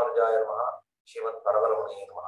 ராமானுஜாய நம ஸ்ரீமத் பரவரமணே நம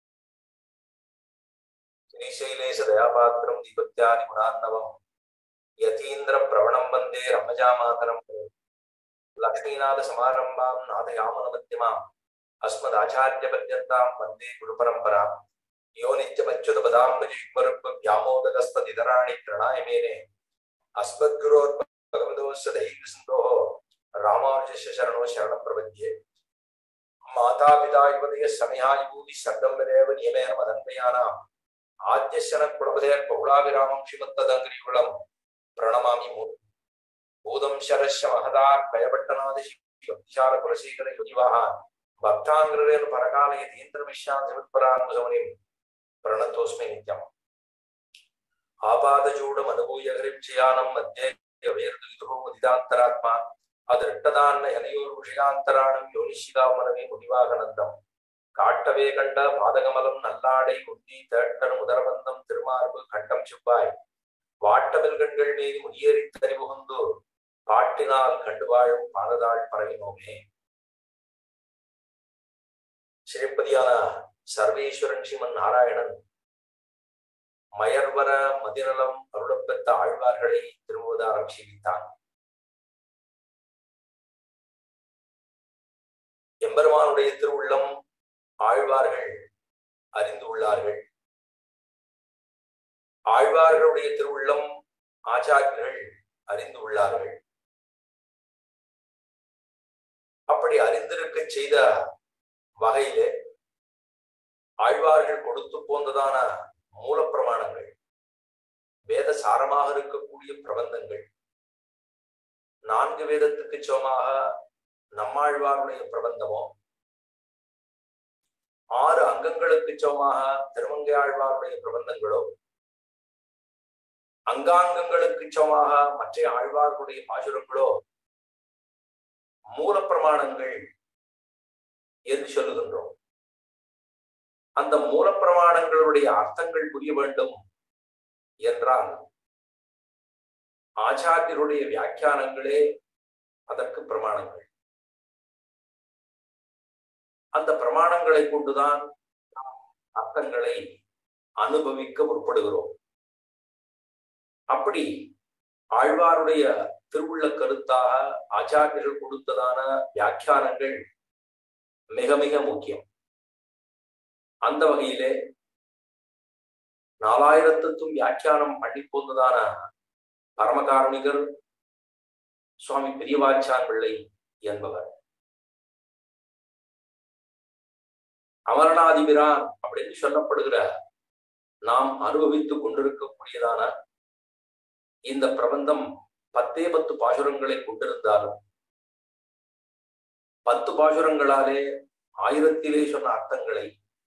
ஸ்ரீசைலேஷ தயாபாத்திரம் தீபத்யாதி குணார்ணவம் யதீந்திர பிரவணம் வந்தே ரம்மஜாமாதரம் லக்ஷ்மீநாத சமாரம்பாம் நாதயாமன மத்தியமாம் அஸ்மதாச்சாரிய பர்யந்தாம் வந்தே குரு பரம்பராம் யோ நித்யமச்சுத பதாம்பஜிக்மருப்ப வியாமோதகஸ்ததிதராணி பிரணாய மேனே அஸ்மத்குரோர் பகவதோஸ்ய தைரிய சிந்தோः ராமானுஜஸ்ய சரணோ சரணம் பிரபத்யே மாதாபிதா யுவதய சமயாயுபூதி சர்க்கம் வதேவ நியமேன மதன்மயானாம் ஆத்யசன குலபதே பௌளாவிராமம் ஸ்ரீமத்ததங்கிரிகுலம் பிரணமாமி மூர்த்தி பூதம் ಶರಶ್ಯ ಮಹದಾರ್ ಭಯಪಟ್ಟನಾದಿ ವಿಚಾರ ಕುಲಶೇಖರ ಯುಜಿವಾಹ ಭಕ್ತಾಂಗ್ರೇನು ಪರಕಾಲ ಯತೀಂದ್ರ ಮಿಶ್ಯಾನ್ ಜಗತ್ಪರಾನುಗಮನಿಂ ಪ್ರಣತೋಸ್ಮಿ ನಿತ್ಯಂ ಆಪಾದಚೂಡ ಮನಭೂಯ ಹರಿಕ್ಷಯಾನಂ ಮಧ್ಯೆ ವೇರ್ದುಗಿದುಹೋ ಮುದಿದಾಂತರಾತ್ಮ ಅದೃಟ್ಟದಾನ್ನ ಎಲೆಯೂರು ವಿಷಯಾಂತರಾಣಂ ಯೋನಿಶಿಗಾಮನವೇ ಮುನಿವಾಗನಂದಂ காட்டவே கண்ட பாதகமலம் நல்லாடை குந்தி தேட்டன் முதரபந்தம் திருமார்பு கண்டம் சிப்பாய் வாட்டவில் கண்கள் மீது முதியேறி தறிபுகுந்து பாட்டினால் கண்டு வாழும் பாலதாள் பரவினோமே சிறைப்பதியான சர்வேஸ்வரன் ஸ்ரீமன் நாராயணன் மயர்வர மதிரலம் அருளப்பெற்ற ஆழ்வார்களை திரும்புவதாரம் செய்வித்தான் எம்பெருமானுடைய திருவுள்ளம் ஆழ்வார்கள் அறிந்து உள்ளார்கள் ஆழ்வார்களுடைய திருவுள்ளம் ஆச்சாரியர்கள் அறிந்து உள்ளார்கள் அப்படி அறிந்திருக்க செய்த வகையிலே ஆழ்வார்கள் கொடுத்து போந்ததான மூலப்பிரமாணங்கள் வேத சாரமாக இருக்கக்கூடிய பிரபந்தங்கள் நான்கு வேதத்துக்கு சமமாக நம்மாழ்வாருடைய பிரபந்தமோ ஆறு அங்கங்களுக்கு சமமாக திருமங்கை ஆழ்வாருடைய பிரபந்தங்களோ அங்காங்கங்களுக்கு சமமாக மற்ற ஆழ்வார்களுடைய பாசுரங்களோ மூலப்பிரமாணங்கள் என்று சொல்லுகின்றோம் அந்த மூலப்பிரமாணங்களுடைய அர்த்தங்கள் புரிய வேண்டும் என்றால் ஆச்சாரியருடைய வியாக்கியானங்களே அதற்கு பிரமாணங்கள் அந்த பிரமாணங்களை கொண்டுதான் அர்த்தங்களை அனுபவிக்க முற்படுகிறோம் அப்படி ஆழ்வாருடைய திருவுள்ள கருத்தாக ஆச்சாரியர்கள் கொடுத்ததான வியாக்கியானங்கள் மிக மிக முக்கியம் அந்த வகையிலே நாலாயிரத்துக்கும் வியாக்கியானம் பண்ணி போந்ததான பரமகாரணிகர் சுவாமி பெரியவாச்சான் பிள்ளை என்பவர் அமரநாதிபிரான் அப்படின்னு சொல்லப்படுகிற நாம் அனுபவித்துக் கொண்டிருக்கக்கூடியதான இந்த பிரபந்தம் பத்தே பத்து பாசுரங்களை கொண்டிருந்தாலும் பத்து பாசுரங்களாலே ஆயிரத்திலே சொன்ன அர்த்தங்களை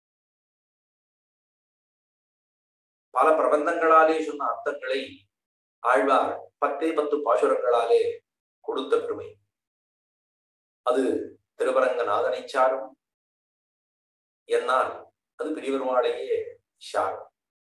பல பிரபந்தங்களாலே சொன்ன அர்த்தங்களை ஆழ்வார் பத்தே பத்து பாசுரங்களாலே கொடுத்த பெருமை அது திருவரங்கநாதனை சாரும் என்னால் அது பெரியவருமாளையே சாரும்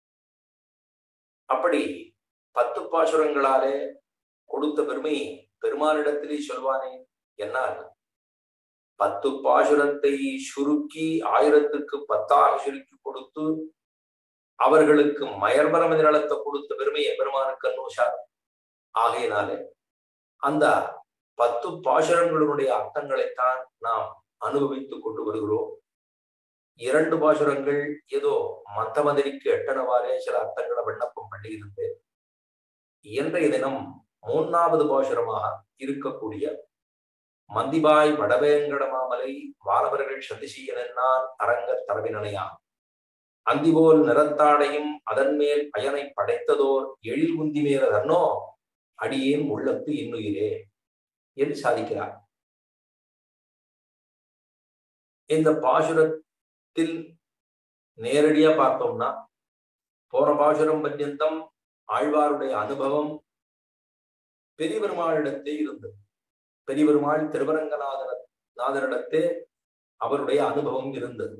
அப்படி பத்து பாசுரங்களாலே கொடுத்த பெருமை பெருமானிடத்திலே சொல்வானே என்னால் பத்து பாசுரத்தை சுருக்கி ஆயிரத்துக்கு பத்தாக சுருக்கி கொடுத்து அவர்களுக்கு மயர்மரம நிலத்தை கொடுத்த பெருமை எம்பெருமானுக்கு அன்னோஷார் ஆகையினாலே அந்த பத்து பாசுரங்களுடைய அர்த்தங்களைத்தான் நாம் அனுபவித்துக் கொண்டு வருகிறோம் இரண்டு பாசுரங்கள் ஏதோ மந்த மந்திரிக்கு எட்டனவாறே சில அர்த்தங்களை விண்ணப்பம் பண்ணியிருந்தேன் இன்றைய தினம் மூன்றாவது பாசுரமாக இருக்கக்கூடிய மந்திபாய் வடவேங்கடமாமலை வானவர்கள் சந்திசீயனான் அரங்கர் தரவினையான் அந்திபோல் நிறத்தாடையும் அதன் மேல் பயனை படைத்ததோர் எழில் குந்தி மேலதன்னோ அடியேன் உள்ளத்து இன்னுயிரே என்று சாதிக்கிறார் இந்த பாசுரத்தில் நேரடியா பார்த்தோம்னா போன பாசுரம் பர்யந்தம் ஆழ்வாருடைய அனுபவம் பெரிய பெருமாளிடத்தே இருந்தது பெரிய பெருமாள் திருவரங்கநாதர நாதரிடத்தே அவருடைய அனுபவம் இருந்தது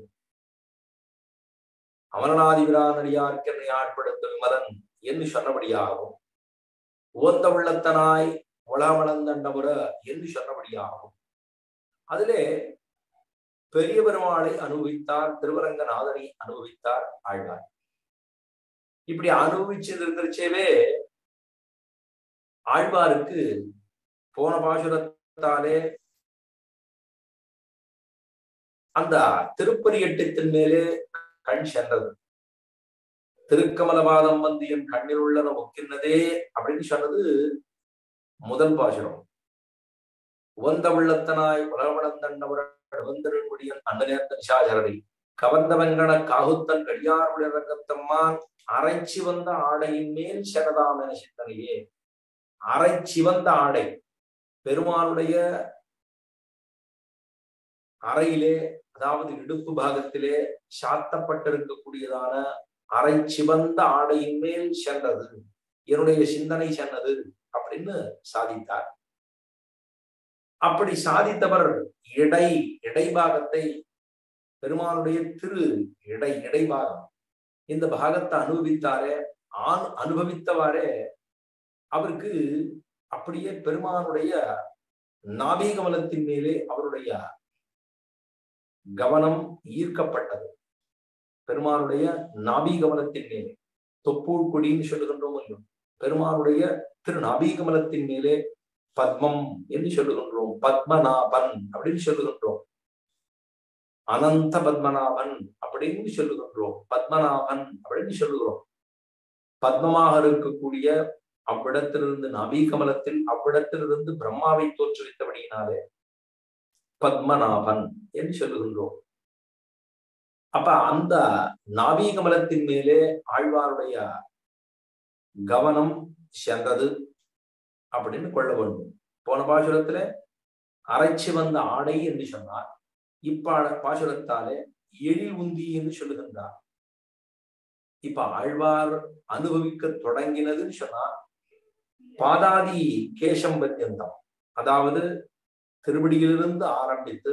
அமரநாதிபிரானடியார்க்கு என்னை ஆட்படுத்த விமலன் என்று சொன்னபடியாகவும் ஓந்த உள்ளத்தனாய் ஒளாமளந்தண்டபுர என்று சொன்னபடியாகவும் அதிலே பெரிய பெருமாளை அனுபவித்தார் திருவரங்கநாதனை அனுபவித்தார் ஆழ்வார் இப்படி அனுபவிச்சது இருக்கிறச்சேவே ஆழ்வாருக்கு போன பாசுரத்தாலே அந்த திருப்பரியட்டத்தின் மேலே கண் சென்றது திருக்கமலபாதம் வந்து என் கண்ணில் உள்ளன ஒக்கின்னதே அப்படின்னு சொன்னது முதல் பாசுரம் உவந்த உள்ளத்தனாய் உலகவளந்தண்டவர் வந்தருடைய அண்ணனேர்ந்த நிஷாஜரடி கவர்ந்த வெங்கட காகுத்தன் கடியார் உலகத்தம்மான் அரைச்சி வந்த ஆடையின் மேல் செனதாம் என சிந்தனையே அரைச்சி வந்த ஆடை பெருமானுடைய அறையிலே அதாவது இடுப்பு பாகத்திலே சாத்தப்பட்டிருக்கக்கூடியதான அரை சிவந்த ஆடையின் மேல் சென்றது என்னுடைய சிந்தனை சென்றது அப்படின்னு சாதித்தார் அப்படி சாதித்தவர் இடை இடைபாகத்தை பெருமானுடைய திரு இடை இடைபாகம் இந்த பாகத்தை அனுபவித்தாரே ஆண் அனுபவித்தவாறே அவருக்கு அப்படியே பெருமானுடைய நாபீகமலத்தின் மேலே அவருடைய கவனம் ஈர்க்கப்பட்டது பெருமானுடைய நாபீகமலத்தின் மேலே தொப்பூர் கொடின்னு சொல்லுகின்றோம் இல்லையோ பெருமானுடைய திரு நாபீகமலத்தின் மேலே பத்மம் என்று சொல்லுகின்றோம் பத்மநாபன் அப்படின்னு சொல்லுகின்றோம் அனந்த பத்மநாபன் அப்படின்னு சொல்லுகின்றோம் பத்மநாபன் அப்படின்னு சொல்லுகிறோம் பத்மமாக இருக்கக்கூடிய அவ்விடத்திலிருந்து நபீகமலத்தில் அவ்விடத்திலிருந்து பிரம்மாவை தோற்றுவித்தபடியினாலே பத்மநாபன் என்று சொல்லுகின்றோம் அப்ப அந்த நாபீகமலத்தின் மேலே ஆழ்வாருடைய கவனம் சென்றது அப்படின்னு கொள்ள வேண்டும் போன பாசுரத்துல அரைச்சி வந்த ஆடை என்று சொன்னார் இப்ப பாசுரத்தாலே எழில் உந்தி என்று சொல்லுகின்றார் இப்ப ஆழ்வார் அனுபவிக்க தொடங்கினதுன்னு சொன்னா பாதாதி கேசம் பர்யந்தம் அதாவது திருவடியிலிருந்து ஆரம்பித்து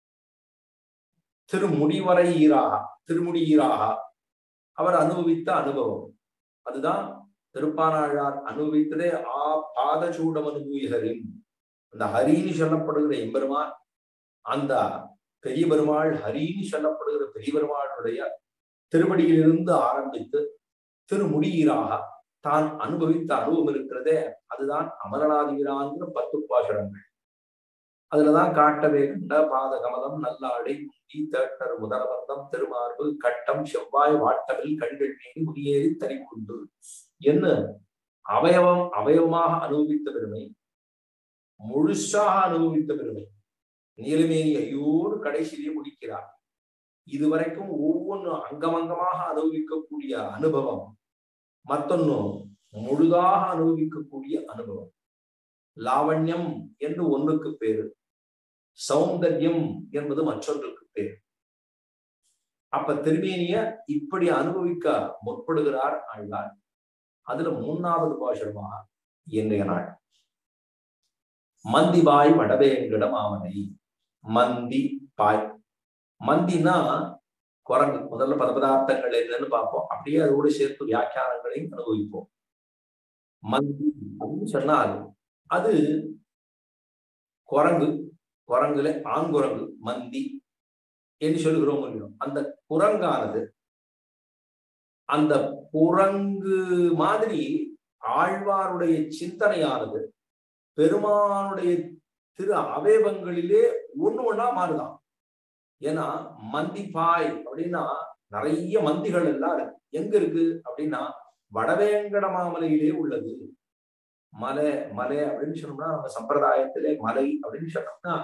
திருமுடிவரை ஈராக திருமுடி ஈராக அவர் அனுபவித்த அனுபவம் அதுதான் திருப்பானாழ்வார் அனுபவித்ததே ஆ பாதசூடம் அனுபவிகரின் அந்த ஹரின்னு சொல்லப்படுகிற எம்பெருமான் அந்த பெரிய பெருமாள் ஹரின்னு சொல்லப்படுகிற பெரிய பெருமாளுடைய திருவடியிலிருந்து ஆரம்பித்து திருமுடியீராக தான் அனுபவித்த அனுபவம் இருக்கிறதே அதுதான் அமரநாதிகிறாங்கிற பத்து பாசுரங்கள் அதுலதான் காட்டவே கண்ட பாத கமலம் நல்லாடை முந்தி தேட்டர் முதலபந்தம் திருமார்பு கட்டம் செவ்வாய் வாட்டவில் கண்கள் மீறி முடியேறி தறி கொண்டு என்ன அவயவம் அவயவமாக அனுபவித்த பெருமை முழுசாக அனுபவித்த பெருமை நீலமேனி ஐயோடு கடைசியிலே முடிக்கிறார் இதுவரைக்கும் ஒவ்வொன்று அங்கமங்கமாக அனுபவிக்கக்கூடிய அனுபவம் மத்தொன்னு முழுதாக அனுபவிக்கக்கூடிய அனுபவம் லாவண்யம் என்று ஒன்றுக்கு பேரு சௌந்தர்யம் என்பது மற்றொன்றுக்கு பேர் அப்ப திருமேனிய இப்படி அனுபவிக்க முற்படுகிறார் ஆழ்வார் அதுல மூணாவது பாசுரமாக இன்றைய நாள் மந்திபாய் வடவேங்கட மாமனை மந்தி பாய் மந்தினா குரங்கு முதல்ல பதபதார்த்தங்கள் என்னன்னு பார்ப்போம் அப்படியே அதோடு சேர்த்து வியாக்கியானங்களையும் அனுபவிப்போம் மந்தி அப்படின்னு சொன்னால் அது குரங்கு குரங்குல ஆண்குரங்கு மந்தி என்று சொல்லுகிறோம் முடியும் அந்த குரங்கானது அந்த குரங்கு மாதிரி ஆழ்வாருடைய சிந்தனையானது பெருமானுடைய திரு அவயவங்களிலே ஒண்ணு ஒண்ணா மாறுதான் ஏன்னா மந்தி பாய் அப்படின்னா நிறைய மந்திகள் எல்லாம் இருக்கு எங்க இருக்கு அப்படின்னா வடவேங்கட மாமலையிலே உள்ளது மலை மலை அப்படின்னு சொன்னோம்னா நம்ம சம்பிரதாயத்திலே மலை அப்படின்னு சொன்னோம்னா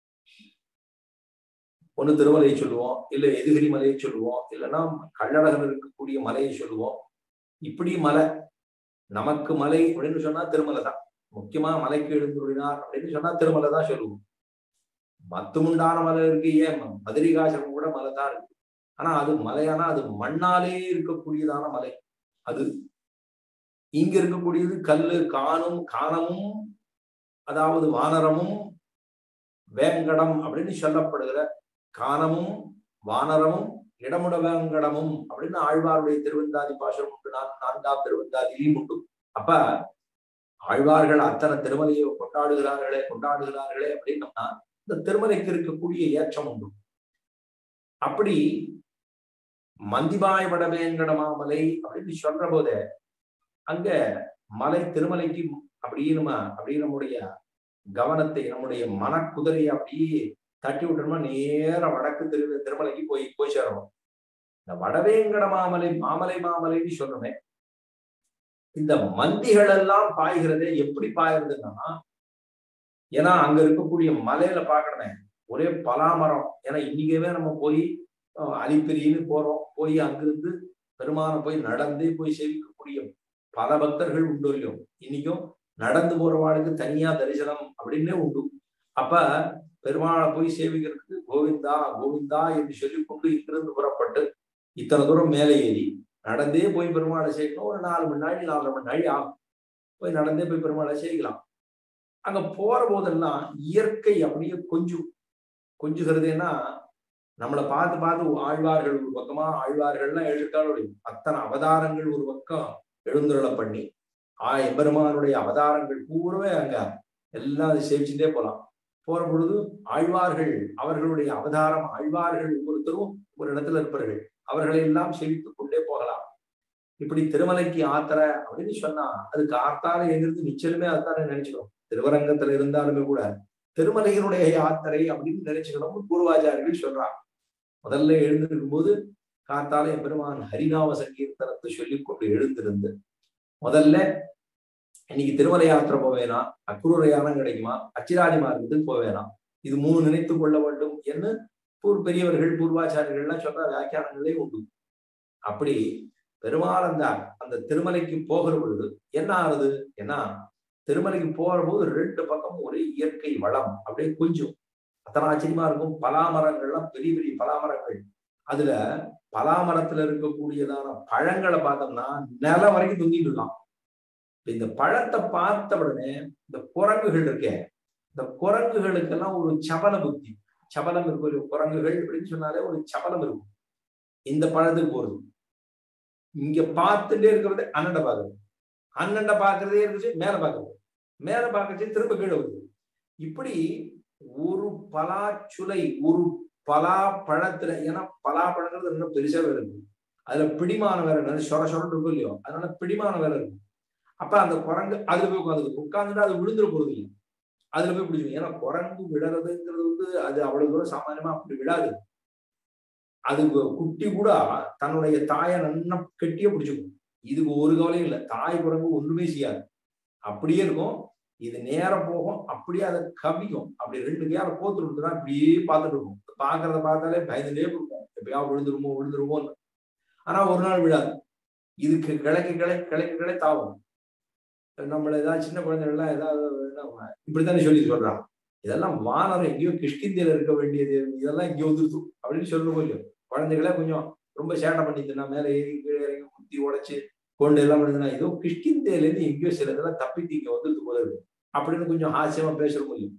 ஒண்ணு திருமலையை சொல்லுவோம் இல்ல எதுகிரி மலையை சொல்லுவோம் இல்லைன்னா கள்ளழகன் இருக்கக்கூடிய மலையை சொல்லுவோம் இப்படி மலை நமக்கு மலை அப்படின்னு சொன்னா திருமலை தான் முக்கியமா மலைக்கு எழுந்துள்ளினார் அப்படின்னு சொன்னா திருமலை தான் சொல்லுவோம் மத்துமுண்டான மலை இருக்கு ஏன் மதுரிகாசம் கூட மலை தான் இருக்கு ஆனா அது மலையானா அது மண்ணாலே இருக்கக்கூடியதான மலை அது இங்க இருக்கக்கூடியது கல்லு காணும் காணமும் அதாவது வானரமும் வேங்கடம் அப்படின்னு சொல்லப்படுகிற காணமும் வானரமும் இடமுட வேங்கடமும் அப்படின்னு ஆழ்வாருடைய திருவந்தாதி பாசம் உண்டு நான் நான்காம் திருவந்தாதியிலும் உண்டு அப்ப ஆழ்வார்கள் அத்தனை திருமலையை கொண்டாடுகிறார்களே கொண்டாடுகிறார்களே அப்படின்னம்னா இந்த திருமலைக்கு இருக்கக்கூடிய ஏற்றம் உண்டு அப்படி மந்திபாய் வடவேங்கட மாமலை அப்படின்னு சொல்ற போது அங்க மலை திருமலைக்கு அப்படியே நம்ம அப்படியே நம்முடைய கவனத்தை நம்முடைய மனக்குதிரையை அப்படியே தட்டி விட்டோம்னா நேர வடக்கு திரு திருமலைக்கு போய் போய் சேரணும் இந்த வடவேங்கட மாமலை மாமலை மாமலைன்னு சொல்றமே இந்த மந்திகள் எல்லாம் பாய்கிறதே எப்படி பாயுறதுன்னா ஏன்னா அங்க இருக்கக்கூடிய மலையில பாக்கணுமே ஒரே பலாமரம் ஏன்னா இன்னைக்கவே நம்ம போய் அலிப்பிரின்னு போறோம் போய் அங்கிருந்து பெருமானை போய் நடந்தே போய் சேவிக்கக்கூடிய பல பக்தர்கள் உண்டு இல்லையோ இன்னைக்கும் நடந்து போறவாளுக்கு தனியா தரிசனம் அப்படின்னே உண்டு அப்ப பெருமாளை போய் சேவிக்கிறதுக்கு கோவிந்தா கோவிந்தா என்று சொல்லிக்கொண்டு இங்கிருந்து புறப்பட்டு இத்தனை தூரம் மேலே ஏறி நடந்தே போய் பெருமாளை சேர்க்கணும் ஒரு நாலு மணி நாள் நாலரை மணி நாள் ஆகும் போய் நடந்தே போய் பெருமாளை சேர்க்கலாம் அங்க போற போதெல்லாம் இயற்கை அப்படியே கொஞ்சம் கொஞ்சுகிறதுன்னா நம்மளை பார்த்து பார்த்து ஆழ்வார்கள் ஒரு பக்கமா ஆழ்வார்கள்லாம் எழுதிட்டாலும் அத்தனை அவதாரங்கள் ஒரு பக்கம் எழுந்துருளை பண்ணி ஆ எம்பெருமானுடைய அவதாரங்கள் பூராவே அங்க எல்லாம் சேவிச்சுட்டே போலாம் போற பொழுது ஆழ்வார்கள் அவர்களுடைய அவதாரம் ஆழ்வார்கள் ஒவ்வொருத்தரும் ஒரு இடத்துல இருப்பார்கள் அவர்களை எல்லாம் சேவித்துக் கொண்டே போகலாம் இப்படி திருமலைக்கு ஆத்தர அப்படின்னு சொன்னா அதுக்கு ஆத்தார எங்கிறது நிச்சயமே அதுதானே நினைச்சுக்கணும் திருவரங்கத்துல இருந்தாலுமே கூட திருமலையினுடைய யாத்திரை அப்படின்னு நினைச்சுக்கணும் பூர்வாச்சாரிகள் சொல்றாங்க முதல்ல எழுந்திருக்கும் போது காத்தால எம்பெருமான் ஹரிநாம சங்கீர்த்தனத்தை சொல்லிக் கொண்டு எழுந்திருந்து முதல்ல இன்னைக்கு திருமலை யாத்திரை போவேனா அக்ரூர யானம் கிடைக்குமா அச்சிராதி மார்க்கத்துக்கு போவேனா இது மூணு நினைத்து கொள்ள வேண்டும் என்று பூர் பெரியவர்கள் பூர்வாச்சாரியர்கள்லாம் சொல்ற வியாக்கியானங்களே உண்டு அப்படி பெருமாள் அந்த அந்த திருமலைக்கு போகிற பொழுது என்ன ஆகுது ஏன்னா திருமலைக்கு போற போது ரெண்டு பக்கம் ஒரே இயற்கை வளம் அப்படியே கொஞ்சம் அத்தனை ஆச்சரியமா இருக்கும் பலாமரங்கள்லாம் பெரிய பெரிய பலாமரங்கள் அதுல பலாமரத்துல இருக்கக்கூடியதான பழங்களை பார்த்தோம்னா நிலம் வரைக்கும் தொங்கிட்டுலாம் இந்த பழத்தை பார்த்த உடனே இந்த குரங்குகள் இருக்கே இந்த குரங்குகளுக்கெல்லாம் ஒரு சபல புத்தி சபலம் இருக்கும் ஒரு குரங்குகள் அப்படின்னு சொன்னாலே ஒரு சபலம் இருக்கும் இந்த பழத்துக்கு போறது இங்க பார்த்துட்டே இருக்கிறது அண்ணண்ட பாக்குறது அண்ணண்ட பாக்குறதே இருந்துச்சு மேல பாக்குறது மேல பாக்குறது திரும்ப கீழே வருது இப்படி ஒரு பலாச்சுலை ஒரு பலா பழத்துல ஏன்னா பலா பழங்கிறது இன்னும் பெருசா வேற இருக்கு அதுல பிடிமான வேற இருக்கு சொர சொரன்னு இருக்கும் இல்லையோ அதனால பிடிமான வேற இருக்கும் அப்ப அந்த குரங்கு அதுல போய் உட்காந்து உட்காந்துட்டு அது விழுந்துட போறது இல்லை அதுல போய் பிடிச்சிக்கும் ஏன்னா குரங்கு விடுறதுங்கிறது வந்து அது அவ்வளவு தூரம் சாமானியமா அப்படி விடாது அது குட்டி கூட தன்னுடைய தாயை நன்னா கெட்டியே பிடிச்சிக்கும் இதுக்கு ஒரு கவலையும் இல்லை தாய் குரங்கு ஒண்ணுமே செய்யாது அப்படியே இருக்கும் இது நேரம் போகும் அப்படியே அதை கவிக்கும் அப்படி ரெண்டு கையால கோத்து விட்டுதான் இப்படியே பார்த்துட்டு இருக்கும் பாக்குறத பார்த்தாலே பயந்துட்டே இருக்கும் எப்பயா விழுந்துருமோ விழுந்துருமோ ஆனா ஒரு நாள் விழாது இதுக்கு கிழக்கு கிளை கிழக்கு கிளை தாவும் நம்மள ஏதாவது சின்ன குழந்தைகள்லாம் ஏதாவது இப்படித்தானே சொல்லி சொல்றான் இதெல்லாம் வானரம் எங்கேயோ கிஷ்கிந்தியில இருக்க வேண்டியது இதெல்லாம் இங்கே வந்துருச்சு அப்படின்னு சொல்லணும் இல்லையோ குழந்தைகளே கொஞ்சம் ரொம்ப சேட்டை பண்ணிட்டுனா மேல ஏறி கீழே இறங்கி குத்தி உடைச்சு கொண்டு எல்லாம் பண்ணுதுன்னா ஏதோ கிஷ்கிந்தேல இருந்து எங்கேயோ சில இதெல்லாம் தப்பி இங்க வந்துருது போல இருக்கு அப்படின்னு கொஞ்சம் ஹாஸ்யமா பேசுற முடியும்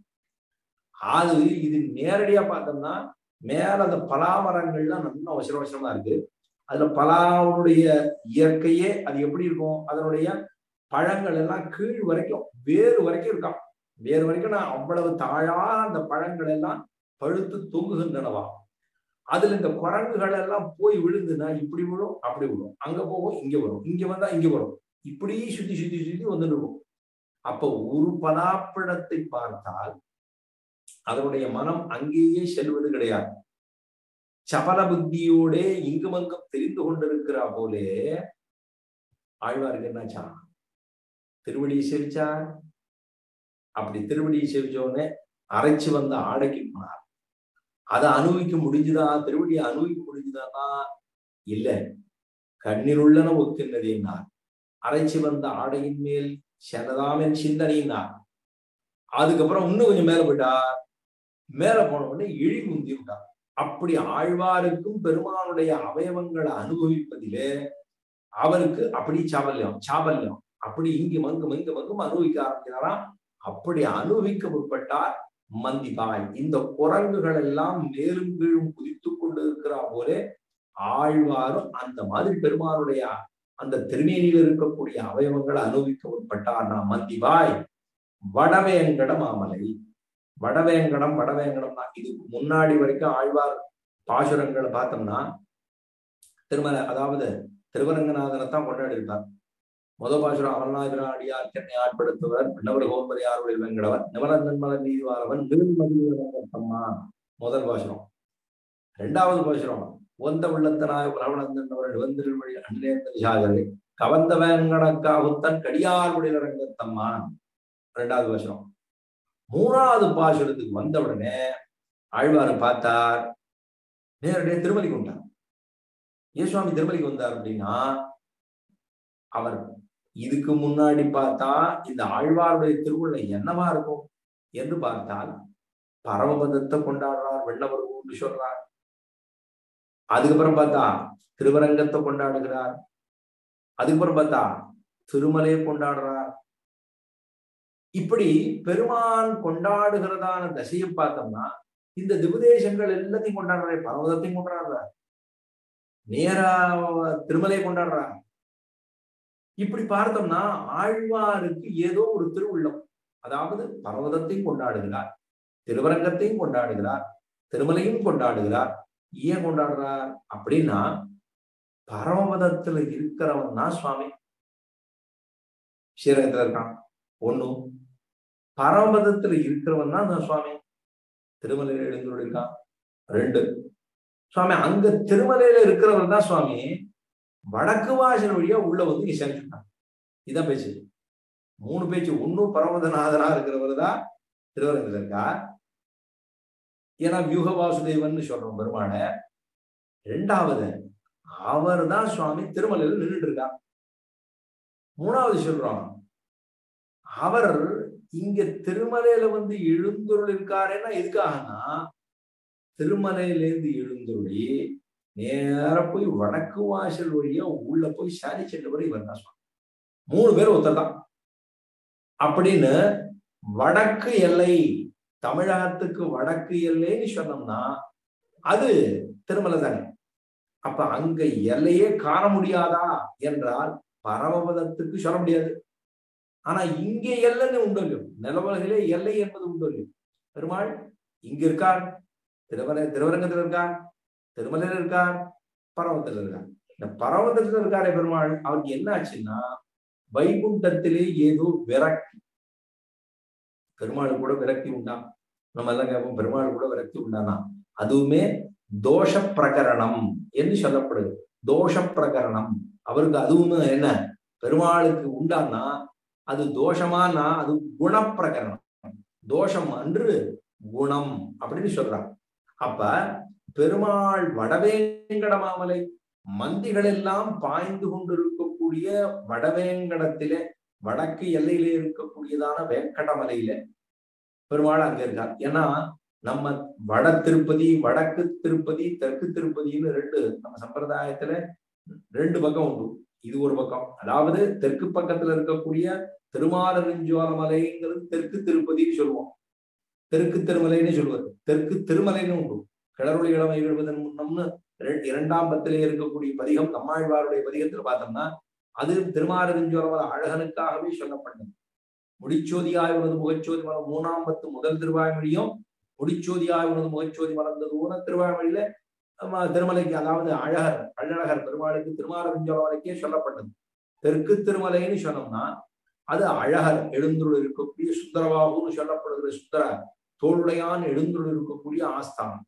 அது இது நேரடியா பார்த்தோம்னா மேல அந்த பலாமரங்கள்லாம் நல்லா அவசர அவசரமா இருக்கு அதுல பலாவுடைய இயற்கையே அது எப்படி இருக்கும் அதனுடைய பழங்கள் எல்லாம் கீழ் வரைக்கும் வேறு வரைக்கும் இருக்கான் வேறு வரைக்கும் நான் அவ்வளவு தாழா அந்த பழங்கள் எல்லாம் பழுத்து தொங்குகின்றனவா அதுல இந்த குரங்குகள் எல்லாம் போய் விழுந்துன்னா இப்படி விழும் அப்படி விழும் அங்க போகும் இங்க வரும் இங்க வந்தா இங்க வரும் இப்படி சுத்தி சுத்தி சுத்தி வந்துட்டு இருக்கும் அப்ப ஒரு பலாப்பழத்தை பார்த்தால் அதனுடைய மனம் அங்கேயே செல்வது கிடையாது சபல புத்தியோட இங்கும் அங்கும் தெரிந்து கொண்டிருக்கிறா போலே ஆழ்வாருக்கு என்னாச்சா திருவடியை சேவிச்சார் அப்படி திருவடியை சேவிச்சோடனே அரைச்சு வந்த ஆடைக்கு போனார் அதை அனுபவிக்க முடிஞ்சுதா திருவடியை அனுபவிக்க முடிஞ்சுதானா இல்ல கண்ணில் உள்ளன ஒக்கின்றதேனார் அரைச்சு வந்த ஆடையின் மேல் செனதாமன் சிந்தனையினார் அதுக்கப்புறம் இன்னும் கொஞ்சம் மேல போயிட்டார் மேல போன உடனே இழி முந்தி விட்டார் அப்படி ஆழ்வாருக்கும் பெருமானுடைய அவயவங்களை அனுபவிப்பதிலே அவருக்கு அப்படி சாபல்யம் சாபல்யம் அப்படி இங்கு மங்கும் இங்கு மங்கும் அனுபவிக்க ஆரம்பிக்கிறாராம் அப்படி அனுபவிக்க முற்பட்டார் மந்திபாய் இந்த குரங்குகள் எல்லாம் மேலும் கீழும் குதித்து கொண்டு இருக்கிறா போலே ஆழ்வாரும் அந்த மாதிரி பெருமானுடைய அந்த திருமேனியில் இருக்கக்கூடிய அவயவங்களை அனுபவிக்க முற்பட்டார் நான் மந்திபாய் வடவேங்கட மாமலை வடவேங்கடம் வடவேங்கடம் தான் இதுக்கு முன்னாடி வரைக்கும் ஆழ்வார் பாசுரங்களை பார்த்தோம்னா திருமலை அதாவது திருவரங்கநாதனை தான் கொண்டாடி இருப்பார் முத பாசுரம் அமர்நாதிரா அடியார் சென்னை ஆட்படுத்துவர் பின்னவர் கோமதி ஆர்வலில் வெங்கடவர் நிவரன் நன்மலர் நீதிவாரவன் நிர்மதியம்மா முதல் பாசுரம் இரண்டாவது பாசுரம் ஒந்த உள்ளத்தனாய் உலவனந்தன் வந்திருமொழி அன்லேந்தன் சாகரே கவர்ந்த வேங்கடக்காகுத்தன் கடியார் குடிலரங்கத்தம்மான் இரண்டாவது பாசுரம் மூணாவது பாசுரத்துக்கு வந்த உடனே ஆழ்வார் பார்த்தார் நேரடியாக திருமலைக்கு வந்தார் ஏன் சுவாமி திருமலைக்கு வந்தார் அப்படின்னா அவர் இதுக்கு முன்னாடி பார்த்தா இந்த ஆழ்வாருடைய திருவுள்ளை என்னவா இருக்கும் என்று பார்த்தால் பரமபதத்தை கொண்டாடுறார் வெள்ளவருன்னு சொல்றார் அதுக்கப்புறம் பார்த்தா திருவரங்கத்தை கொண்டாடுகிறார் அதுக்கப்புறம் பார்த்தா திருமலையை கொண்டாடுறார் இப்படி பெருமான் கொண்டாடுகிறதான தசையை பார்த்தோம்னா இந்த திபதேசங்கள் எல்லாத்தையும் கொண்டாடுறாரு பர்வதத்தையும் கொண்டாடுறார் நேரா திருமலையை கொண்டாடுறார் இப்படி பார்த்தோம்னா ஆழ்வாருக்கு ஏதோ ஒரு திருவுள்ளம் அதாவது பர்வதத்தையும் கொண்டாடுகிறார் திருவரங்கத்தையும் கொண்டாடுகிறார் திருமலையும் கொண்டாடுகிறார் ஏன் கொண்டாடுறார் அப்படின்னா பரமபதத்துல இருக்கிறவன் தான் சுவாமி ஸ்ரீரங்கத்துல இருக்கான் ஒண்ணும் பரமபதத்துல இருக்கிறவன் தான் நான் சுவாமி திருமலையில எழுந்து இருக்கான் ரெண்டு சுவாமி அங்க திருமலையில இருக்கிறவர் தான் சுவாமி வடக்கு வாசல் வழியா உள்ள வந்து இங்க சேர்ந்துட்டான் இதான் பேச்சு மூணு பேச்சு ஒன்னும் பரமதநாதனா இருக்கிறவர் தான் திருவரங்கத்தில் இருக்கா ஏன்னா வியூக வாசுதேவன் சொல்றோம் பெருமான ரெண்டாவது அவர் தான் சுவாமி திருமலையில நின்றுட்டு இருக்கார் மூணாவது சொல்றோம் அவர் இங்க திருமலையில வந்து எழுந்தொருள் இருக்காருன்னா எதுக்காகனா திருமலையிலேருந்து எழுந்தொழி நேர போய் வடக்கு வாசல் வழியா உள்ள போய் சாரி சென்றவர் இவர் தான் சுவாமி மூணு பேர் ஒருத்தர் தான் அப்படின்னு வடக்கு எல்லை தமிழகத்துக்கு வடக்கு எல்லைன்னு சொன்னோம்னா அது திருமலை தானே அப்ப அங்க எல்லையே காண முடியாதா என்றால் பரமபதத்துக்கு சொல்ல முடியாது ஆனா இங்க எல்லைன்னு உண்டு இல்லையோ நிலவலகிலே எல்லை என்பது உண்டு இல்லையோ பெருமாள் இங்க இருக்கார் திருமலை திருவரங்கத்தில் இருக்கார் திருமலையில இருக்கார் பரவத்தில் இருக்கார் இந்த பரவத்தில் இருக்காரே பெருமாள் அவருக்கு என்ன ஆச்சுன்னா வைகுண்டத்திலே ஏதோ விரக்தி பெருமாள் கூட விரக்தி உண்டா நம்ம எல்லாம் கேட்போம் பெருமாள் கூட விரக்தி உண்டானா அதுவுமே தோஷ பிரகரணம் என்று சொல்லப்படுது தோஷ பிரகரணம் அவருக்கு அதுவும் என்ன பெருமாளுக்கு உண்டானா அது தோஷமானா அது குணப்பிரகரணம் தோஷம் அன்று குணம் அப்படின்னு சொல்றாங்க அப்ப பெருமாள் வடவேங்கடமாமலை மந்திகள் எல்லாம் பாய்ந்து கொண்டிருக்கக்கூடிய வடவேங்கடத்திலே வடக்கு எல்லையிலே இருக்கக்கூடியதான வேங்கடமலையில பெருமாள் அங்க இருக்கார் ஏன்னா நம்ம வட திருப்பதி வடக்கு திருப்பதி தெற்கு திருப்பதின்னு ரெண்டு நம்ம சம்பிரதாயத்துல ரெண்டு பக்கம் உண்டு இது ஒரு பக்கம் அதாவது தெற்கு பக்கத்துல இருக்கக்கூடிய திருமாலரிஞ்சோலமலைங்கிறது தெற்கு திருப்பதின்னு சொல்லுவோம் தெற்கு திருமலைன்னு சொல்லுவார் தெற்கு திருமலைன்னு உண்டு கிளறுளி இளமை எழுவதன் முன்னம்னு இரண்டாம் பத்திலே இருக்கக்கூடிய பதிகம் நம்மாழ்வாருடைய பதிகத்தில் பார்த்தோம்னா அது திருமாலரிஞ்சோலமலை அழகனுக்காகவே சொல்லப்பட்டது முடிச்சோதியாய் உனது முகச்சோதி மலம் மூணாம் பத்து முதல் திருவாய்மொழியும் முடிச்சோதியாய் உனது முகச்சோதி மலர்ந்தது ஊன திருவாய்மொழியில திருமலைக்கு அதாவது அழகர் அழகர் பெருமாளுக்கு திருமாலரிஞ்சோலமலைக்கே சொல்லப்பட்டது தெற்கு திருமலைன்னு சொன்னோம்னா அது அழகர் எழுந்துள்ள இருக்கக்கூடிய சுந்தரபாபுன்னு சொல்லப்படுகிற சுந்தர தோளுடையான் எழுந்துள்ள இருக்கக்கூடிய ஆஸ்தானம்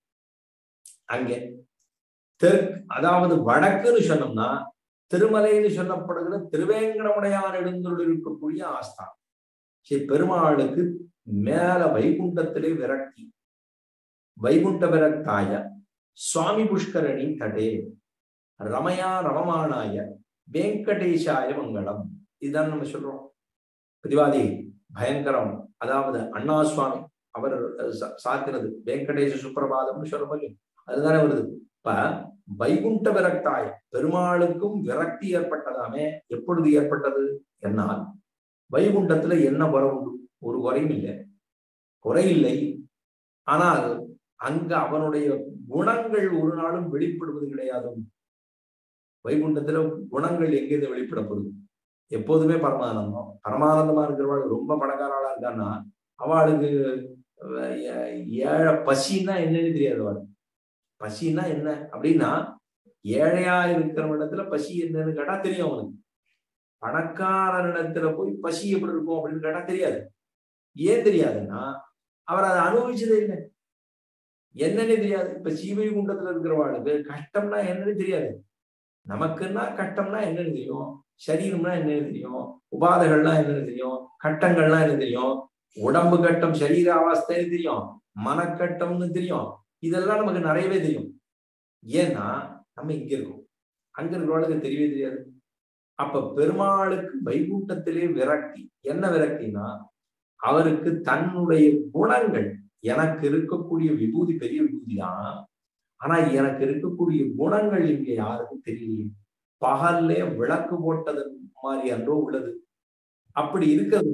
அங்கே தெற்கு அதாவது வடக்குன்னு சொன்னோம்னா திருமலைன்னு சொல்லப்படுகிற திருவேங்கடமுடையான் எழுந்துள்ள இருக்கக்கூடிய ஆஸ்தானம் சரி பெருமாளுக்கு மேல வைகுண்டத்திலே விரக்தி வைகுண்ட விரக்தாய சுவாமி புஷ்கரணி தடே ரமயா ரமமானாய வெங்கடேஷாய மங்களம் இதுதான் நம்ம சொல்றோம் பிரதிவாதி பயங்கரம் அதாவது அண்ணா சுவாமி அவர் சாத்தினது வெங்கடேச சுப்பிரபாதம்னு சொல்ல முடியும் அதுதானே வருது இப்ப வைகுண்ட விரக்தாய பெருமாளுக்கும் விரக்தி ஏற்பட்டதாமே எப்பொழுது ஏற்பட்டது என்னால் வைகுண்டத்துல என்ன குறை உண்டு ஒரு குறையும் இல்லை குறை இல்லை ஆனால் அங்க அவனுடைய குணங்கள் ஒரு நாளும் வெளிப்படுவது கிடையாது வைகுண்டத்துல குணங்கள் எங்கிருந்து வெளிப்படப்படுது எப்போதுமே பரமானந்தம் பரமானந்தமா இருக்கிறவள் ரொம்ப பணக்காராளா இருக்கான்னா அவளுக்கு ஏழை பசின்னா என்னன்னு தெரியாது அவள் பசின்னா என்ன அப்படின்னா ஏழையா இருக்கிறவனிடத்துல பசி என்னன்னு கேட்டா தெரியும் அவனுக்கு பணக்காரனிடத்துல போய் பசி எப்படி இருக்கும் அப்படின்னு கேட்டா தெரியாது ஏன் தெரியாதுன்னா அவர் அதை அனுபவிச்சதே இல்லை என்னன்னே தெரியாது இப்ப சீவை குண்டத்துல இருக்கிறவாளுக்கு கஷ்டம்னா என்னன்னு தெரியாது நமக்குன்னா கஷ்டம்னா என்னன்னு தெரியும் சரீரம்னா என்னன்னு தெரியும் உபாதைகள்லாம் என்னன்னு தெரியும் கட்டங்கள்லாம் என்ன தெரியும் உடம்பு கட்டம் சரீர அவஸ்தைன்னு தெரியும் மனக்கட்டம்னு தெரியும் இதெல்லாம் நமக்கு நிறையவே தெரியும் ஏன்னா நம்ம இங்க இருக்கோம் அங்க இருக்கிறவளுக்கு தெரியவே தெரியாது அப்ப பெருமாளுக்கு வைகுண்டத்திலே விரக்தி என்ன விரக்தினா அவருக்கு தன்னுடைய குணங்கள் எனக்கு இருக்கக்கூடிய விபூதி பெரிய விபூதி தான் ஆனா எனக்கு இருக்கக்கூடிய குணங்கள் இங்க யாருக்கும் தெரியலையே பகல்ல விளக்கு போட்டது மாதிரி அன்றோ உள்ளது அப்படி இருக்கிறது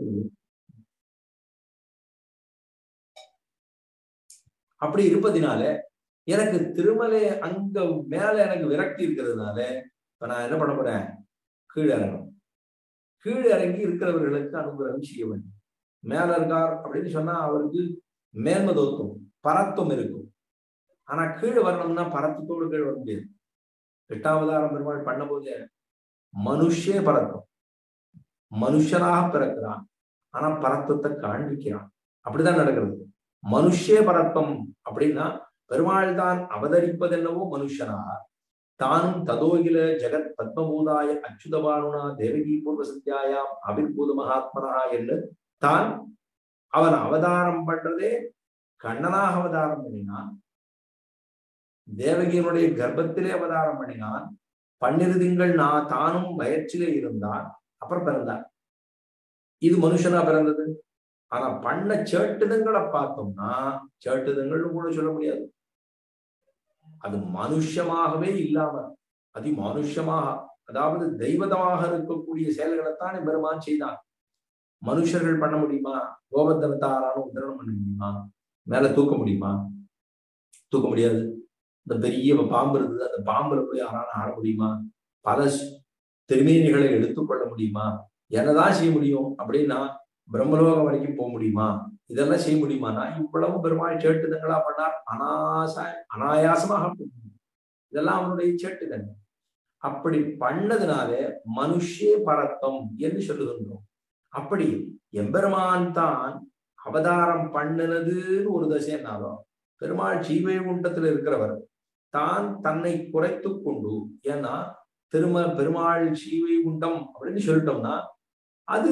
அப்படி இருப்பதினால எனக்கு திருமலை அங்க மேல எனக்கு விரக்தி இருக்கிறதுனால இப்ப நான் என்ன பண்ண போறேன் கீழே இறங்கணும் கீழே இறங்கி இருக்கிறவர்களுக்கு அனுகிரகம் செய்ய வேண்டும் மேல இருக்கார் அப்படின்னு சொன்னா அவருக்கு மேன்மதோத்துவம் பரத்துவம் இருக்கும் ஆனா கீழே வரணும்னா பரத்தத்தோடு கீழே வர முடியாது எட்டாவதாரம் பெருமாள் பண்ண போதே மனுஷே பரத்தம் மனுஷனாக பிறக்கிறான் ஆனா பரத்தத்தை காண்பிக்கிறான் அப்படிதான் நடக்கிறது மனுஷே பரத்தம் அப்படின்னா பெருமாள் தான் அவதரிப்பதென்னவோ மனுஷனாக தானும் ததோகில ஜெகத் பத்மபூதாய அச்சுதபானுனா தேவகி பூர்வ சத்யாயாம் அபிர்பூத மகாத்மனா என்று தான் அவன் அவதாரம் பண்றதே கண்ணனாக அவதாரம் பண்ணினான் தேவகியினுடைய கர்ப்பத்திலே அவதாரம் பண்ணினான் பன்னிரு திங்கள் நான் தானும் வயற்றிலே இருந்தான் அப்புறம் பிறந்தான் இது மனுஷனா பிறந்தது ஆனா பண்ண சேட்டுதங்களை பார்த்தோம்னா சேட்டுதங்கள்னு கூட சொல்ல முடியாது அது மனுஷமாகவே இல்லாம அதி மனுஷமாக அதாவது தெய்வதமாக இருக்கக்கூடிய செயல்களைத்தான் பெருமான் செய்தான் மனுஷர்கள் பண்ண முடியுமா கோபத்தனத்தை ஆறாலும் உத்தரணம் பண்ண முடியுமா மேல தூக்க முடியுமா தூக்க முடியாது இந்த பெரிய பாம்பு இருந்தது அந்த பாம்புல போய் யாராலும் ஆட முடியுமா பல திருமேனிகளை எடுத்துக்கொள்ள முடியுமா என்னதான் செய்ய முடியும் அப்படின்னா பிரம்மலோகம் வரைக்கும் போக முடியுமா இதெல்லாம் செய்ய முடியுமானா இவ்வளவு பெருமாள் சேட்டுதங்களா பண்ணார் அனாச அனாயாசமாக இதெல்லாம் அவனுடைய சேட்டுதல் அப்படி பண்ணதுனால மனுஷே பரத்தம் என்று சொல்லுகின்றோம் அப்படி எம்பெருமான் தான் அவதாரம் பண்ணினதுன்னு ஒரு தசைனாலும் பெருமாள் ஜீவகுண்டத்துல இருக்கிறவர் தான் தன்னை குறைத்து கொண்டு ஏன்னா திரும பெருமாள் சீவைகுண்டம் அப்படின்னு சொல்லிட்டோம்னா அது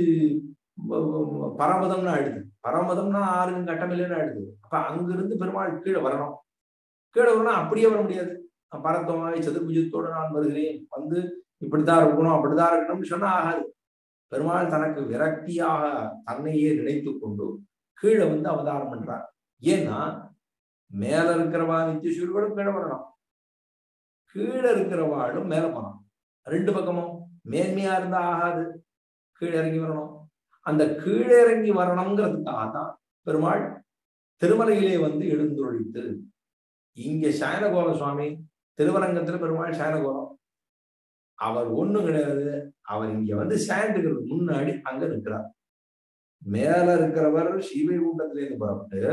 பரமதம்னு ஆயிடுது பரமதம்னா ஆறுங்க கட்டம் இல்லைன்னு ஆயிடுது அப்ப அங்கிருந்து பெருமாள் கீழே வரணும் கீழே வரணும் அப்படியே வர முடியாது பரத்தமாய் சதுர்புஜத்தோடு நான் வருகிறேன் வந்து இப்படித்தான் இருக்கணும் அப்படித்தான் இருக்கணும்னு சொன்னா ஆகாது பெருமாள் தனக்கு விரக்தியாக தன்னையே நினைத்து கொண்டு கீழே வந்து அவதாரம் பண்றார் ஏன்னா மேல இருக்கிறவா நித்தியசூர்களும் கீழே வரணும் கீழே இருக்கிறவாளும் மேல போகணும் ரெண்டு பக்கமும் மேன்மையா இருந்தா ஆகாது கீழே இறங்கி வரணும் அந்த கீழே இறங்கி வரணுங்கிறதுக்காக தான் பெருமாள் திருமலையிலே வந்து எழுந்துருளித்து இங்க சயனகோல சுவாமி திருவரங்கத்துல பெருமாள் சயனகோலம் அவர் ஒண்ணும் கிடையாது அவர் இங்க வந்து சாயந்துக்கிறதுக்கு முன்னாடி அங்க நிற்கிறார் மேல இருக்கிறவர் ஸ்ரீவைகுண்டத்துல இருந்து புறப்பட்டு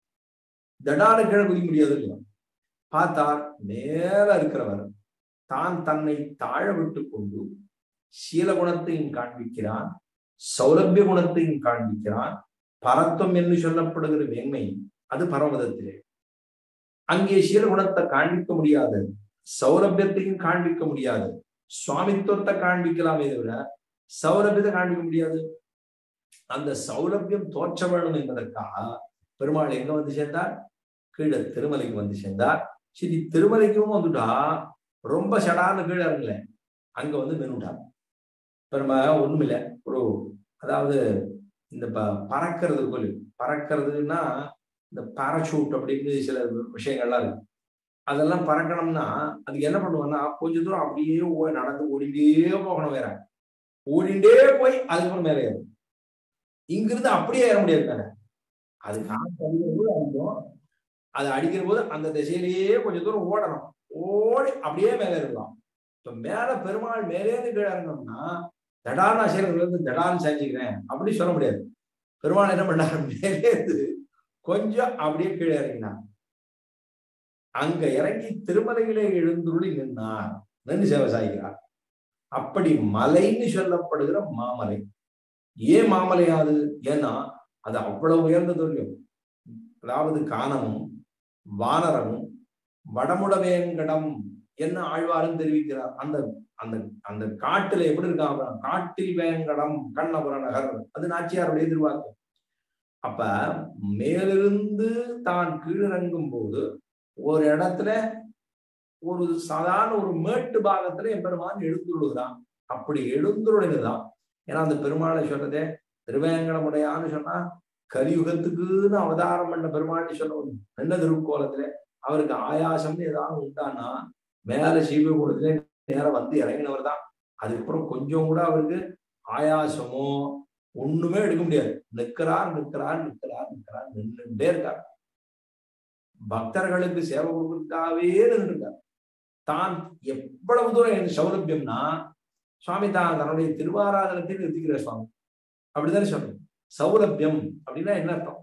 தடான கீழே குதிக்க முடியாது இல்லையா பார்த்தார் மேல இருக்கிறவர் தான் தன்னை தாழ விட்டு கொண்டு சீல குணத்தையும் காண்பிக்கிறான் சௌலபிய குணத்தையும் காண்பிக்கிறான் பரத்துவம் என்று சொல்லப்படுகிற மேன்மை அது பரமதத்திலே அங்கே சீலகுணத்தை காண்பிக்க முடியாது சௌலபியத்தையும் காண்பிக்க முடியாது சுவாமித்துவத்தை காண்பிக்கலாமே தவிர சௌலபியத்தை காண்பிக்க முடியாது அந்த சௌலபியம் தோற்ற வேணும் என்பதற்காக பெருமாள் எங்க வந்து சேர்ந்தார் கீழே திருமலைக்கு வந்து சேர்ந்தார் சரி திருமலைக்கும் வந்துட்டா ரொம்ப சடான கீழே இறங்கல அங்க வந்து நின்றுட்டார் பெருமா ஒண்ணுமில்ல ஒரு அதாவது இந்த ப பறக்கிறது போல பறக்கிறதுனா இந்த பாராசூட் அப்படின்னு சில விஷயங்கள்லாம் இருக்கு அதெல்லாம் பறக்கணும்னா அதுக்கு என்ன பண்ணுவாங்கன்னா கொஞ்ச தூரம் அப்படியே ஓ நடந்து ஓடிண்டே போகணும் வேற ஓடிண்டே போய் அதுக்கப்புறம் மேலே ஏறும் இங்கிருந்து அப்படியே ஏற முடியாது தானே அது காற்று அடிக்கிற போது அடிக்கும் அது அடிக்கிற போது அந்த திசையிலேயே கொஞ்சம் தூரம் ஓடணும் ஓடி அப்படியே மேலே இருக்கலாம் இப்ப மேல பெருமாள் மேலேருந்து கீழே இறங்கணும்னா தடான் ஆசிரியர்கள் வந்து தடான்னு செஞ்சுக்கிறேன் அப்படின்னு சொல்ல முடியாது பெருமாள் என்ன பண்ணார் மேலேருந்து கொஞ்சம் அப்படியே கீழே இறங்கினார் அங்க இறங்கி திருமலையிலே எழுந்துருளி நின்னார் நின்று சேவை சாய்கிறார் அப்படி மலைன்னு சொல்லப்படுகிற மாமலை ஏன் மாமலையாது ஏன்னா அது அவ்வளவு உயர்ந்தது இல்லையோ அதாவது காணமும் வானரமும் வடமுடவேங்கடம் என்ன ஆழ்வாரும் தெரிவிக்கிறார் அந்த அந்த அந்த காட்டுல எப்படி இருக்காங்க காட்டில் வேங்கடம் கண்ணபுர நகர் அது நாச்சியாருடைய எதிர்பார்க்கும் அப்ப மேலிருந்து தான் கீழிறங்கும் போது ஒரு இடத்துல ஒரு சாதாரண ஒரு மேட்டு பாகத்துல எம்பெருமான் எழுந்துருளுகிறான் அப்படி எழுந்துருளினதுதான் ஏன்னா அந்த பெருமாளை சொல்றதே திருவேங்கடமுடையான்னு சொன்னா கலியுகத்துக்குன்னு அவதாரம் பண்ண பெருமாள் சொன்ன ஒரு நல்ல திருக்கோலத்துல அவருக்கு ஆயாசம்னு ஏதாவது உண்டானா மேல சீவகுலத்திலே நேரம் வந்து இறங்கினவர் தான் அதுக்கப்புறம் கொஞ்சம் கூட அவருக்கு ஆயாசமோ ஒண்ணுமே எடுக்க முடியாது நிற்கிறார் நிற்கிறார் நிற்கிறார் நிற்கிறார் நின்றுட்டே இருக்கார் பக்தர்களுக்கு சேவை கொடுக்கறதுக்காகவே நின்றுருக்கார் தான் எவ்வளவு தூரம் எனக்கு சௌலபியம்னா சுவாமி தான் தன்னுடைய திருவாராதனத்தை நிறுத்திக்கிற சுவாமி அப்படித்தானே சொல்றேன் சௌலபியம் அப்படின்னா என்ன அர்த்தம்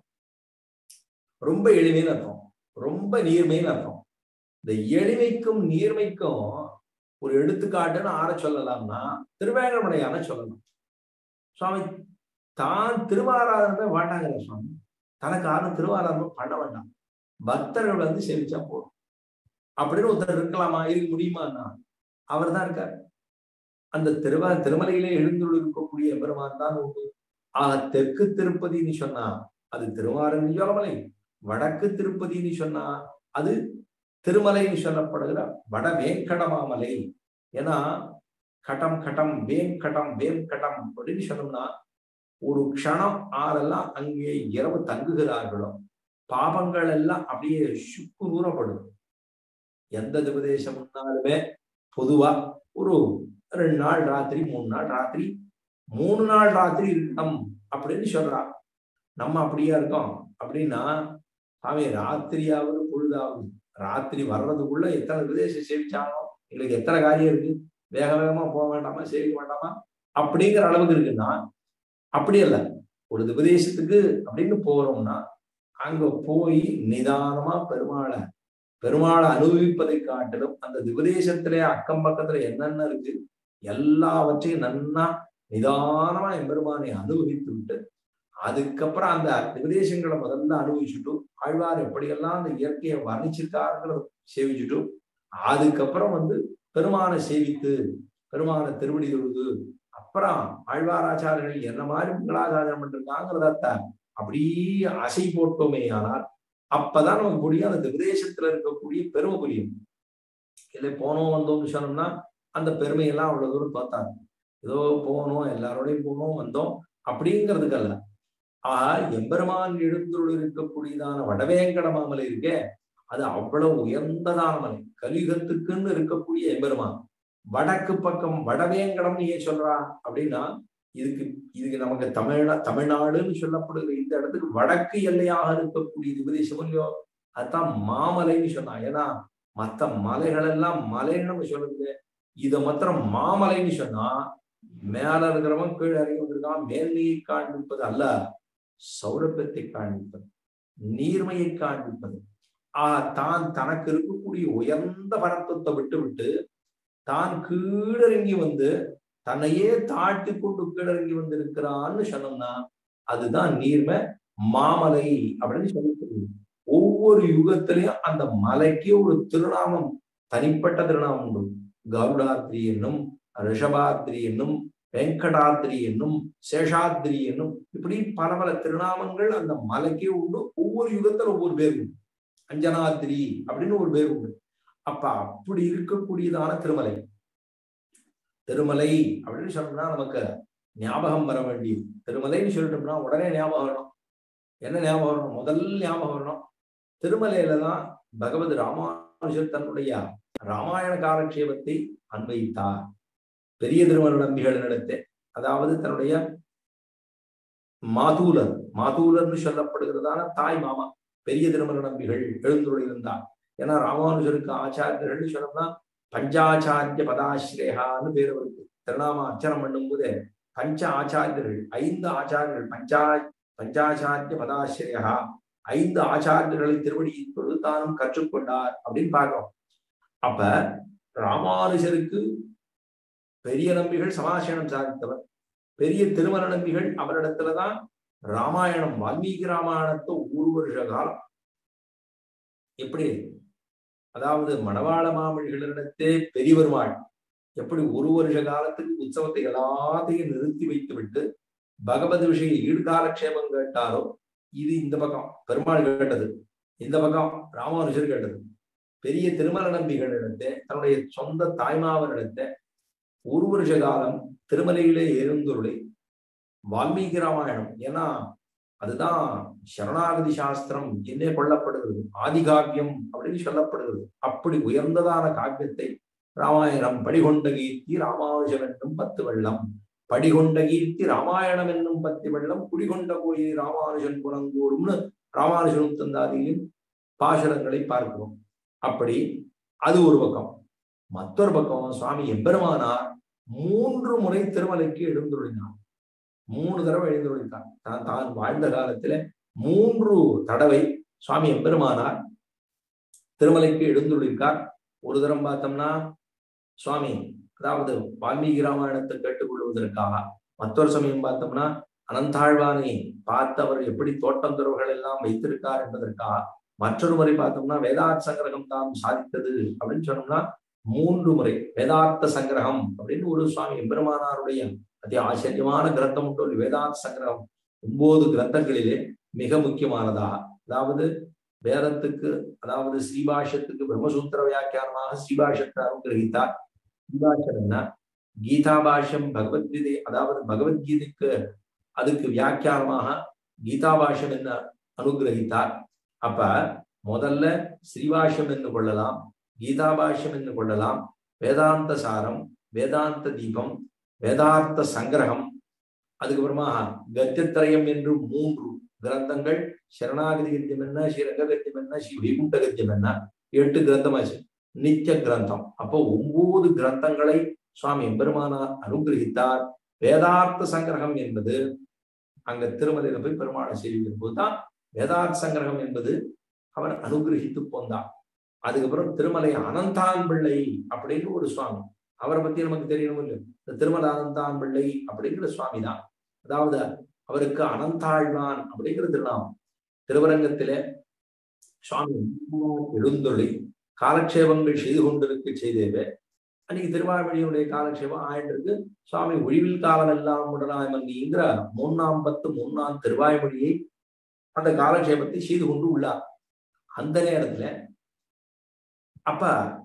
ரொம்ப எளிமைன்னு அர்த்தம் ரொம்ப நீர்மைன்னு அர்த்தம் இந்த எளிமைக்கும் நீர்மைக்கும் ஒரு எடுத்துக்காட்டுன்னு ஆற சொல்லலாம்னா திருவேங்கடமுடையான சொல்லலாம் சுவாமி தான் திருவாராதனமே வேண்டாங்கிற சுவாமி தனக்கு யாரும் திருவாராதனம் பண்ண வேண்டாம் பக்தர்கள் வந்து சேவிச்சா போதும் அப்படின்னு ஒருத்தர் இருக்கலாமா இருக்க முடியுமான்னா அவர் தான் இருக்கார் அந்த திருவ திருமலையிலே எழுந்துள்ள இருக்கக்கூடிய எம்பெருமான் தான் உண்டு ஆக தெற்கு திருப்பதின்னு சொன்னா அது திருவாரூர்மலை வடக்கு திருப்பதின்னு சொன்னா அது திருமலைன்னு சொல்லப்படுகிற வட வேங்கடமாமலை ஏன்னா கடம் கடம் வேங்கடம் வேங்கடம் அப்படின்னு சொன்னோம்னா ஒரு க்ஷணம் ஆரெல்லாம் அங்கே இரவு தங்குகிறார்களோ பாபங்கள் எல்லாம் அப்படியே சுக்குநூறப்படும் எந்த உபதேசம்னாலுமே பொதுவா ஒரு ரெண்டு நாள் ராத்திரி மூணு நாள் ராத்திரி மூணு நாள் ராத்திரி இருக்கணும் அப்படின்னு சொல்றா நம்ம அப்படியா இருக்கோம் அப்படின்னா சாமி ராத்திரியாவது பொழுதாவது ராத்திரி வர்றதுக்குள்ள எத்தனை விதேசம் சேவிச்சாலும் எங்களுக்கு எத்தனை காரியம் இருக்கு வேக வேகமா போக வேண்டாமா சேவிக்க வேண்டாமா அப்படிங்கிற அளவுக்கு இருக்குன்னா அப்படி அல்ல ஒரு உபதேசத்துக்கு அப்படின்னு போறோம்னா அங்க போய் நிதானமா பெருமாளை பெருமாளை அனுபவிப்பதை காட்டிலும் அந்த உபதேசத்திலே அக்கம் பக்கத்துல என்னென்ன இருக்கு எல்லாவற்றையும் நன்னா நிதானமா எம்பெருமானை அனுபவித்து விட்டு அதுக்கப்புறம் அந்த உபதேசங்களை முதல்ல அனுபவிச்சுட்டு ஆழ்வார் எப்படியெல்லாம் அந்த இயற்கையை வர்ணிச்சிருக்காருங்கிறத சேவிச்சுட்டு அதுக்கப்புறம் வந்து பெருமானை சேவித்து பெருமானை திருவடி தொழுது அப்புறம் ஆழ்வாராச்சாரியர்கள் என்ன மாதிரி மங்களாச்சாரம் பண்ணிருக்காங்கிறத அப்படியே அசை போட்டோமே ஆனால் அப்பதான் நமக்கு புரியும் அந்த விதேசத்துல இருக்கக்கூடிய பெருமை புரியும் இல்லை போனோம் வந்தோம்னு சொன்னோம்னா அந்த பெருமையெல்லாம் அவ்வளவு தூரம் பார்த்தாங்க ஏதோ போனோம் எல்லாரோடையும் போனோம் வந்தோம் அப்படிங்கிறதுக்கு அல்ல ஆஹா எம்பெருமான் எழுந்துள்ள இருக்கக்கூடியதான வடவேங்கட மாமலை இருக்கே அது அவ்வளவு உயர்ந்ததான மலை கலியுகத்துக்குன்னு இருக்கக்கூடிய எம்பெருமான் வடக்கு பக்கம் வடவேங்கடம்னு ஏன் சொல்றா அப்படின்னா இதுக்கு இதுக்கு நமக்கு தமிழ்நா தமிழ்நாடுன்னு சொல்லப்படுகிற இந்த இடத்துக்கு வடக்கு எல்லையாக இருக்கக்கூடிய உபதேசம் இல்லையோ அதுதான் மாமலைன்னு சொன்னா ஏன்னா மத்த மலைகள் எல்லாம் மலைன்னு நம்ம சொல்லுது இதை மாத்திரம் மாமலைன்னு சொன்னா மேல இருக்கிறவன் கீழே இறங்கி வந்திருக்கான் மேன்மையை காண்பிப்பது அல்ல சௌரபியத்தை காண்பிப்பது நீர்மையை காண்பிப்பது ஆஹ் தான் தனக்கு இருக்கக்கூடிய உயர்ந்த பரத்துவத்தை விட்டு விட்டு தான் கீழிறங்கி வந்து தன்னையே தாட்டி கொண்டு கீழிறங்கி வந்திருக்கிறான்னு சொன்னோம்னா அதுதான் நீர்மை மாமலை அப்படின்னு சொல்லி ஒவ்வொரு யுகத்திலையும் அந்த மலைக்கு ஒரு திருநாமம் தனிப்பட்ட திருநாமம் உண்டு கருடாத்ரி என்னும் ரிஷபாத்ரி என்னும் வெங்கடாத்ரி என்னும் சேஷாத்ரி என்னும் இப்படி பல பல திருநாமங்கள் அந்த மலைக்கே உண்டு ஒவ்வொரு யுகத்துல ஒவ்வொரு பேர் உண்டு அஞ்சனாத்ரி அப்படின்னு ஒரு பேர் உண்டு அப்ப அப்படி இருக்கக்கூடியதான திருமலை திருமலை அப்படின்னு சொன்னோம்னா நமக்கு ஞாபகம் வர வேண்டியது திருமலைன்னு சொல்லிட்டோம்னா உடனே ஞாபகம் வரணும் என்ன ஞாபகம் வரணும் முதல் ஞாபகம் வரணும் திருமலையில தான் பகவத் ராமானுஜர் தன்னுடைய ராமாயண காலக்ஷேபத்தை அன்வைத்தார் பெரிய திருமண நம்பிகளிடத்தை அதாவது தன்னுடைய மாதூலர் மாதூலர்னு சொல்லப்படுகிறதான தாய் மாமா பெரிய திருமண நம்பிகள் எழுந்துள்ளிருந்தார் ஏன்னா ராமானுஜருக்கு ஆச்சாரியர்கள் சொன்னோம்னா பஞ்சாச்சாரிய பதாஸ்ரேகான்னு பேர் அவருக்கு திருநாம அர்ச்சனம் பண்ணும் போது பஞ்ச ஆச்சாரியர்கள் ஐந்து ஆச்சாரியர்கள் பஞ்சா பஞ்சாச்சாரிய பதாஸ்ரேகா ஐந்து ஆச்சாரியர்களை திருவடியின் பொழுது தானும் கற்றுக்கொண்டார் அப்படின்னு பார்க்கிறோம் அப்ப ராமானுஜருக்கு பெரிய நம்பிகள் சமாசனம் சாதித்தவர் பெரிய திருமண நம்பிகள் அவரிடத்துலதான் ராமாயணம் வால்மீகி ராமாயணத்தை ஒரு வருஷ காலம் எப்படி அதாவது மணவாள மாமணிகளிடத்தே பெரிய பெருமாள் எப்படி ஒரு வருஷ காலத்துக்கு உற்சவத்தை எல்லாத்தையும் நிறுத்தி வைத்து விட்டு பகவத் விஷய ஈடுகாலக்ஷேபம் கேட்டாரோ இது இந்த பக்கம் பெருமாள் கேட்டது இந்த பக்கம் ராமானுஜர் கேட்டது பெரிய திருமல நம்பிகளிடத்தை தன்னுடைய சொந்த தாய்மாவரிடத்தை ஒரு வருஷ காலம் திருமலையிலே எழுந்துருளை வால்மீகி ராமாயணம் ஏன்னா அதுதான் சரணாகதி சாஸ்திரம் என்னே கொள்ளப்படுகிறது ஆதிகாவியம் அப்படின்னு சொல்லப்படுகிறது அப்படி உயர்ந்ததான காவியத்தை ராமாயணம் படிகொண்ட கீர்த்தி ராமானுஜம் என்னும் பத்து வெள்ளம் படிகொண்ட கீர்த்தி ராமாயணம் என்னும் பத்து வெள்ளம் குடிகொண்ட கோயில் ராமானுஜன் குணங்கூறும்னு ராமானுஜனும் தந்தாதியின் பாசுரங்களை பார்க்கிறோம் அப்படி அது ஒரு பக்கம் மற்றொரு பக்கம் சுவாமி எம்பெருமானார் மூன்று முறை திருமலைக்கு எழுந்துள்ளார் மூணு தடவை எழுந்துள்ளார் தான் தான் வாழ்ந்த காலத்துல மூன்று தடவை சுவாமி எம்பெருமானார் திருமலைக்கு எழுந்துள்ளிருக்கார் ஒரு தரம் பார்த்தோம்னா சுவாமி அதாவது வால்மீகி ராமாயணத்தை கேட்டுக்கொள்வதற்காக மற்றொரு சமயம் பார்த்தோம்னா அனந்தாழ்வானை பார்த்து அவர் எப்படி தோட்டம் துறவுகள் எல்லாம் வைத்திருக்கார் என்பதற்காக மற்றொரு முறை பார்த்தோம்னா வேதார்த்த சங்கிரகம் தான் சாதித்தது அப்படின்னு சொன்னோம்னா மூன்று முறை வேதார்த்த சங்கிரகம் அப்படின்னு ஒரு சுவாமி எம்பெருமானாருடைய அதி ஆச்சரியமான கிரந்தம் உண்டு வேதார்த்த சங்கிரகம் ஒன்பது கிரந்தங்களிலே மிக முக்கியமானதா அதாவது வேதத்துக்கு அதாவது ஸ்ரீபாஷத்துக்கு பிரம்மசூத்திர வியாக்கியானமாக ஸ்ரீபாஷத்தை அனுகிரகித்தார் ஸ்ரீபாஷம் என்ன கீதா பாஷ்யம் பகவத்கீதை அதாவது பகவத்கீதைக்கு அதுக்கு வியாக்கியானமாக கீதா பாஷ்யம் என்ன அனுகிரகித்தார் அப்ப முதல்ல ஸ்ரீபாஷ்யம் என்று கொள்ளலாம் கீதா பாஷ்யம் என்று கொள்ளலாம் வேதாந்த சாரம் வேதாந்த தீபம் வேதார்த்த சங்கிரகம் அதுக்கப்புறமா கத்தியத்திரயம் என்று மூன்று கிரந்தங்கள் சரணாகதி கத்தியம் என்ன ஸ்ரீரங்க கத்தியம் என்ன ஸ்ரீ வைகுண்ட கத்தியம் என்ன எட்டு கிரந்தமாச்சு நித்திய கிரந்தம் அப்போ ஒன்பது கிரந்தங்களை சுவாமி எம்பெருமானார் அனுகிரகித்தார் வேதார்த்த சங்கிரகம் என்பது அங்க திருமலையில போய் பெருமாளை சேவிக்கிற போதுதான் வேதார்த்த சங்கிரகம் என்பது அவர் அனுகிரகித்து போந்தார் அதுக்கப்புறம் திருமலை அனந்தான் பிள்ளை அப்படின்னு ஒரு சுவாமி அவரை பத்தி நமக்கு தெரியணும் இல்லை இந்த திருமல அனந்தான் பிள்ளை அப்படிங்கிற சுவாமி தான் அதாவது அவருக்கு அனந்தாழ்வான் அப்படிங்கிற திருநாமம் திருவரங்கத்திலே சுவாமி எழுந்தொழி காலக்ஷேபங்கள் செய்து கொண்டிருக்க செய்தேவே அன்னைக்கு திருவாழ்மொழியுடைய காலக்ஷேபம் ஆயிட்டிருக்கு சுவாமி ஒழிவில் காலம் எல்லாம் உடனாய் மன்னிங்கிற மூணாம் பத்து மூணாம் திருவாய்மொழியை அந்த காலக்ஷேபத்தை செய்து கொண்டு உள்ளார் அந்த நேரத்துல அப்ப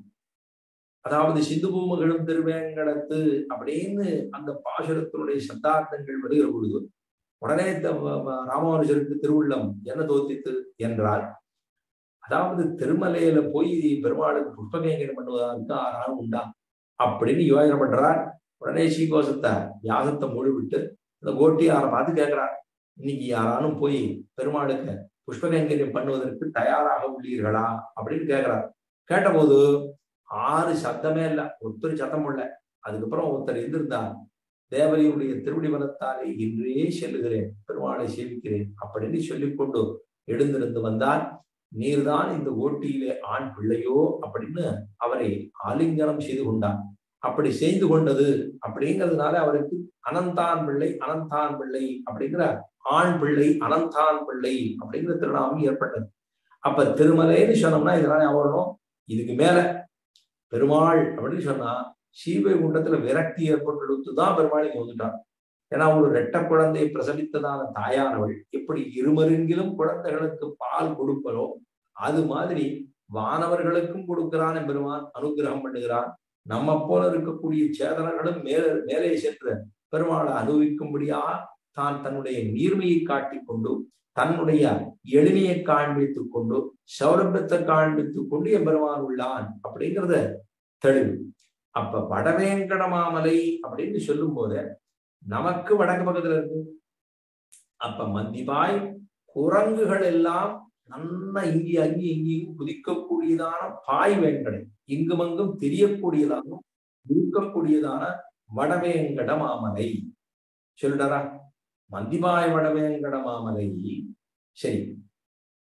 அதாவது சிந்து பூமகளும் திருவேங்கடத்து அப்படின்னு அந்த பாசுரத்தினுடைய சப்தார்த்தங்கள் வருகிற பொழுது உடனே ராமானுஜருக்கு திருவுள்ளம் என்ன தோத்தித்து என்றால் அதாவது திருமலையில போய் பெருமாளுக்கு புஷ்பகேங்கரம் பண்ணுவதற்கு ஆறாலும் உண்டா அப்படின்னு யோசனை பண்றார் உடனே ஸ்ரீகோசத்தை யாகத்தை மூடிவிட்டு அந்த கோட்டியாரை பார்த்து கேட்கிறார் இன்னைக்கு யாரானும் போய் பெருமாளுக்கு புஷ்பகைங்கரியம் பண்ணுவதற்கு தயாராக உள்ளீர்களா அப்படின்னு கேட்கிறார் கேட்டபோது ஆறு சத்தமே இல்ல ஒருத்தர் சத்தம் இல்ல அதுக்கப்புறம் ஒருத்தர் இருந்திருந்தார் தேவரியுடைய திருவடி வனத்தாலே இன்றே செல்லுகிறேன் பெருமாளை சேவிக்கிறேன் அப்படின்னு சொல்லிக்கொண்டு எழுந்திருந்து வந்தால் நீர்தான் இந்த ஓட்டியிலே ஆண் பிள்ளையோ அப்படின்னு அவரை ஆலிங்கனம் செய்து கொண்டார் அப்படி செய்து கொண்டது அப்படிங்கிறதுனால அவருக்கு அனந்தான் பிள்ளை அனந்தான் பிள்ளை அப்படிங்கிற ஆண் பிள்ளை அனந்தான் பிள்ளை அப்படிங்கிற திருநாமம் ஏற்பட்டது அப்ப திருமலைன்னு சொன்னோம்னா இதெல்லாம் ஞாபகம் இதுக்கு மேல பெருமாள் அப்படின்னு சொன்னா ஸ்ரீவைகுண்டத்துல விரக்தி ஏற்பட்டு தான் பெருமாள் இங்க வந்துட்டார் ஏன்னா ஒரு ரெட்ட குழந்தையை பிரசவித்ததான தாயானவள் எப்படி இருமருங்கிலும் குழந்தைகளுக்கு பால் கொடுப்பரோ அது மாதிரி வானவர்களுக்கும் கொடுக்கிறான் பெருமான் அனுகிரகம் பண்ணுகிறான் நம்ம போல இருக்கக்கூடிய சேதனர்களும் மேல மேலே சென்று பெருமாளை அனுபவிக்கும்படியா தான் தன்னுடைய நீர்மையை காட்டிக் கொண்டு தன்னுடைய எளிமையை காண்பித்துக் கொண்டு சௌரபத்தை காண்பித்துக் கொண்டு எம்பெருமான் உள்ளான் அப்படிங்கிறத தெளிவு அப்ப வடவேங்கட மாமலை அப்படின்னு சொல்லும் போது நமக்கு வடக்கு பக்கத்துல இருக்கு அப்ப மந்திபாய் குரங்குகள் எல்லாம் நல்லா இங்கே அங்கே இங்கேயும் குதிக்கக்கூடியதான பாய் வேங்கடை இங்குமங்கும் தெரியக்கூடியதாகவும் இருக்கக்கூடியதான வடவேங்கட மாமலை சொல்லிட்டாரா மந்திபாய் வடவேங்கட மாமலை சரி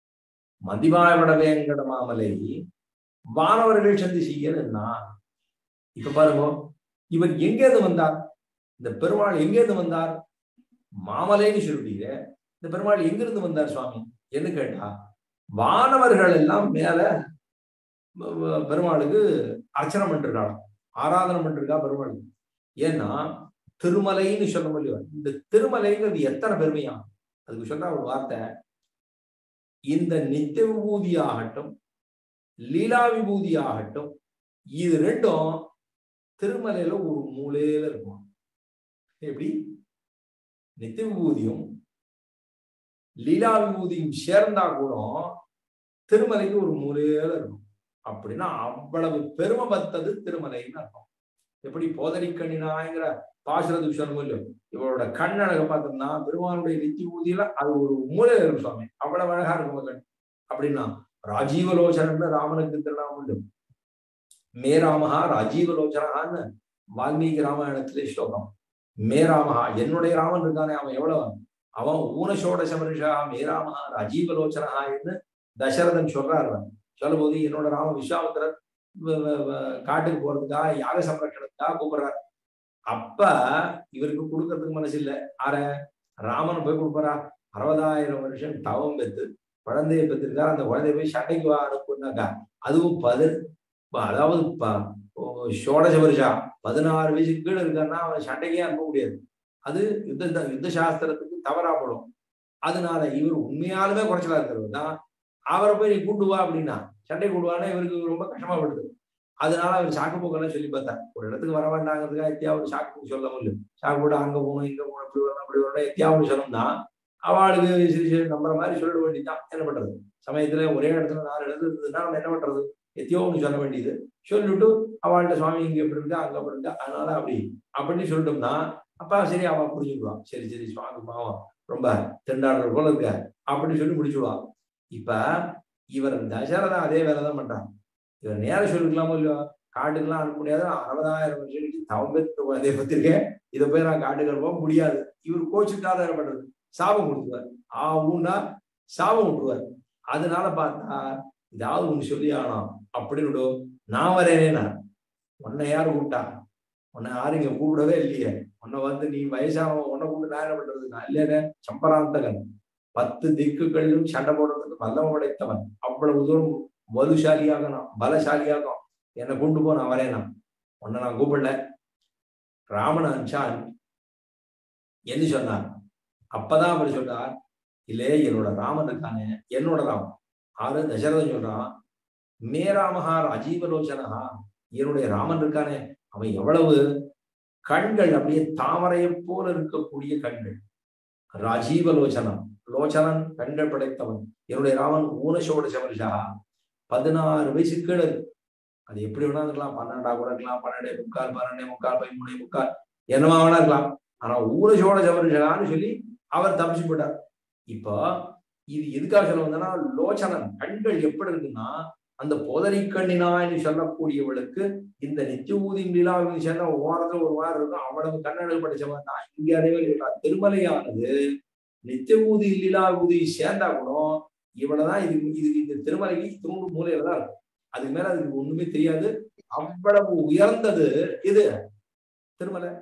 மதிவாய்வட வேங்கட மாமலை வானவர்கள் சந்தி செய்யணும்னா இப்ப பாருங்க இவர் எங்கேருந்து வந்தார் இந்த பெருமாள் எங்கேருந்து வந்தார் மாமலைன்னு சொல்றீங்க இந்த பெருமாள் எங்கிருந்து வந்தார் சுவாமி என்ன கேட்டா வானவர்கள் எல்லாம் மேல வ- வ- பெருமாளுக்கு அர்ச்சனை பண்ணிருக்காங்க ஆராதனை பண்ணிருக்கா பெருமாளுக்கு ஏன்னா திருமலைன்னு சொல்ல முடியும் இந்த திருமலைங்கிறது எத்தனை பெருமையா அதுக்கு சொன்னா ஒரு வார்த்தை இந்த நித்திய விபூதி ஆகட்டும் லீலா விபூதி ஆகட்டும் இது ரெண்டும் திருமலையில ஒரு மூலையில இருக்கும் எப்படி நித்திய விபூதியும் லீலா விபூதியும் சேர்ந்தா கூட திருமலைக்கு ஒரு மூலையில இருக்கும் அப்படின்னா அவ்வளவு பெருமை பத்தது திருமலைன்னு அர்த்தம் எப்படி போதரிக்கண்ணினாங்கிற பாசுரத்துக்கு சொல்ல முடியும் இவரோட கண்ணழக பார்த்தோம்னா பெருமானுடைய நித்தி ஊதியில அது ஒரு மூலையில இருக்கும் சுவாமி அவ்வளவு அழகா இருக்கும் கண் அப்படின்னா ராஜீவலோச்சனன்னு ராமனுக்கு திருநாமம் உண்டு மே ராமஹா ராஜீவலோச்சனான்னு வால்மீகி ராமாயணத்திலே ஸ்லோகம் மே ராமஹா என்னுடைய ராமன் இருக்கானே அவன் எவ்வளவு அவன் ஊனசோடச மனுஷா மே ராமஹா ராஜீவலோச்சனஹா என்று தசரதன் சொல்றாரு அவன். சொல்லும்போது என்னோட ராம விஸ்வாமித்திரர் வ- வ- வ- காட்டுக்கு போறதுக்காக யாக சம்ரட்சணத்துக்காக கூப்பிடுறாரு அப்ப இவருக்கு கொடுக்கறதுக்கு மனசு இல்ல ஆற ராமன் போய் கொடுப்பாரா அறுபதாயிரம் வருஷம் தவம் பெற்று குழந்தைய பெற்றிருக்காரு அந்த குழந்தைய போய் சண்டைக்கு வா அனுப்புனாக்கா அதுவும் பது ப- அதாவது ப- ஓ, ஷோடச வருஷா பதினாறு வயசுக்கு கீழே இருக்காருன்னா அவன் சண்டைக்கே அனுப்ப முடியாது அது யுத்த யுத்த சாஸ்திரத்துக்கு தவறா படும் அதனால இவர் உண்மையாலுமே குறைச்சலா இருக்கிறவர் தான் அவரை போய் நீ கூட்டு வா அப்படின்னா சண்டை கூடுவானா இவருக்கு ரொம்ப கஷ்டமா படுது அதனால அவர் சாக்கு போக்கெல்லாம் சொல்லி பார்த்தார் ஒரு இடத்துக்கு வர வேண்டாங்கிறதுக்காக எத்தியாவது சாக்கு போக்கு சொல்ல முடியும் சாக்கு போட்டு அங்க போகணும் இங்க போகணும் இப்படி வரணும் அப்படி வரணும் எத்தியாவது சொல்லணும்னா அவளுக்கு சரி சரி நம்புற மாதிரி சொல்லிட வேண்டியதுதான் என்ன பண்றது சமயத்துல ஒரே இடத்துல நாலு இடத்துல இருந்ததுன்னா நம்ம என்ன பண்றது எத்தியோ ஒன்று சொல்ல வேண்டியது சொல்லிட்டு அவள்கிட்ட சுவாமி இங்க எப்படி இருக்கா அங்க அப்படி இருக்கா அதனால அப்படி அப்படின்னு சொல்லிட்டோம்னா அப்பா சரி அவ புரிஞ்சுக்குவான் சரி சரி சுவாமி பாவம் ரொம்ப திண்டாடுற போல இருக்க அப்படின்னு சொல்லி முடிச்சுடுவான் இப்ப இவர் தசரதா அதே வேலை தான் பண்றாங்க இவர் நேரம் சொல்லிக்கலாமோ இல்லையோ காட்டுக்கெல்லாம் அனுப்ப முடியாது அறுபதாயிரம் வருஷம் கழிச்சு தவம் பெற்று குழந்தைய பத்திருக்கேன் இதை போய் நான் காட்டுக்கு அனுப்ப முடியாது இவர் கோச்சுட்டாத என்ன பண்றது சாபம் கொடுத்துருவார் ஆ ஊன்னா சாபம் விட்டுருவார் அதனால பார்த்தா ஏதாவது ஒண்ணு சொல்லி ஆனோம் அப்படின்னு நான் வரேனேனா உன்னை யாரு கூப்பிட்டா உன்னை யாரும் இங்க கூப்பிடவே இல்லையே உன்னை வந்து நீ வயசானவன் உன்னை கூப்பிட்டு நான் என்ன பண்றது நான் இல்லையே சம்பராந்தகன் பத்து திக்குகளிலும் சண்டை போடுறதுக்கு வல்லவன் படைத்தவன் அவ்வளவு தூரம் வலுசாலியாக நான் பலசாலியாக என்னை கொண்டு போ நான் வரேனா உன்னை நான் கூப்பிடல ராமன் அனுச்சான் என்ன சொன்னார் அப்பதான் அவர் சொல்றார் இல்லே என்னோட ராமன் இருக்கானே என்னோட ராமன் ஆறு தசரதன் சொல்றான் மே ராமஹா ராஜீவலோச்சனஹா என்னுடைய ராமன் இருக்கானே அவன் எவ்வளவு கண்கள் அப்படியே தாமரையை போல இருக்கக்கூடிய கண்கள் ராஜீவலோச்சனம் லோச்சனன் கண்கள் படைத்தவன் என்னுடைய ராமன் ஊனசோட சமரிஷா பதினாறு வயசு கீழே இருக்கு. அது எப்படி வேணா இருக்கலாம் பன்னெண்டா கூட இருக்கலாம் பன்னெண்டே முக்கால் பன்னெண்டே முக்கால் பதிமூணே முக்கால் என்னவா வேணா இருக்கலாம் ஆனா ஊனசோட சமரிஷான்னு சொல்லி அவர் தப்பிச்சு போட்டார் இப்போ இது எதுக்காக சொல்ல வந்தேன்னா லோச்சனன் கண்கள் எப்படி இருக்குன்னா அந்த போதனை கண்ணினான்னு சொல்லக்கூடியவளுக்கு இந்த நித்திய ஊதி நிலாவில் சேர்ந்த ஓரத்துல ஒரு வாரம் இருக்கும் அவ்வளவு கண்ணழகு படிச்சவன் தான் இங்க அதே மாதிரி சொல்றான். திருமலையானது நித்திய ஊதி லீலா ஊதி சேர்ந்தா கூட இவ்வளவுதான் இது இது இந்த திருமலைக்கு தூண்டு மூலையில தான் இருக்கும் அதுக்கு மேல அதுக்கு ஒண்ணுமே தெரியாது அவ்வளவு உயர்ந்தது இது திருமலை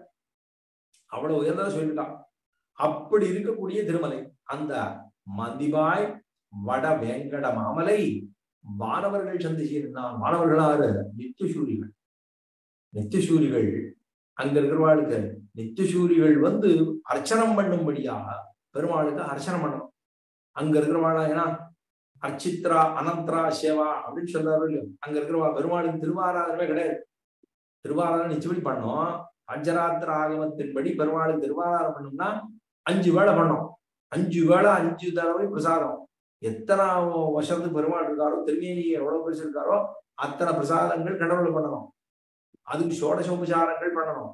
அவ்வளவு உயர்ந்ததை சொல்லிட்டான் அப்படி இருக்கக்கூடிய திருமலை அந்த மதிவாய் வட வேங்கட மாமலை வானவர்கள் சந்திச்சிருந்தான் வானவர்கள் ஆறு நித்தியசூரிகள் நித்தியசூரிகள் அங்க இருக்கிறவாளுக்கு நித்தியசூரிகள் வந்து அர்ச்சனம் பண்ணும்படியாக பெருமாளுக்கு அர்ச்சனம் பண்ணணும் அங்க இருக்கிறவாளா ஏன்னா அர்ச்சித்ரா அனந்தரா சேவா அப்படின்னு சொல்றாரு இல்லையோ அங்க இருக்கிறவா பெருமாளுக்கு திருவாராதனமே கிடையாது திருவாராதனை நிச்சயப்படி பண்ணோம் பஞ்சராத்திர ஆகமத்தின்படி பெருமாளுக்கு திருவாராதனம் பண்ணோம்னா அஞ்சு வேளை பண்ணோம் அஞ்சு வேளை அஞ்சு தடவை பிரசாதம் எத்தனை வருஷத்துக்கு பெருமாள் இருக்காரோ திருமேனி எவ்வளவு பெருசு இருக்காரோ அத்தனை பிரசாதங்கள் கடவுள் பண்ணணும் அதுக்கு சோடசோபசாரங்கள் பண்ணணும்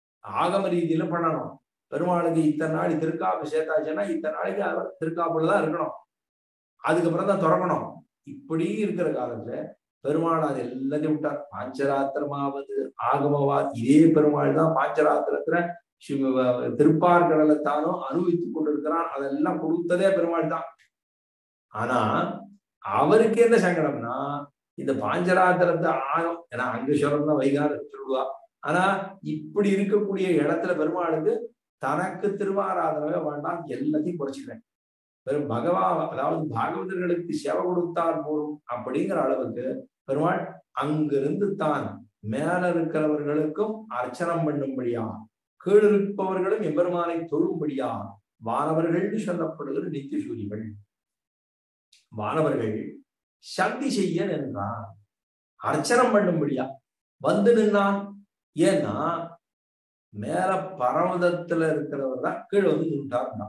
ஆகம ரீதியில பண்ணணும் பெருமாளுக்கு இத்தனை நாள் திருக்காப்பு சேர்த்தாச்சுன்னா இத்தனை நாளைக்கு அவர் திருக்காப்புல தான் இருக்கணும் அதுக்கப்புறம் தான் திறக்கணும் இப்படி இருக்கிற காலத்துல பெருமாள் அது எல்லாத்தையும் விட்டார் பாஞ்சராத்திரமாவது ஆகமவா இதே பெருமாள் தான் பாஞ்சராத்திரத்துல சிவ- திருப்பார்கடலை தானும் அனுபவித்துக் கொண்டிருக்கிறான் அதெல்லாம் கொடுத்ததே பெருமாள் தான் ஆனா அவருக்கு என்ன சங்கடம்னா இந்த பாஞ்சராத்திரத்தை ஆழம் ஏன்னா அங்க சொல்றதுதான் வைகார சொல்லுவா ஆனா இப்படி இருக்கக்கூடிய இடத்துல பெருமாளுக்கு தனக்கு திருவாராதனவே வேண்டாம் எல்லாத்தையும் குறைச்சிக்கிறேன் வெறும் பகவா அதாவது பாகவதர்களுக்கு செவ கொடுத்தால் போதும் அப்படிங்கிற அளவுக்கு பெருமாள் அங்கிருந்து தான் மேல இருக்கிறவர்களுக்கும் அர்ச்சனம் பண்ணும்படியா கீழ் இருப்பவர்களும் எம்பெருமானை தொழும்படியா வானவர்கள்னு சொல்லப்படுகிற நித்திய சூரிகள் வானவர்கள் சக்தி செய்ய நின்றான் அர்ச்சனம் பண்ணும்படியா வந்து நின்னான் ஏன்னா மேல பரமதத்துல இருக்கிறவர் தான் கீழே வந்து நின்றார்னா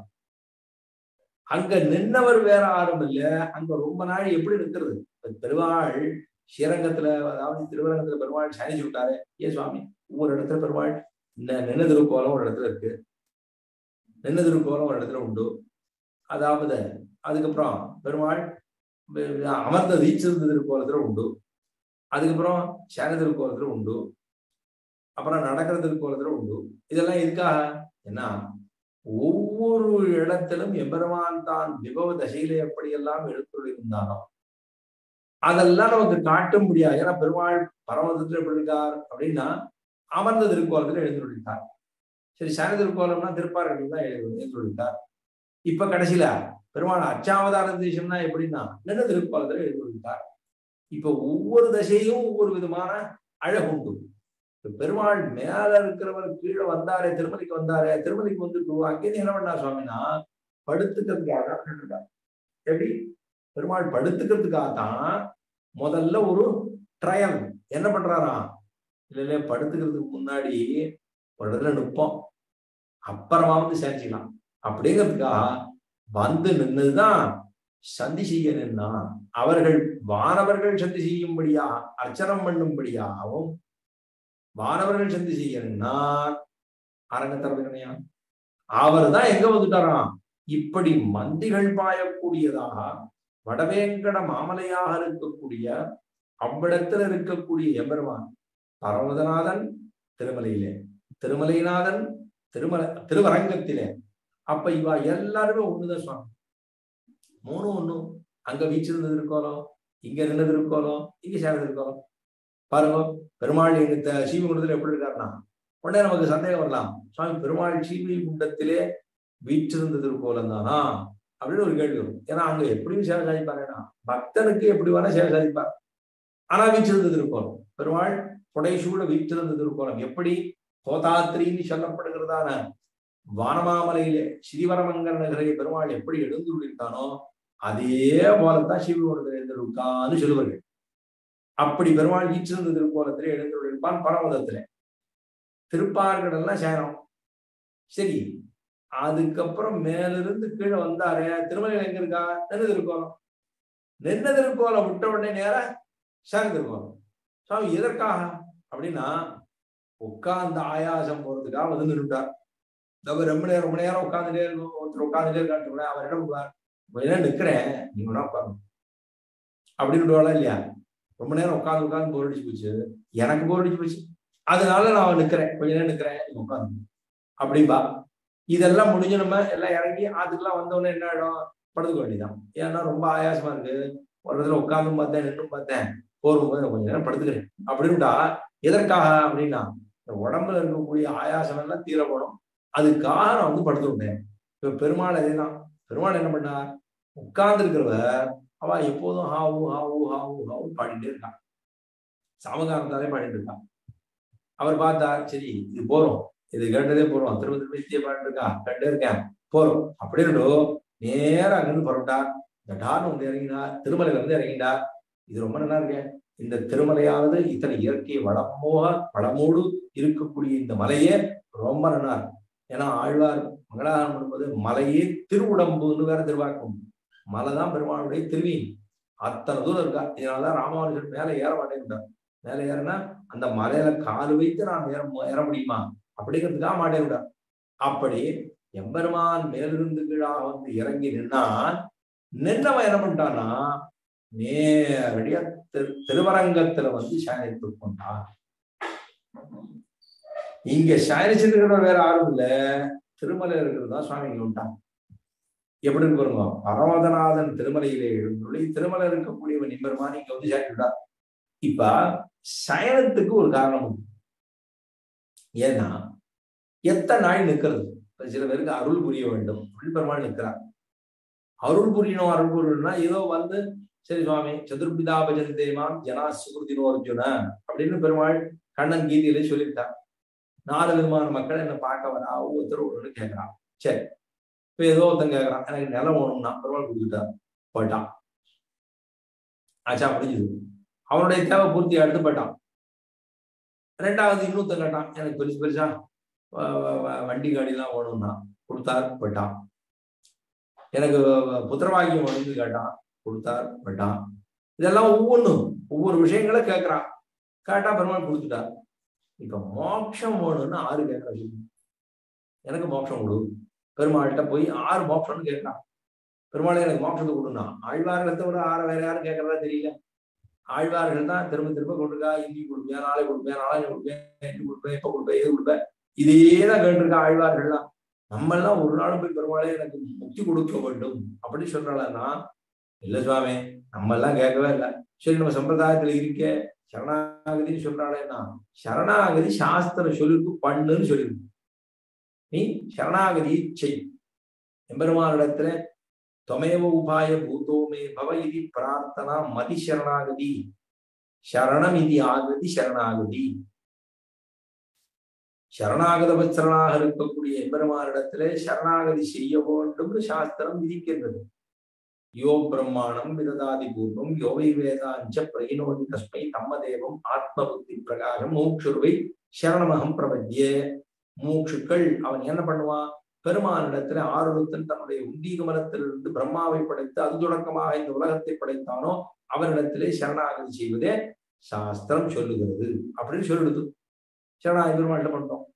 அங்க நின்னவர் வேற யாரும் இல்ல அங்க ரொம்ப நாள் எப்படி நிற்கிறது பெருமாள் ஸ்ரீரங்கத்துல அதாவது திருவரங்கத்துல பெருமாள் சயனிச்சு விட்டாரு ஏ சுவாமி ஒவ்வொரு இடத்துல பெருமாள் நின்ன திருக்கோலம் ஒரு இடத்துல இருக்கு நின்ன திருக்கோலம் ஒரு இடத்துல உண்டு அதாவது அதுக்கப்புறம் பெருமாள் அமர்ந்த வீச்சிருந்த திருக்கோலத்துல உண்டு அதுக்கப்புறம் சேன திருக்கோலத்துல உண்டு அப்புறம் நடக்கிற திருக்கோலத்துல உண்டு இதெல்லாம் எதுக்காக என்ன ஒவ்வொரு இடத்திலும் எம்பெருமான் தான் விபவ தசையில எப்படியெல்லாம் எழுத்துள்ளிருந்தானோ அதெல்லாம் நமக்கு காட்ட முடியாது ஏன்னா பெருமாள் பரமதத்துல எப்படி இருக்கார் அப்படின்னா அமர்ந்த திருக்கோலத்துல எழுந்துள்ளிருக்கார் சரி சன திருக்கோலம்னா திருப்பார்கள் தான் எழுந்துள்ளிருக்கார் இப்ப கடைசியில பெருமாள் அச்சாவதார தேசம்னா எப்படின்னா நின்ற திருக்கோலத்துல எழுந்துள்ளிருக்கார் இப்ப ஒவ்வொரு தசையும் ஒவ்வொரு விதமான அழகுண்டு பெருமாள் மேல இருக்கிறவர் கீழே வந்தாரே திருமலைக்கு வந்தாரே திருமலைக்கு வந்துட்டு அங்கே என்ன பண்ணா சுவாமினா படுத்துக்கிறதுக்காக எப்படி பெருமாள் படுத்துக்கிறதுக்காக தான் முதல்ல ஒரு ட்ரையல் என்ன பண்றாராம் இல்ல இல்ல படுத்துக்கிறதுக்கு முன்னாடி ஒரு இடத்துல நிற்போம் அப்புறமா வந்து சேர்ச்சிக்கலாம் அப்படிங்கிறதுக்காக வந்து நின்றுதான் சந்தி செய்ய நின்னா அவர்கள் வானவர்கள் சந்தி செய்யும்படியா அர்ச்சனம் பண்ணும்படியாகவும் வானவர்கள் சந்தி செய்யணும்னா அரங்கத்தரவையா அவர் தான் எங்க வந்துட்டாராம் இப்படி மந்திகள் பாயக்கூடியதாக வடவேங்கட மாமலையாக இருக்கக்கூடிய அவ்விடத்துல இருக்கக்கூடிய எம்பெருமான் பரவதநாதன் திருமலையிலே திருமலைநாதன் திருமல திருவரங்கத்திலே அப்ப இவா எல்லாருமே ஒண்ணுதான் சுவாமி மூணு ஒண்ணு அங்க வீச்சிருந்தது இருக்கோலம் இங்க நின்னது இருக்கோலம் இங்க சேர்ந்தது இருக்கோலம் பாருங்க பெருமாள் எங்க சீவகுண்டத்துல எப்படி இருக்காருன்னா உடனே நமக்கு சந்தேகம் வரலாம் சுவாமி பெருமாள் சீவி குண்டத்திலே வீற்றிருந்த திருக்கோலம் தானா அப்படின்னு ஒரு கேள்வி வரும் ஏன்னா அங்க எப்படியும் சேவை சாதிப்பாருன்னா பக்தனுக்கு எப்படி வேணா சேவை சாதிப்பார் ஆனா வீற்றிருந்த திருக்கோலம் பெருமாள் புடைசூட வீற்றிருந்த திருக்கோலம் எப்படி கோதாத்திரின்னு சொல்லப்படுகிறதான வானமாமலையிலே ஸ்ரீவரமங்கல் நகரை பெருமாள் எப்படி எழுந்துள்ளிருக்கானோ அதே போலத்தான் சிவகுண்டத்தில் எழுந்திருக்கான்னு சொல்லுவார்கள் அப்படி பெருமாள் வீச்சிருந்த திருக்கோலத்திலே எழுந்துள்ளிருப்பான் பரமதத்திலே திருப்பார்கள் எல்லாம் சேரம் சரி அதுக்கப்புறம் மேலிருந்து கீழே வந்தாரே திருமலையில் எங்க இருக்கா நின்று திருக்கோலம் நின்ன திருக்கோலம் விட்ட உடனே நேர சேர திருக்கோலம் சுவாமி எதற்காக அப்படின்னா உட்கார்ந்து ஆயாசம் போறதுக்காக வந்து நின்றுட்டார் நம்ம ரொம்ப நேரம் ரொம்ப நேரம் உட்காந்துட்டே இருக்கும் ஒருத்தர் உட்காந்துட்டே இருக்கான்னு அவர் என்ன பண்ணுவார் கொஞ்ச நேரம் நிக்கிறேன் நீங்க வேணா உட்காந்து அப்படின்னு இல்லையா ரொம்ப நேரம் உட்காந்து உட்காந்து போர் அடிச்சு போச்சு எனக்கு போர் அடிச்சு போச்சு அதனால நான் நிக்கிறேன் கொஞ்ச நேரம் நிக்கிறேன் நீங்க உட்காந்து அப்படின்பா இதெல்லாம் முடிஞ்சு நம்ம எல்லாம் இறங்கி அதுக்கெல்லாம் வந்தோடனே என்ன ஆயிடும் படுத்துக்க வேண்டியதான் ஏன்னா ரொம்ப ஆயாசமா இருக்கு ஒரு இடத்துல உட்காந்தும் பார்த்தேன் நின்றும் பார்த்தேன் போரும் போது கொஞ்ச நேரம் படுத்துக்கிறேன் அப்படின்ட்டா எதற்காக அப்படின்னா இந்த உடம்புல இருக்கக்கூடிய ஆயாசம் எல்லாம் தீரப்படும் அதுக்காக நான் வந்து படுத்து விட்டேன் இப்ப பெருமாள் அதேதான் பெருமாள் என்ன பண்ணார் உட்கார்ந்து இருக்கிறவர் அவ எப்போதும் ஹாவு ஹாவு ஹாவு ஹாவு பாடிட்டே இருக்கான் சாமகாரத்தாலே பாடிட்டு இருக்கான் அவர் பார்த்தார் சரி இது போறோம் இது கேட்டதே போறோம் திரும்ப திரும்ப இத்திய பாடிட்டு இருக்கா கேட்டே இருக்கேன் போறோம் அப்படின்னு நேரம் அங்கிருந்து புறப்பட்டார் இந்த டார்னு வந்து இறங்கினார் திருமலையில வந்து இறங்கினார் இது ரொம்ப நல்லா இருக்கேன் இந்த திருமலையானது இத்தனை இயற்கை வளமோக வளமோடு இருக்கக்கூடிய இந்த மலையே ரொம்ப நல்லா இருக்கு ஏன்னா ஆழ்வார் மங்களாதாரம் பண்ணும்போது மலையே திருவுடம்புன்னு வேற திருவாக்கும் மலை தான் பெருமாளுடைய திருவீன் அத்தனை தூரம் இருக்கா இதனாலதான் ராமானுஜன் மேல ஏற மாட்டேங்கிட்டார் மேல ஏறினா அந்த மலையில கால் வைத்து நான் ஏற ஏற முடியுமா அப்படிங்கிறதுக்காக மாட்டேங்கிட்டார் அப்படி எம்பெருமான் மேலிருந்து கீழாக வந்து இறங்கி நின்னான் நின்னவன் என்ன பண்ணிட்டான்னா நேரடியா திரு திருவரங்கத்துல வந்து சயனித்து கொண்டான் இங்க சயனிச்சிருக்கிற வேற யாரும் இல்ல திருமலை இருக்கிறது தான் சுவாமி இங்க விட்டான் எப்படி இருக்கு பாருங்க பரமதநாதன் திருமலையிலே எழுந்துள்ளி திருமலை இருக்கக்கூடியவன் நிம்பெருமான் இங்க வந்து சேர்த்துட்டார் இப்ப சயனத்துக்கு ஒரு காரணம் உண்டு ஏன்னா எத்தனை நாள் நிக்கிறது இப்ப சில பேருக்கு அருள் புரிய வேண்டும் பெருமாள் நிற்கிறார் அருள் புரியணும் அருள் புரியணும்னா ஏதோ வந்து சரி சுவாமி சதுர்பிதா பஜந்தேமாம் ஜனா சுகிருதினோ அர்ஜுன அப்படின்னு பெருமாள் கண்ணன் கீதையில சொல்லிட்டார் நாலு விதமான மக்கள் என்ன பார்க்க வரா ஒவ்வொருத்தரும் ஒன்று கேட்கறான் சரி இப்ப ஏதோ ஒருத்தன் கேட்கறான் எனக்கு நிலம் வேணும்னா பெருமாள் கொடுத்துட்டார் போயிட்டான் ஆச்சா முடிஞ்சது அவனுடைய தேவை பூர்த்தி எடுத்து போயிட்டான் ரெண்டாவது இன்னொருத்தன் கேட்டான் எனக்கு பெருசு பெருசா வண்டி காடிலாம் வேணும்னா கொடுத்தார் போயிட்டான் எனக்கு புத்திரவாகியம் வேணும்னு கேட்டான் கொடுத்தார் போயிட்டான் இதெல்லாம் ஒவ்வொன்றும் ஒவ்வொரு விஷயங்களை கேட்கறான் கேட்டா பெருமாள் கொடுத்துட்டார் இப்ப மோட்சம் வேணும்னு ஆறு கேட்கற எனக்கு மோட்சம் கொடு பெருமாள்கிட்ட போய் ஆறு மோட்சம்னு கேட்கறான் பெருமாள் எனக்கு மோட்சத்தை கொடுனா ஆழ்வார்களை தவிர ஆறு வேற யாரும் கேட்கறதா தெரியல ஆழ்வார்கள் தான் திரும்ப திரும்ப கொண்டிருக்கா இன்னி கொடுப்பேன் நாளை கொடுப்பேன் நாளை கொடுப்பேன் இன்னி கொடுப்பேன் எப்ப கொடுப்பேன் எது கொடுப்பேன் இதே தான் கேட்டிருக்கா ஆழ்வார்கள்லாம் நம்ம எல்லாம் ஒரு நாளும் போய் பெருமாளே எனக்கு முக்தி கொடுக்க வேண்டும் அப்படி சொல்றாளன்னா இல்ல சுவாமி நம்ம எல்லாம் கேட்கவே இல்லை சரி நம்ம சம்பிரதாயத்துல இருக்க சரணாகதின்னு சொல்றாளேன்னா சரணாகதி சாஸ்திர சொல்லிருக்கு பண்ணுன்னு சொல்லிருக்கு நீ சரணாகதி செய் எம்பெருமானிடத்துல தொமேவ உபாய பூதோமே பவ இது பிரார்த்தனா மதி சரணாகதி சரணம் இது ஆகதி சரணாகதி சரணாகத வச்சரணாக இருக்கக்கூடிய எம்பெருமானிடத்திலே சரணாகதி செய்ய வேண்டும்னு சாஸ்திரம் விதிக்கின்றது யோ பிரம்மாணம் விததாதி பூர்வம் யோவை வேதாஞ்ச பிரகினோதி தஸ்மை தம்மதேவம் ஆத்ம புத்தி பிரகாரம் மூக்ஷுருவை சரணமகம் பிரபத்திய மூக்ஷுக்கள் அவன் என்ன பண்ணுவான் பெருமானிடத்துல ஆறுத்தன் தன்னுடைய உண்டீக மரத்திலிருந்து பிரம்மாவை படைத்து அது தொடக்கமாக இந்த உலகத்தை படைத்தானோ அவரிடத்திலே சரணாகதி செய்வதே சாஸ்திரம் சொல்லுகிறது அப்படின்னு சொல்லிடுது சரணாகதி பெருமாள்கிட்ட பண்ணிட்டோம்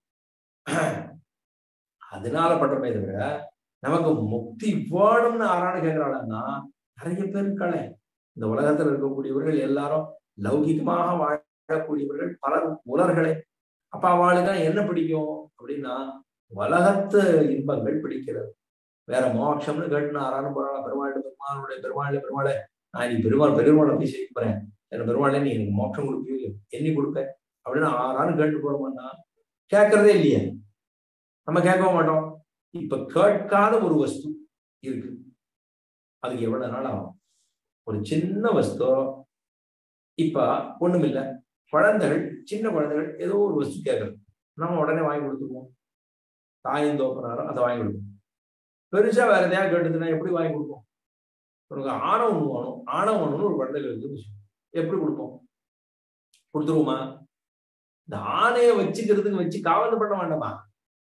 அதனால பண்றமே தவிர நமக்கு முக்தி வேணும்னு ஆராய்ச்சி கேட்கிறாளன்னா நிறைய பேர் இருக்காளே இந்த உலகத்துல இருக்கக்கூடியவர்கள் எல்லாரும் லௌகிகமாக வாழக்கூடியவர்கள் பலர் உலர்களே அப்ப அவளுக்கு என்ன பிடிக்கும் அப்படின்னா உலகத்து இன்பங்கள் பிடிக்கிறது வேற மோட்சம்னு கேட்டுன்னு ஆறாலும் போறாங்க பெருமாள் பெருமாளுடைய பெருமாள் பெருமாளை நான் நீ பெருமாள் பெருமாளை போய் செய்ய போறேன் என் பெருமாளை நீ எனக்கு மோட்சம் கொடுப்பீங்க எண்ணி கொடுப்பேன் அப்படின்னு ஆறாலும் கேட்டு போறோம்னா கேட்கறதே இல்லையே நம்ம கேட்க மாட்டோம் இப்ப கேட்காத ஒரு வஸ்து இருக்கு அதுக்கு எவ்வளவு நாள் ஆகும் ஒரு சின்ன வஸ்து இப்ப ஒண்ணுமில்ல குழந்தைகள் சின்ன குழந்தைகள் ஏதோ ஒரு வஸ்து கேட்கறது நம்ம உடனே வாங்கி கொடுத்துருவோம் தாயும் தோப்பினாலும் அதை வாங்கி கொடுப்போம் பெருசா வேற எதையாவது கேட்டதுன்னா எப்படி வாங்கி கொடுப்போம் உனக்கு ஆணவம் ஒண்ணு வேணும் ஆணவம் ஒண்ணுன்னு ஒரு குழந்தைகள் இருக்குன்னு எப்படி கொடுப்போம் கொடுத்துருவோமா இந்த ஆணையை வச்சுக்கிறதுக்கு வச்சு காவந்து பண்ண வேண்டாமா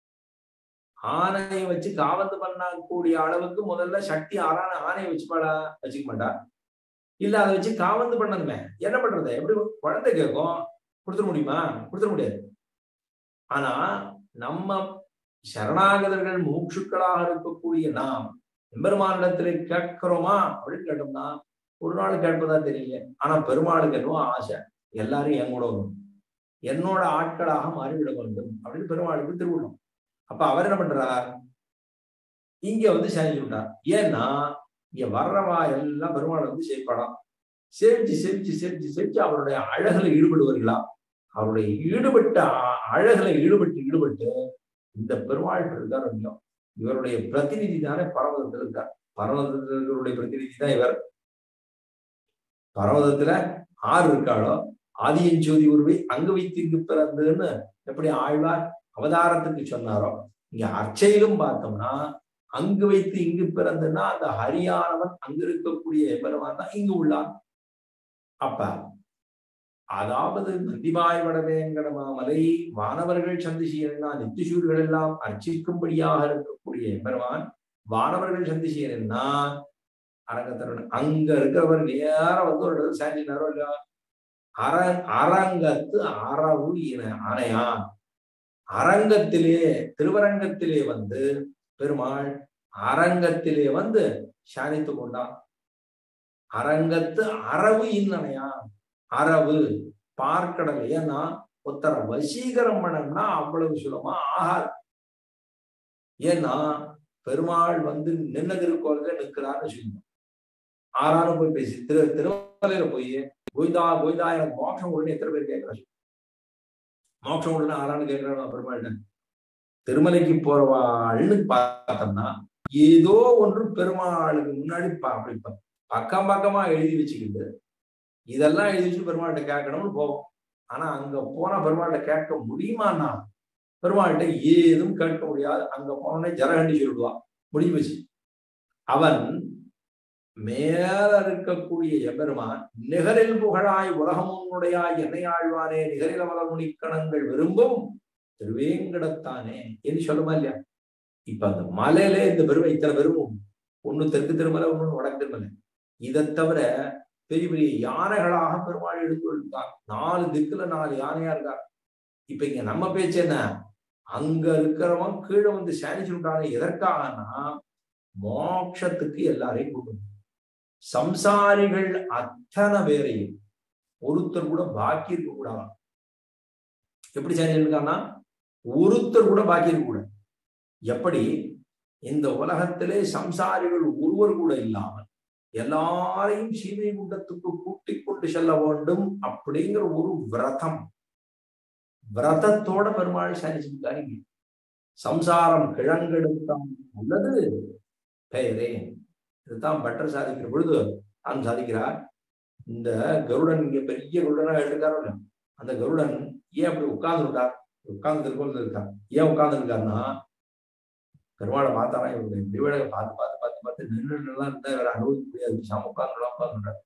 ஆணையை வச்சு காவந்து பண்ணக்கூடிய அளவுக்கு முதல்ல சக்தி ஆறான ஆணையை வச்சுப்பாடா வச்சுக்க மாட்டா இல்ல அதை வச்சு காவந்து பண்ணணுமே என்ன பண்றது எப்படி குழந்தை கேட்கும் கொடுத்துட முடியுமா கொடுத்துட முடியாது ஆனா நம்ம சரணாகதர்கள் மூச்சுக்களாக இருக்கக்கூடிய நாம் எம்பெருமானிடத்துல கேட்கிறோமா அப்படின்னு கேட்டோம்னா ஒரு நாள் கேட்பதா தெரியல ஆனா பெருமாளுக்கு என்னவோ ஆசை எல்லாரும் என் கூட வரணும் என்னோட ஆட்களாக மாறிவிட வேண்டும் அப்படின்னு பெருமாளுக்கு திருவிழம் அப்ப அவர் என்ன பண்றார் இங்க வந்து செஞ்சு விட்டார் ஏன்னா இங்க வர்றவா எல்லாம் பெருமாள் வந்து செய்யப்படாம் சேவிச்சு சேவிச்சு சேவிச்சு சேவிச்சு அவருடைய அழகுல ஈடுபடுவார்களா அவருடைய ஈடுபட்ட அழகுல ஈடுபட்டு ஈடுபட்டு இந்த பெருமாள் இருக்கார் இல்லையும் இவருடைய பிரதிநிதி தானே பரமதத்தில் இருக்கார் பரமதத்தினுடைய பிரதிநிதி தான் இவர் பரமதத்துல ஆறு இருக்காளோ ஆதியின் ஜோதி உருவை அங்கு வைத்து இங்கு பிறந்துன்னு எப்படி ஆழ்வார் அவதாரத்துக்கு சொன்னாரோ இங்க அர்ச்சையிலும் பார்த்தோம்னா அங்கு வைத்து இங்கு பிறந்துன்னா அந்த ஹரியானவன் அங்கு இருக்கக்கூடிய பெருமான் தான் இங்கு உள்ளான் அப்ப அதாவது நந்திபாய் வடவேங்கட மாமலை வானவர்கள் சந்திசியனா நித்திசூர்கள் எல்லாம் அர்ச்சிக்கும்படியாக இருக்கக்கூடிய பெருமான் வானவர்கள் சந்திசியனா அரங்கத்தரன் அங்க இருக்கிறவர் நேர வந்து ஒரு இடத்துல சாஞ்சினாரோ இல்லையா அர அரங்கத்து அறவு ஆணையான் அரங்கத்திலே திருவரங்கத்திலே வந்து பெருமாள் அரங்கத்திலே வந்து சாணித்து கொண்டான் அரங்கத்து அரவு இன்னனையான் அரவு பார்க்கடல் ஏன்னா ஒருத்தர வசீகரம் பண்ணம்னா அவ்வளவு சுலமா ஆகாது ஏன்னா பெருமாள் வந்து நின்ன திருக்கோலத்துல நிற்கிறான்னு சொல்லுவோம் ஆறானு போய் பேசி திரு திருமலையில போய் கோவிந்தா கோவிந்தா எனக்கு மோட்சம் உடனே எத்தனை பேர் கேட்கிறாரு மோட்சம் உடனே ஆறானு கேட்கிறாரு பெருமாள்கிட்ட திருமலைக்கு போறவாள்னு பார்த்தோம்னா ஏதோ ஒன்று பெருமாளுக்கு முன்னாடி ப- அப்படி ப- பக்கம் பக்கமா எழுதி வச்சுக்கிட்டு இதெல்லாம் எழுதி வச்சு பெருமாள்கிட்ட கேட்கணும்னு போவோம் ஆனா அங்க போனா பெருமாள்கிட்ட கேட்க முடியுமான்னா பெருமாள்கிட்ட ஏதும் கேட்க முடியாது அங்க போனோடனே ஜரகண்டி சொல்லிடுவான் முடிஞ்சு போச்சு அவன் மேல இருக்கக்கூடிய எம்பெருமான் நிகரில் புகழாய் உலகமுன்னுடையாய் என்னை ஆழ்வானே நிகரில் அமலர் முனிக்கணங்கள் விரும்பும் திருவேங்கடத்தானே என்று சொல்லுமா இல்லையா இப்ப அந்த மலையிலே இந்த பெருமை இத்தனை பெருமும் ஒண்ணு தெற்கு திருமலை ஒண்ணு வடக்கு திருமலை இதை தவிர பெரிய பெரிய யானைகளாக பெருமாள் எடுத்து இருக்கார் நாலு திக்குல நாலு யானையா இருக்கார் இப்ப இங்க நம்ம பேச்சு என்ன அங்க இருக்கிறவன் கீழே வந்து சாணிச்சுட்டாங்க எதற்காகனா மோட்சத்துக்கு எல்லாரையும் கொண்டு வரணும். சம்சாரிகள் அத்தனை பேரையும் ஒருத்தர் கூட பாக்கி இருக்க கூடாது எப்படி செஞ்சிருக்கான்னா ஒருத்தர் கூட பாக்கி இருக்க கூடாது எப்படி இந்த உலகத்திலே சம்சாரிகள் ஒருவர் கூட இல்லாமல் எல்லாரையும் சீமை குண்டத்துக்கு கூட்டிக் கொண்டு செல்ல வேண்டும் அப்படிங்கிற ஒரு விரதம் விரதத்தோட பெருமாள் சனிச்சிருக்காரு இங்க. சம்சாரம் கிழங்கெடுத்தான் உள்ளது பெயரே இதுதான் பட்டர் சாதிக்கிற பொழுது தான் சாதிக்கிறார் இந்த கருடன் இங்க பெரிய கருடனா எடுக்காரோ இல்லையோ, அந்த கருடன் ஏன் அப்படி உட்கார்ந்து விட்டார் உட்கார்ந்து திருக்கோலத்தில் இருக்கார் ஏன் உட்கார்ந்து இருக்காருன்னா பெருமாளை பார்த்தாரா இவருடைய விடிவழக பார்த்து பார்த்து பார்த்து பார்த்து நின்று எல்லாம் இருந்தா இவரை அனுபவிக்க முடியாது சாம உட்கார்ந்து உட்கார்ந்துட்டார்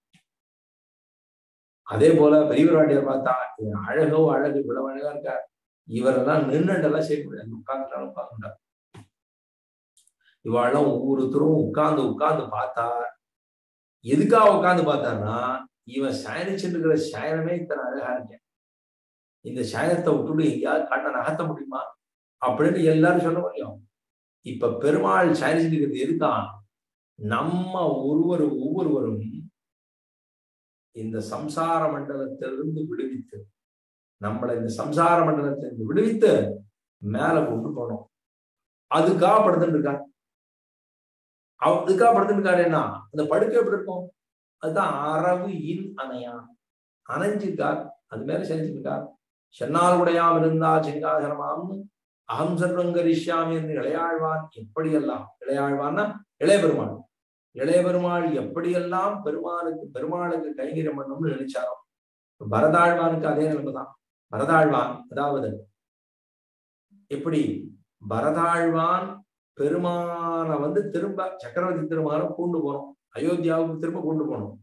அதே போல பெரியவராட்டியார் பார்த்தா இவர் அழகோ அழகு இவ்வளவு அழகா இருக்கார் இவரெல்லாம் நின்றுண்டெல்லாம் செய்ய முடியாது உட்கார்ந்துட்டாலும் உட்கார்ந்துட்டார் இவாளெல்லாம் ஒவ்வொருத்தரும் உட்கார்ந்து உட்கார்ந்து பார்த்தா எதுக்காக உட்கார்ந்து பார்த்தாருன்னா இவன் சயனிச்சுட்டு இருக்கிற சயனமே இத்தனை அழகா இருக்கேன் இந்த சயனத்தை விட்டுட்டு எங்கேயாவது கண்ணை நகர்த்த முடியுமா அப்படின்னு எல்லாரும் சொல்ல முடியும் இப்ப பெருமாள் சயனிச்சுட்டு இருக்கிறது எதுக்கான் நம்ம ஒருவர் ஒவ்வொருவரும் இந்த சம்சார மண்டலத்திலிருந்து விடுவித்து நம்மளை இந்த சம்சார மண்டலத்திலிருந்து விடுவித்து மேல கொண்டு போனோம் அதுக்காக படுத்துட்டு இருக்கார் அதுக்காக படுத்துட்டு இருக்காரு என்ன அந்த படுக்கை எப்படி இருக்கும் அதுதான் அரவு இன் அணையா அணைஞ்சிருக்கார் அது மேல செஞ்சிருக்கார் சென்னால் உடையாம் இருந்தா சிங்காசனமாம்னு அகம் சர்வங்கரிஷ்யாமி என்று இளையாழ்வான் எப்படியெல்லாம் இளையாழ்வான்னா இளைய பெருமாள் இளைய பெருமாள் எப்படியெல்லாம் பெருமாளுக்கு பெருமாளுக்கு கைங்கரியம் பண்ணணும்னு நினைச்சாரோ பரதாழ்வானுக்கு அதே நிலைமைதான் பரதாழ்வான் அதாவது எப்படி பரதாழ்வான் பெருமான வந்து திரும்ப சக்கரவர்த்தி திருமான கொண்டு போனோம் அயோத்தியாவுக்கு திரும்ப கொண்டு போனோம்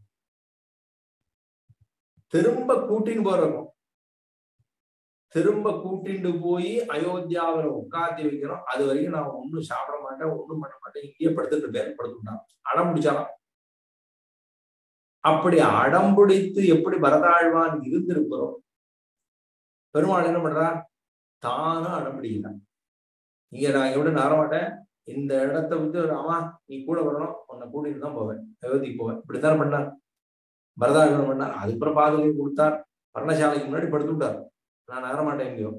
திரும்ப கூட்டின்னு போறோம் திரும்ப கூட்டிட்டு போய் அயோத்தியாவில உட்காந்து வைக்கிறோம் அது வரைக்கும் நான் ஒண்ணும் சாப்பிட மாட்டேன் ஒண்ணும் பண்ண மாட்டேன் இங்கேயே படுத்துட்டு பேர் படுத்துட்டான் அடம் பிடிச்சாராம் அப்படி அடம் பிடித்து எப்படி பரதாழ்வான் இருந்திருக்கிறோம் பெருமாள் என்ன பண்றார் தானும் அடம் பிடிக்கிறான் இங்க நான் எവിടെ நகர மாட்டேன் இந்த இடத்த விட்டு ராமா நீ கூட வரணும் உன்னை கூட்டிட்டு தான் போவேன் அயோத்திக்கு போவேன் இப்படித்தான் பண்ணார் பரதாழ்வான் பண்ணார் அதுக்கப்புறம் பாதுகை கொடுத்தார் பர்ணசாலைக்கு முன்னாடி படுத்து விட்டார் நான் நகர மாட்டேன் எங்கேயோ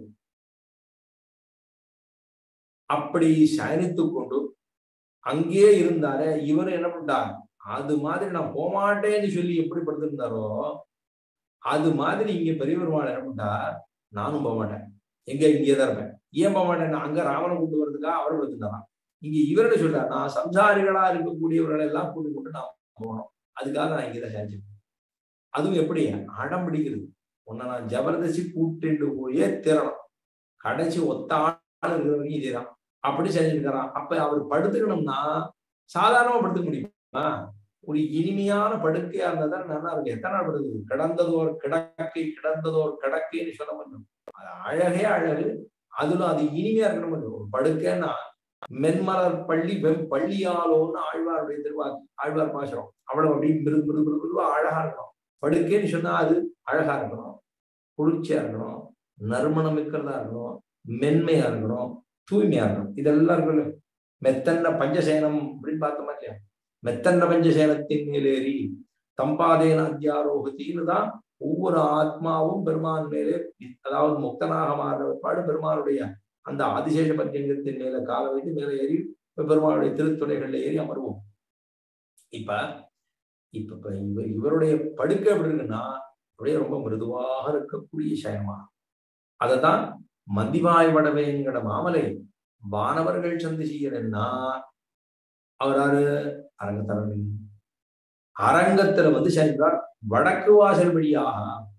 அப்படி சயனித்து கொண்டு அங்கேயே இருந்தாரே இவர் என்ன பண்ணிட்டார் அது மாதிரி நான் போமாட்டேன்னு சொல்லி எப்படி படுத்திருந்தாரோ அது மாதிரி இங்க பெரிய பெருமாள் என்ன பண்ணிட்டார் நானும் போக மாட்டேன் எங்க இங்கே தான் இருப்பேன் ஏன் போக மாட்டேன் அங்க ராவணை கொண்டு வரதுக்காக அவர் படுத்துட்டாராம் இங்க இவர்கிட்ட சொல்றார் நான் சம்சாரிகளா இருக்கக்கூடியவர்களை எல்லாம் கூட்டு கொண்டு நான் போகணும் அதுக்காக நான் இங்கதான் செஞ்சேன் அதுவும் எப்படி அடம் பிடிக்கிறது உன்னை நான் ஜபர்தஸ்தி கூட்டிட்டு போயே திறணும் கடைசி ஒத்த ஆள் இருக்கிறவங்க இதேதான் அப்படி செஞ்சிருக்கிறான் அப்ப அவர் படுத்துக்கணும்னா சாதாரணமா படுத்துக்க முடியுமா ஒரு இனிமையான படுக்கையா இருந்தா நல்லா இருக்கு எத்தனை நாள் படுக்குது கிடந்ததோர் கிடக்கை கிடந்ததோர் கிடக்கைன்னு சொல்ல முடியும் அது அழகே அழகு அதுல அது இனிமையா இருக்கணும் ஒரு படுக்கைன்னா மென்மலர் பள்ளி வெம் பள்ளியாலோன்னு ஆழ்வாருடைய திருவா ஆழ்வார் பாசுறோம் அவ்வளவு அப்படி மிருது மிருது மிருதுவா அழகா இருக்கணும் படுக்கைன்னு சொன்னா அது அழகா இருக்கணும் குளிர்ச்சியா இருக்கணும் நறுமணம் மிக்கிறதா இருக்கணும் மென்மையா இருக்கணும் தூய்மையா இருக்கணும் இதெல்லாம் இருக்குல்ல மெத்தன்ன பஞ்சசேனம் அப்படின்னு பார்த்தோமா இல்லையா மெத்தன்ன பஞ்சசேனத்தின் மேலேறி தம்பாதேன அத்தியாரோகத்தின்னு தான் ஒவ்வொரு ஆத்மாவும் பெருமான் மேலே அதாவது முக்தனாக மாறுற பாடு பெருமானுடைய அந்த ஆதிசேஷ பத்தியங்கத்தின் மேல கால வைத்து மேலே ஏறி இப்ப பெருமாளுடைய திருத்துறைகள்ல ஏறி அமருவோம் இப்ப இப்ப இப்ப இவர் இவருடைய படுக்கை எப்படி இருக்குன்னா அப்படியே ரொம்ப மிருதுவாக இருக்கக்கூடிய சயனமா அததான் மந்திவாய் வடவேங்கட மாமலை வானவர்கள் சந்திசீரன்னா அவராரு அரங்கத்தரன் அரங்கத்துல வந்து சென்றார் வடக்கு வாசல் வழியாக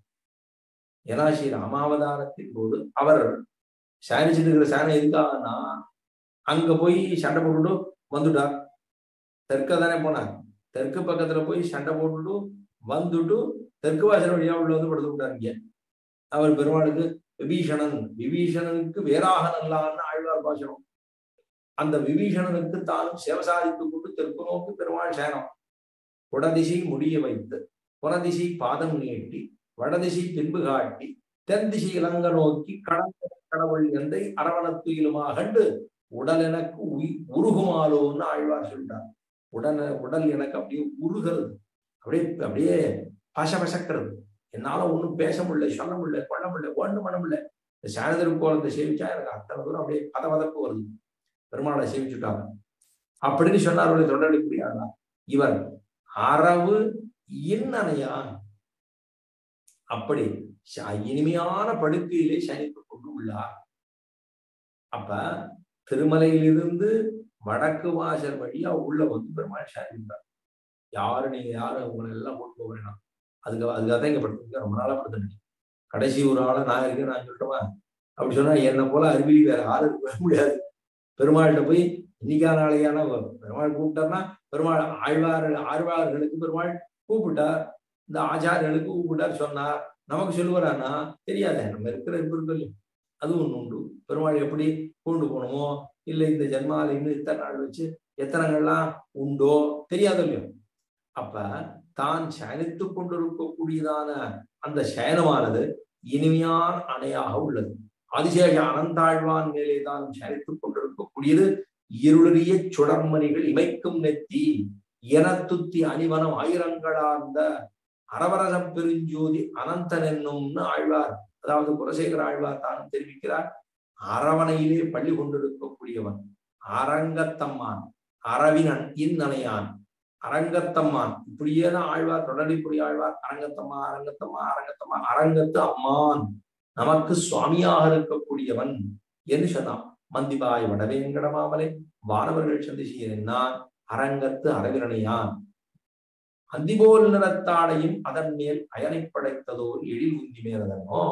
ஏன்னா ஸ்ரீ ராமாவதாரத்தின் போது அவர் சேனிச்சுட்டு இருக்கிற சேனை எதுக்காகனா அங்க போய் சண்டை போட்டுட்டு வந்துட்டார் தெற்க தானே போனார் தெற்கு பக்கத்துல போய் சண்டை போட்டுட்டு வந்துட்டு தெற்கு வாசல் வழியா உள்ள வந்து படுத்து விட்டார் இங்க அவர் பெருமாளுக்கு விபீஷணன் விபீஷணனுக்கு வேறாக நல்லான்னு ஆழ்வார் பாசனம் அந்த விபீஷணனுக்கு தானும் சிவசாதித்துக் கொண்டு தெற்கு நோக்கி பெருமாள் சேனம் குடதிசை முடிய வைத்து புறதிசை பாதம் நீட்டி வடதிசை பின்பு காட்டி தென் திசை இலங்க நோக்கி கடந்த கடவுள் எந்தை அரவணத்துயிலுமாக கண்டு உடல் எனக்கு உய் உருகுமாலோன்னு ஆழ்வார் சொல்லிட்டார் உடல் உடல் எனக்கு அப்படியே உருகிறது அப்படியே அப்படியே பச பசக்கிறது என்னால ஒண்ணும் பேச முடியல சொல்ல முடியல கொள்ள முடியல ஒண்ணும் பண்ண முடியல இந்த சாயந்தரக்கோலத்தை சேவிச்சா எனக்கு அத்தனை தூரம் அப்படியே பத பதப்பு வருது பெருமாளை சேவிச்சுட்டாங்க அப்படின்னு சொன்னார் தொண்டடிப்படியாளா இவர் அரவு இன்னனையான் அப்படி இனிமையான படுக்கையிலே சனித்துக் கொண்டு உள்ளார் அப்ப திருமலையிலிருந்து வடக்கு வாசல் வழியா உள்ள வந்து பெருமாள் சனித்தார் யாரு நீங்க யாரு உங்களை எல்லாம் கொண்டு போக வேணாம் அதுக்கு அதுக்காக தான் இங்க படுத்துருக்க ரொம்ப நாளா படுத்துட்டு கடைசி ஒரு ஆளை நான் இருக்கேன் நான் சொல்லிட்டோமா அப்படி சொன்னா என்னை போல அறிவியல் வேற ஆளு வர முடியாது பெருமாள்கிட்ட போய் இன்னைக்கா நாளையான பெருமாள் கூப்பிட்டார்னா பெருமாள் ஆழ்வார் ஆழ்வார்களுக்கு பெருமாள் கூப்பிட்டார் இந்த ஆச்சாரியர்களுக்கு கூப்பிட்டார் சொன்னார் நமக்கு சொல்லுவாரானா தெரியாதே நம்ம இருக்கிற இருக்கல் அதுவும் ஒண்ணு உண்டு பெருமாள் எப்படி கொண்டு போகணுமோ இல்லை இந்த ஜென்மால இன்னும் இத்தனை நாள் வச்சு எத்தனைகள்லாம் உண்டோ தெரியாதோ இல்லையோ அப்ப தான் சயனித்து கொண்டிருக்கக்கூடியதான அந்த சயனமானது இனிமையான அணையாக உள்ளது அதிசேஷ அனந்தாழ்வான் மேலே தான் சயனித்துக் கொண்டிருக்கக்கூடியது இருளிய சுடர்மணிகள் இமைக்கும் நெத்தி எனத்துத்தி அணிவனம் ஆயிரங்களார்ந்த அரவரச பெருஞ்சோதி அனந்தன் என்னும்னு ஆழ்வார் அதாவது குலசேகர ஆழ்வார் தானும் தெரிவிக்கிறார் அரவணையிலே பள்ளி கொண்டிருக்கக்கூடியவன் அரங்கத்தம்மான் அரவினன் இன்னனையான் அரங்கத்தம்மான் இப்படியே தான் ஆழ்வார் தொடர்புரி ஆழ்வார் அரங்கத்தம்மா அரங்கத்தம்மா அரங்கத்தம்மா அரங்கத்து அம்மான் நமக்கு சுவாமியாக இருக்கக்கூடியவன் என்று சொன்னான் மந்திபாய் வடவேங்கடமாமலை வானவர்கள் சந்திசீரன்னான் அரங்கத்து அரவிரணையான் அந்திபோல் நிறத்தாடையும் அதன் மேல் அயனை படைத்ததோர் எழில் உந்தி மேலதனோ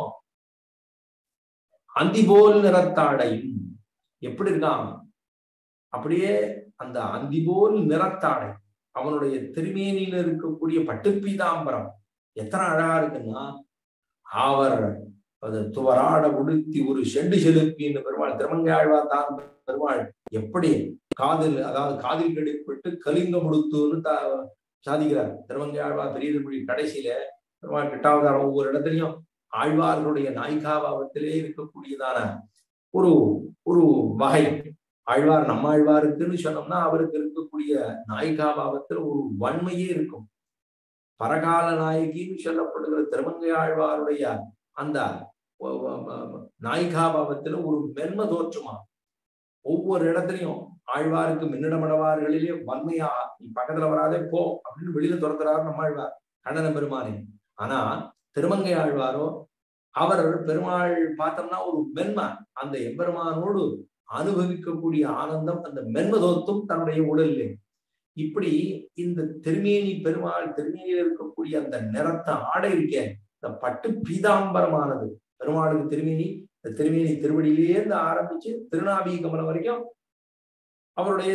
அந்திபோல் நிறத்தாடையும் எப்படி இருக்கான் அப்படியே அந்த அந்திபோல் நிறத்தாடை அவனுடைய திருமேனியில இருக்கக்கூடிய பட்டுப்பீதாம்பரம் எத்தனை அழகா இருக்குன்னா அவர் அது துவராட உடுத்தி ஒரு செண்டு செலுப்பின்னு பெருமாள் திருமங்கை ஆழ்வார் தான் பெருமாள் எப்படி காதில் அதாவது காதில் கடிப்பட்டு கலிங்க முடுத்துன்னு த சாதிக்கிறார் திருமங்கை ஆழ்வார் பெரிய திருமொழி கடைசியில பெருமாள் கிட்டாவதாரம் ஒவ்வொரு இடத்துலையும் ஆழ்வார்களுடைய நாய்காபாவத்திலே இருக்கக்கூடியதான ஒரு ஒரு வகை ஆழ்வார் நம்மாழ்வாருக்குன்னு சொன்னோம்னா அவருக்கு இருக்கக்கூடிய நாயிகாபாவத்தில் ஒரு வன்மையே இருக்கும் பரகால நாயகின்னு சொல்லப்படுகிற திருமங்கை ஆழ்வாருடைய அந்த நாயிகாபாவத்துல ஒரு மென்ம தோற்றுமா ஒவ்வொரு இடத்துலையும் ஆழ்வாருக்கு மின்னிடமடவார்களிலே வன்மையா நீ பக்கத்துல வராதே போ அப்படின்னு வெளியில துரத்துறாரு நம்மாழ்வார் கண்ணன பெருமானே ஆனா திருமங்கை ஆழ்வாரோ அவர் பெருமாள் பார்த்தோம்னா ஒரு மென்மை அந்த எம்பெருமானோடு அனுபவிக்கக்கூடிய ஆனந்தம் அந்த மென்மதோத்தும் தன்னுடைய உடலிலே இப்படி இந்த திருமேனி பெருமாள் திருமேனியில் இருக்கக்கூடிய அந்த நிறத்த ஆடை இருக்கே இந்த பட்டு பீதாம்பரமானது பெருமாளுக்கு திருமேனி இந்த திருமேனி திருவடியிலேயே இருந்து ஆரம்பிச்சு திருநாபி கமலம் வரைக்கும் அவருடைய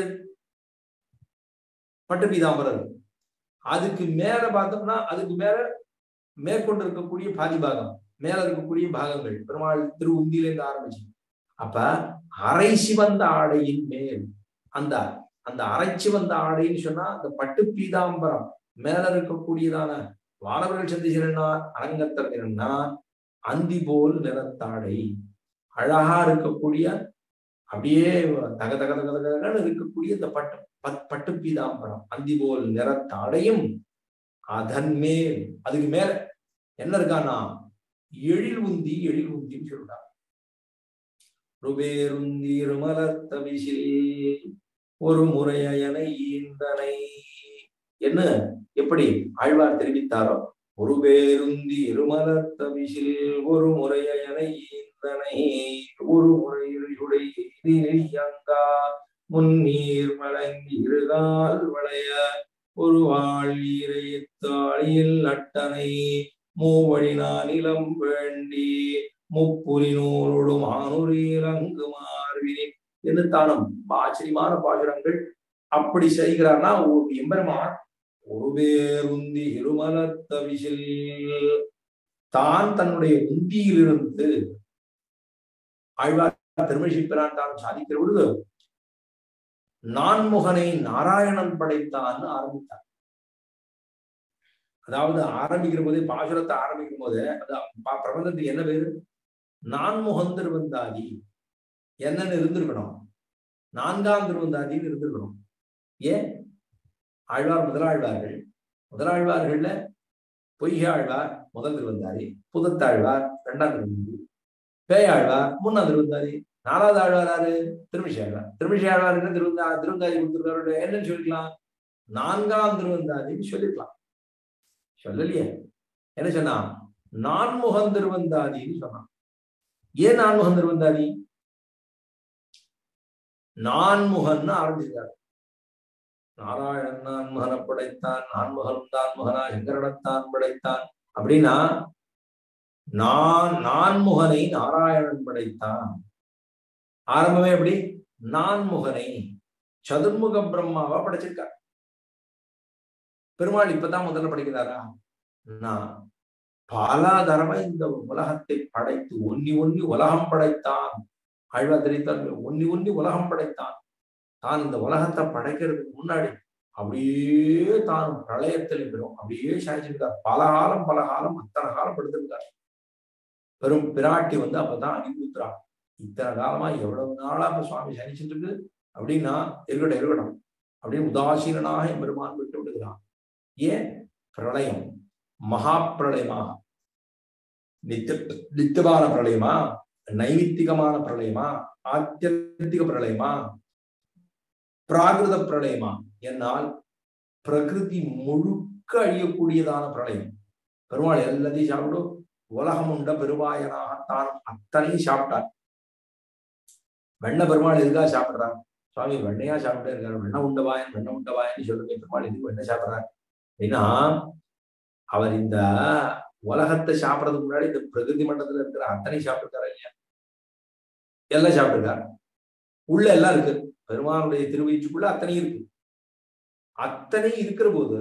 பட்டு பீதாம்பரம் அதுக்கு மேல பார்த்தோம்னா அதுக்கு மேல மேற்கொண்டு இருக்கக்கூடிய பாதி பாகம் மேல இருக்கக்கூடிய பாகங்கள் பெருமாள் திரு உந்தியிலேருந்து ஆரம்பிச்சு அப்ப அரை சிவந்த ஆடையின் மேல் அந்த அந்த அரைச்சி வந்த ஆடைன்னு சொன்னா அந்த பட்டு பீதாம்பரம் மேல இருக்கக்கூடியதான வானவர்கள் சந்திசிரனார் அரங்கத்திறனா அந்தி போல் நிறத்தாடை அழகா இருக்கக்கூடிய அப்படியே தக தக தக தகன்னு இருக்கக்கூடிய இந்த பட்டு பட்டு பீதாம்பரம் அந்தி போல் நிறத்தாடையும் அதன் மேல் அதுக்கு மேல என்ன இருக்கானா எழில் உந்தி எழில் உந்தின்னு சொல்றாங்க ருபேருந்தீர் மலர்த்தவிசில் ஒரு முறையனை ஈந்தனை என்ன எப்படி ஆழ்வார் தெரிவித்தாரோ ஒரு பேருந்தி இருமலர் தவிசில் ஒரு முறையனை ஈந்தனை ஒரு முறையுடையங்கா முன்னீர் வழங்கி இருகால் வளைய ஒரு வாழ்வீரையத்தாளியில் அட்டனை மூவழி நானிலம் வேண்டி முப்புரி நூலோடு மானுரியில் அங்கு மாறுவினேன் என்று தானும் ஆச்சரியமான பாசுரங்கள் அப்படி செய்கிறார்னா ஒரு எம்பெருமான் ஒரு பேருந்தி இருமலர் தவிசில் தான் தன்னுடைய உந்தியிலிருந்து ஆழ்வார் திருமழிப்பிரான் தான் சாதிக்கிற பொழுது நான்முகனை நாராயணன் படைத்தான்னு ஆரம்பித்தார் அதாவது ஆரம்பிக்கிற போதே பாசுரத்தை ஆரம்பிக்கும் போது அது பிரபந்தத்துக்கு என்ன பேரு நான்முகன் திருவந்தாதி என்னன்னு இருந்திருக்கணும் நான்காம் திருவந்தாதின்னு இருந்திருக்கணும் ஏன் ஆழ்வார் முதலாழ்வார்கள் முதலாழ்வார்கள்ல பொய்யாழ்வார் முதல் திருவந்தாதி புதத்தாழ்வார் இரண்டாம் திருவந்தாதி பேயாழ்வார் மூணாம் திருவந்தாதி நாலாவது ஆழ்வார் யாரு திருமிஷி ஆழ்வார் திருமிஷி ஆழ்வார் என்ன திருவந்தா திருவந்தாதி கொடுத்துருக்காரு என்னன்னு சொல்லிக்கலாம் நான்காம் திருவந்தாதின்னு சொல்லிக்கலாம் சொல்லலையே என்ன சொன்னா நான்முகன் திருவந்தாதின்னு சொன்னான் ஏன் நான்முகன் திருவந்தாதி நான்முகன்னு ஆரம்பிச்சிருக்காரு நாராயணன் நான்முகனை படைத்தான் நான்முகன் நான்முகனா சங்கரனத்தான் படைத்தான் அப்படின்னா நான் நான்முகனை நாராயணன் படைத்தான் ஆரம்பமே எப்படி நான்முகனை சதுர்முக பிரம்மாவா படைச்சிருக்கார் பெருமாள் இப்பதான் முதல்ல படிக்கிறாரா நான் பல தடவை இந்த உலகத்தை படைத்து ஒன்னி ஒன்னி உலகம் படைத்தான் ஆழ்வா தெரிவித்தார் ஒன்னி ஒன்னி உலகம் படைத்தான் தான் இந்த உலகத்தை படைக்கிறதுக்கு முன்னாடி அப்படியே தான் பிரளயத்தில் பெறும் அப்படியே சாய்ச்சிருக்கார் பல காலம் பல காலம் அத்தனை காலம் படுத்திருக்கார் பெரும் பிராட்டி வந்து அப்பதான் அறிவுறுத்துறா இத்தனை காலமா எவ்வளவு நாளா இப்ப சுவாமி சனிச்சுட்டு இருக்கு அப்படின்னா இருக்கட்டும் இருக்கட்டும் அப்படின்னு உதாசீனாக பெருமான் விட்டு விடுகிறான் ஏன் பிரளயம் மகா பிரளயமாக நித்திய நித்தியமான பிரளயமா நைமித்திகமான பிரளயமா ஆத்தியந்திக பிரளயமா பிராகிருத பிரளயமா என்னால் பிரகிருதி முழுக்க அழியக்கூடியதான பிரளயம் பெருமாள் எல்லாத்தையும் சாப்பிடும் உலகம் உண்ட பெருவாயனாக தான் அத்தனையும் சாப்பிட்டார் வெண்ண பெருமாள் எதுக்காக சாப்பிடுறார் சுவாமி வெண்ணையா சாப்பிட்டே இருக்காரு வெண்ண உண்டவாயன் வெண்ண உண்டவாயன்னு சொல்லுங்க பெருமாள் எதுக்கு வெண்ணெய் சாப்பிடுறாரு அப்படின்னா அவர் இந்த உலகத்தை சாப்பிடறதுக்கு முன்னாடி இந்த பிரகிருதி மண்டலத்துல இருக்கிற அத்தனை சாப்பிட்டுருக்காரு இல்லையா எல்லாம் சாப்பிட்டுருக்காரு உள்ள எல்லாம் இருக்கு பெருமானுடைய திருவயிற்றுக்குள்ள அத்தனை இருக்கு அத்தனை இருக்கிற போது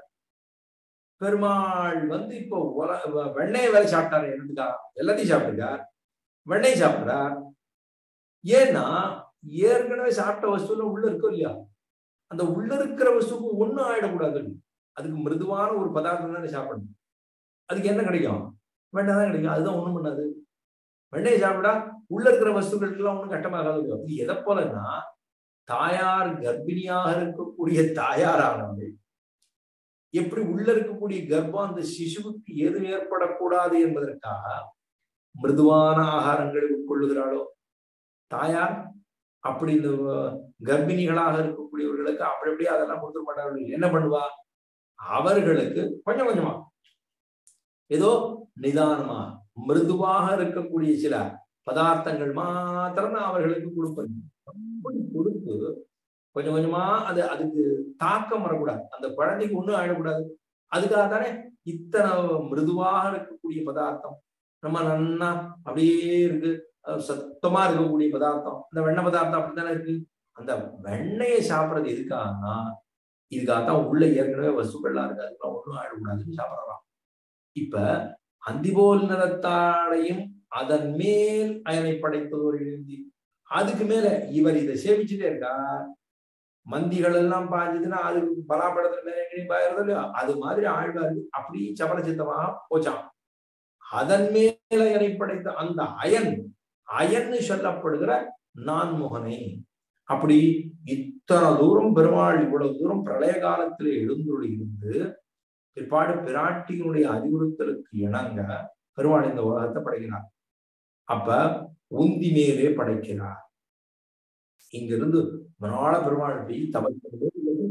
பெருமாள் வந்து இப்போ உல வெண்ணெய் வேலை சாப்பிட்டாரு என்னதுக்கா எல்லாத்தையும் சாப்பிட்டுருக்கார் வெண்ணெய் சாப்பிடுறார் ஏன்னா ஏற்கனவே சாப்பிட்ட வஸ்துல உள்ள இருக்கோ இல்லையா அந்த உள்ள இருக்கிற வஸ்துக்கு ஒண்ணும் ஆயிடக்கூடாது அதுக்கு மிருதுவான ஒரு பதார்த்தம் தானே சாப்பிடணும் அதுக்கு என்ன கிடைக்கும் வெண்ணெய் தான் கிடைக்கும் அதுதான் ஒண்ணும் பண்ணாது வெண்ணெய் சாப்பிட்டா உள்ள இருக்கிற வஸ்துக்களுக்கு எல்லாம் ஒண்ணும் கட்டமாகாது இது எதை போலன்னா தாயார் கர்ப்பிணியாக இருக்கக்கூடிய தாயாரானவர்கள் எப்படி உள்ள இருக்கக்கூடிய கர்ப்பம் அந்த சிசுவுக்கு எது ஏற்படக்கூடாது என்பதற்காக மிருதுவான ஆகாரங்களை உட்கொள்ளுகிறாளோ தாயார் அப்படி இந்த கர்ப்பிணிகளாக இருக்கக்கூடியவர்களுக்கு அப்படி அப்படியே அதெல்லாம் கொடுத்துட மாட்டார்கள் என்ன பண்ணுவா அவர்களுக்கு கொஞ்சம் கொஞ்சமா ஏதோ நிதானமா மிருதுவாக இருக்கக்கூடிய சில பதார்த்தங்கள் மாத்திரம் தான் அவர்களுக்கு கொடுப்பது கொடுத்து கொஞ்சம் கொஞ்சமா அது அதுக்கு தாக்கம் வரக்கூடாது அந்த குழந்தைக்கு ஒண்ணும் ஆயிடக்கூடாது அதுக்காக தானே இத்தனை மிருதுவாக இருக்கக்கூடிய பதார்த்தம் நம்ம நன்னா அப்படியே இருக்கு சத்தமா இருக்கக்கூடிய பதார்த்தம் இந்த வெண்ணெய் பதார்த்தம் அப்படித்தானே இருக்கு அந்த வெண்ணெயை சாப்பிடுறது எதுக்காகனா இதுக்காகத்தான் உள்ள ஏற்கனவே வசுக்கள்லாம் இருக்கு அதுக்கெல்லாம் ஒண்ணும் ஆயிடக்கூடாதுன்னு சாப்பிடலாம் இப்ப அந்திபோல் நிறத்தாடையும் அதன் மேல் அயனை படைத்தது ஒரு எழுதி அதுக்கு மேல இவர் இதை சேவிச்சுட்டே இருக்கா மந்திகள் எல்லாம் பாஞ்சதுன்னா அது பலாப்படத்துல மேல எங்கேயும் பாயிருதோ இல்லையோ அது மாதிரி ஆழ்வார் அப்படி சபல சித்தமாக போச்சான் அதன் மேல அயனை படைத்த அந்த அயன் அயன்னு சொல்லப்படுகிற நான்முகனை அப்படி இத்தனை தூரம் பெருமாள் இவ்வளவு தூரம் பிரளய காலத்துல எழுந்துள்ள இருந்து பிற்பாடு பிராட்டியினுடைய அறிவுறுத்தலுக்கு இணங்க பெருமாள் இந்த உலகத்தை படைக்கிறார் அப்ப உந்தி மேலே படைக்கிறார் இங்க இருந்து மனாள பெருமாள் போய் தபஸ் பண்ணிட்டே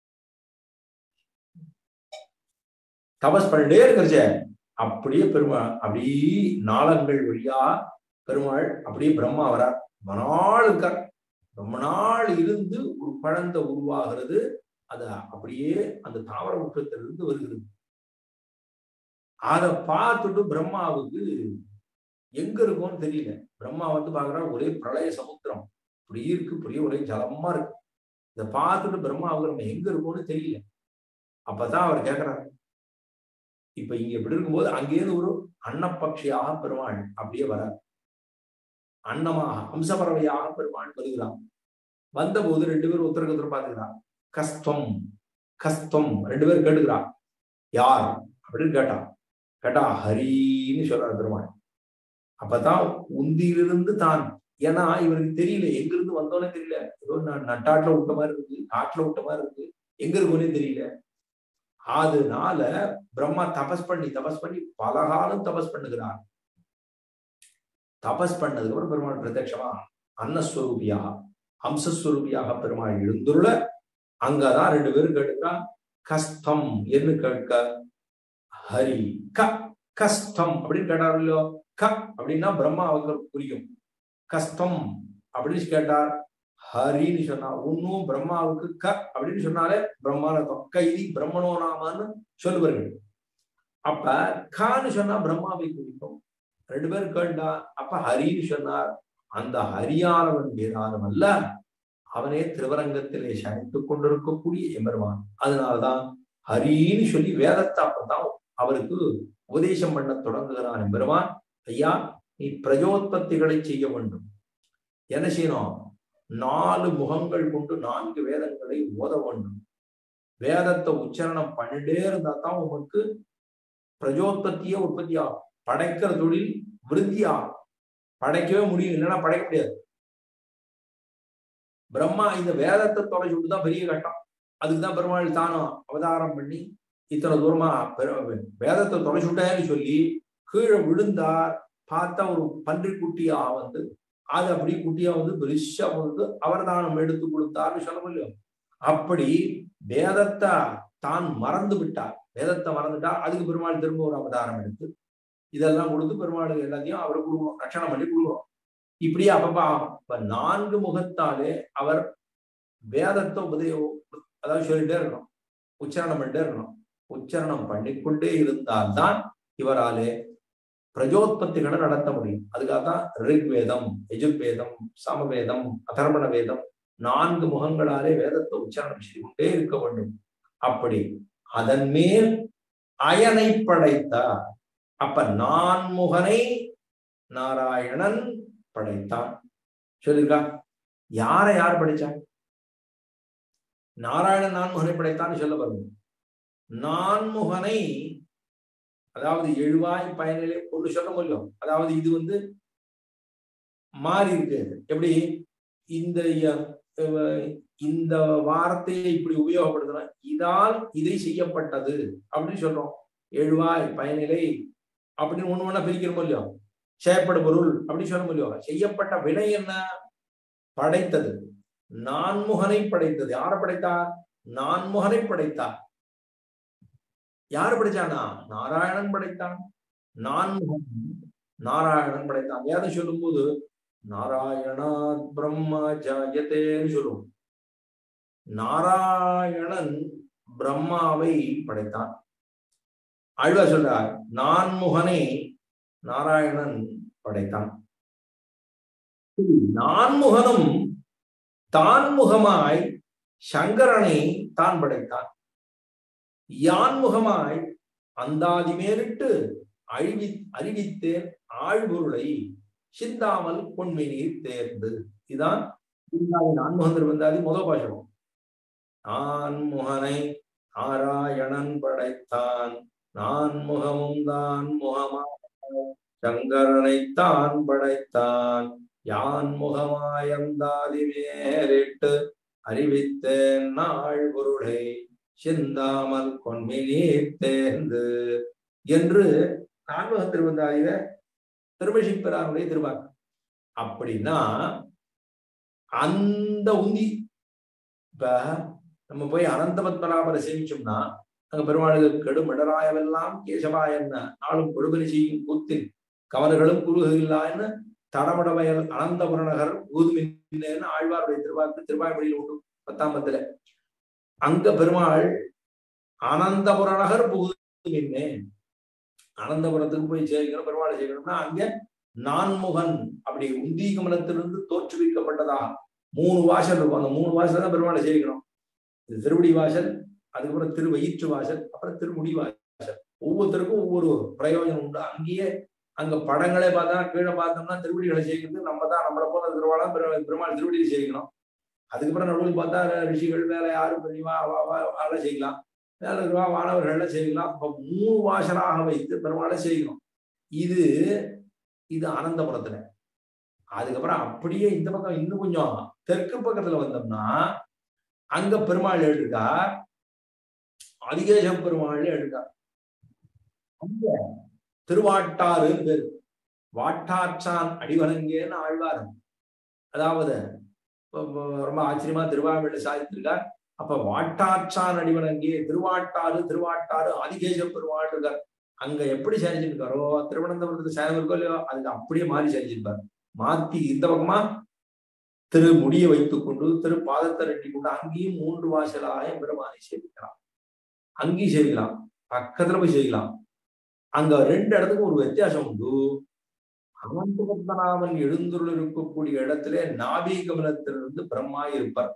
தபஸ் பண்ணிட்டே இருக்கிறச்ச அப்படியே பெருமாள் அப்படியே நாளங்கள் வழியா பெருமாள் அப்படியே பிரம்மா வரார் மனாள் இருக்கார் ரொம்ப நாள் இருந்து ஒரு குழந்தை உருவாகிறது அது அப்படியே அந்த தாவர உற்றத்திலிருந்து வருகிறது அதை பார்த்துட்டு பிரம்மாவுக்கு எங்க இருக்கும்னு தெரியல பிரம்மா வந்து பாக்குறா ஒரே பிரளய சமுத்திரம் இப்படி இருக்கு இப்படியே ஒரே ஜலமா இருக்கு இதை பார்த்துட்டு பிரம்மாவுக்கு நம்ம எங்க இருக்கோம்னு தெரியல அப்பதான் அவர் கேக்குறாரு இப்ப இங்க இப்படி இருக்கும்போது அங்கேயிருந்து ஒரு அன்னப்பக்ஷியாக பெருமாள் அப்படியே வரார் அன்னமாக அம்சபறவையாக பெருமாள் வருகிறான் வந்தபோது ரெண்டு பேரும் ஒருத்தருக்கு ஒருத்தர் பார்த்துக்கிறான் கஸ்தம் கஸ்தம் ரெண்டு பேரும் கேட்டுக்கிறா யார் அப்படின்னு கேட்டான் கேட்டா ஹரின்னு சொல்றாரு பெருமாள் அப்பதான் உந்தியிலிருந்து தான் ஏன்னா இவருக்கு தெரியல எங்க இருந்து வந்தோன்னே தெரியல ஏதோ நட்டாட்டுல விட்ட மாதிரி இருக்கு காட்டுல விட்ட மாதிரி இருக்கு எங்க இருக்குன்னே தெரியல அதனால பிரம்மா தபஸ் பண்ணி தபஸ் பண்ணி பல காலம் தபஸ் பண்ணுகிறார் தபஸ் பண்ணதுக்கு அப்புறம் பெருமாள் பிரத்யட்சமா அன்னஸ்வரூபியாக ஹம்சஸ்வரூபியாக பெருமாள் எழுந்துள்ள அங்கதான் ரெண்டு பேரும் கேட்டுக்கா கஸ்தம் என்று கேட்க ஹரி க கஸ்தம் அப்படின்னு கேட்டார் இல்லையோ க அப்படின்னா பிரம்மா அவங்க புரியும் கஸ்தம் அப்படின்னு கேட்டார் ஹரின்னு சொன்னா ஒன்னும் பிரம்மாவுக்கு க அப்படின்னு சொன்னாலே பிரம்மானதம் கைதி பிரம்மனோ நாமான்னு சொல்லுவார்கள் அப்ப கான்னு சொன்னா பிரம்மாவை குறிக்கும் ரெண்டு பேரும் கேட்டா அப்ப ஹரின்னு சொன்னார் அந்த ஹரியானவன் வேறாலும் அல்ல அவனே திருவரங்கத்திலே சனித்துக் கொண்டிருக்கக்கூடிய எம்பெருமான் அதனாலதான் ஹரின்னு சொல்லி வேதத்தை அப்பதான் அவருக்கு உபதேசம் பண்ண தொடங்குகிறான் எம்பெருமான் ஐயா நீ பிரஜோத்பத்திகளை செய்ய வேண்டும் என்ன செய்யணும் நாலு முகங்கள் கொண்டு நான்கு வேதங்களை ஓத வேண்டும் வேதத்தை உச்சரணம் பண்ணிட்டே இருந்தா தான் உமக்கு பிரஜோத்பத்தியே உற்பத்தி ஆகும் படைக்கிற தொழில் விருத்தி ஆகும் படைக்கவே முடியும் இல்லைன்னா படைக்க முடியாது பிரம்மா இந்த வேதத்தை தொலைச்சு விட்டு தான் பெரிய கட்டம் அதுக்குதான் பெருமாள் தானும் அவதாரம் பண்ணி இத்தனை தூரமா வேதத்தை தொலைச்சு விட்டேன்னு சொல்லி கீழே விழுந்தார் பார்த்தா ஒரு பன்றி குட்டியா வந்து அது அப்படி குட்டியா வந்து பெருசா வந்து அவர்தானம் எடுத்து கொடுத்தார்னு சொல்ல முடியும் அப்படி வேதத்தை தான் மறந்து விட்டார் வேதத்தை மறந்துட்டா அதுக்கு பெருமாள் திரும்ப ஒரு அவதாரம் எடுத்து இதெல்லாம் கொடுத்து பெருமாள் எல்லாத்தையும் அவர் கொடுக்கணும் ரட்சணம் பண்ணி கொடுக்கணும் இப்படியே அப்பப்ப ஆகும் இப்ப நான்கு முகத்தாலே அவர் வேதத்தை உதய அதாவது சொல்லிட்டே இருக்கணும் உச்சாரணம் பண்ணிட்டே இருக்கணும் உச்சாரணம் பண்ணிக்கொண்டே இருந்தால்தான் இவராலே பிரஜோத்பத்திகளை நடத்த முடியும் அதுக்காக தான் ரிக்வேதம் எஜுர்வேதம் சாமவேதம் அதர்மண வேதம் நான்கு முகங்களாலே வேதத்தை உச்சாரணம் செய்து கொண்டே இருக்க வேண்டும் அப்படி அதன் மேல் அயனை படைத்தார் அப்ப நான்முகனை நாராயணன் படைத்தான் சொல்லிருக்கா யாரை யார் படைச்சான் நாராயணன் நான்முகனை படைத்தான்னு சொல்ல வரும் நான்முகனை அதாவது எழுவாய் பயனிலே ஒன்று சொல்ல முடியும் அதாவது இது வந்து மாறி இருக்கு எப்படி இந்த இந்த வார்த்தையை இப்படி உபயோகப்படுத்தணும் இதால் இதை செய்யப்பட்டது அப்படின்னு சொல்றோம் எழுவாய் பயனிலை அப்படின்னு ஒண்ணு ஒண்ணா பிரிக்கிறோம் இல்லையோ செய்யப்பட பொருள் அப்படின்னு சொல்ல முடியும் செய்யப்பட்ட வினை என்ன படைத்தது நான்முகனை படைத்தது யாரை படைத்தார் நான்முகனை படைத்தார் யாரு படைச்சானா நாராயணன் படைத்தான் நான்முகன் நாராயணன் படைத்தான் ஏதை சொல்லும் போது நாராயணாத் பிரம்மா ஜாயத்தேன்னு சொல்லுவோம் நாராயணன் பிரம்மாவை படைத்தான் ஆழ்வா சொல்றார் நான்முகனை நாராயணன் படைத்தான் நான்முகனும் தான்முகமாய் சங்கரனை தான் படைத்தான் யான்முகமாய் அந்தாதி மேலிட்டு அழிவி அறிவித்தேன் ஆழ்பொருளை சிந்தாமல் பொன்மை நீர் தேர்ந்து இதுதான் நான்முகன் திருவந்தாதி முதல் பாசனம் நான்முகனை நாராயணன் படைத்தான் நான் முகமும் தான் முகமாக சங்கரனைத்தான் படைத்தான் யான் முகமாயந்தாதி மேலிட்டு அறிவித்தேன் நாள் பொருளை சிந்தாமல் கொன்மை நீர் தேர்ந்து என்று நான்முக திருவந்தாதியில திருமஷிப்பரானுடைய திருவாக்கு அப்படின்னா அந்த உந்தி இப்ப நம்ம போய் அனந்த பத்மநாபரை சேவிச்சோம்னா அங்க பெருமாளுக்கு கெடும் இடராயவெல்லாம் கேசவா என்ன நாளும் கொடுபலி செய்யும் கூத்தின் கவர்களும் குறுகில்லான்னு தடமடவயல் அனந்தபுரநகர் ஊதுமின்னு ஆழ்வாருடைய திருவாக்கு திருவாய்மொழியில் உண்டு பத்தாம் பத்துல அங்க பெருமாள் அனந்தபுரநகர் புகுதுமின்னே அனந்தபுரத்துக்கு போய் சேர்க்கணும் பெருமாளை சேர்க்கணும்னா அங்க நான்முகன் அப்படி உந்தி கமலத்திலிருந்து தோற்றுவிக்கப்பட்டதா மூணு வாசல் இருக்கும் அந்த மூணு வாசல் தான் பெருமாளை சேர்க்கணும் இது திருவடி வாசல் அதுக்கப்புறம் திருவயிற்று வாசல் அப்புறம் திருமுடி வாசல் ஒவ்வொருத்தருக்கும் ஒவ்வொரு பிரயோஜனம் உண்டு அங்கேயே அங்க படங்களே பார்த்தா கீழே பார்த்தோம்னா திருவடிகளை சேர்க்கிறது நம்ம தான் நம்மளை போல திருவாளா பெருமாள் திருவடியை சேர்க்கணும் அதுக்கப்புறம் நடுவில் பார்த்தா ரிஷிகள் வேலை யாரும் பெரியவா அவெல்லாம் செய்யலாம் வேலை ரூபா மாணவர்கள்லாம் செய்யலாம் அப்ப மூணு வாசலாக வைத்து பெருமாளை செய்யணும் இது இது அனந்தபுரத்துல அதுக்கப்புறம் அப்படியே இந்த பக்கம் இன்னும் கொஞ்சம் தெற்கு பக்கத்துல வந்தோம்னா அங்க பெருமாள் எழுதிருக்கார் அதிகேச பெருமாள் எழுதிருக்கார் அங்க திருவாட்டாறு பேரு வாட்டாற்றான் அடிவணங்கேன்னு ஆழ்வார் அதாவது ரொம்ப ஆச்சரியமா திருவாவில சாதித்திருக்கார் அப்ப வாட்டாற்றான் அடிவணங்கே திருவாட்டாறு திருவாட்டாறு ஆதிகேச பெருமாள் இருக்கார் அங்க எப்படி செஞ்சிருக்காரோ திருவனந்தபுரத்துல சேலம் இருக்கோ இல்லையோ அதுக்கு அப்படியே மாறி செஞ்சிருப்பார் மாத்தி இந்த பக்கமா திரு முடியை வைத்துக் கொண்டு திரு பாதத்தை ரெட்டி கொண்டு அங்கேயும் மூன்று வாசலாக பெருமானை சேவிக்கலாம் அங்கேயும் சேவிக்கலாம் பக்கத்துல போய் செய்யலாம் அங்க ரெண்டு இடத்துக்கும் ஒரு வித்தியாசம் உண்டு அனந்தபத்மநாபன் எழுந்துள்ள இருக்கக்கூடிய இடத்துல நாபி கமலத்திலிருந்து பிரம்மா இருப்பார்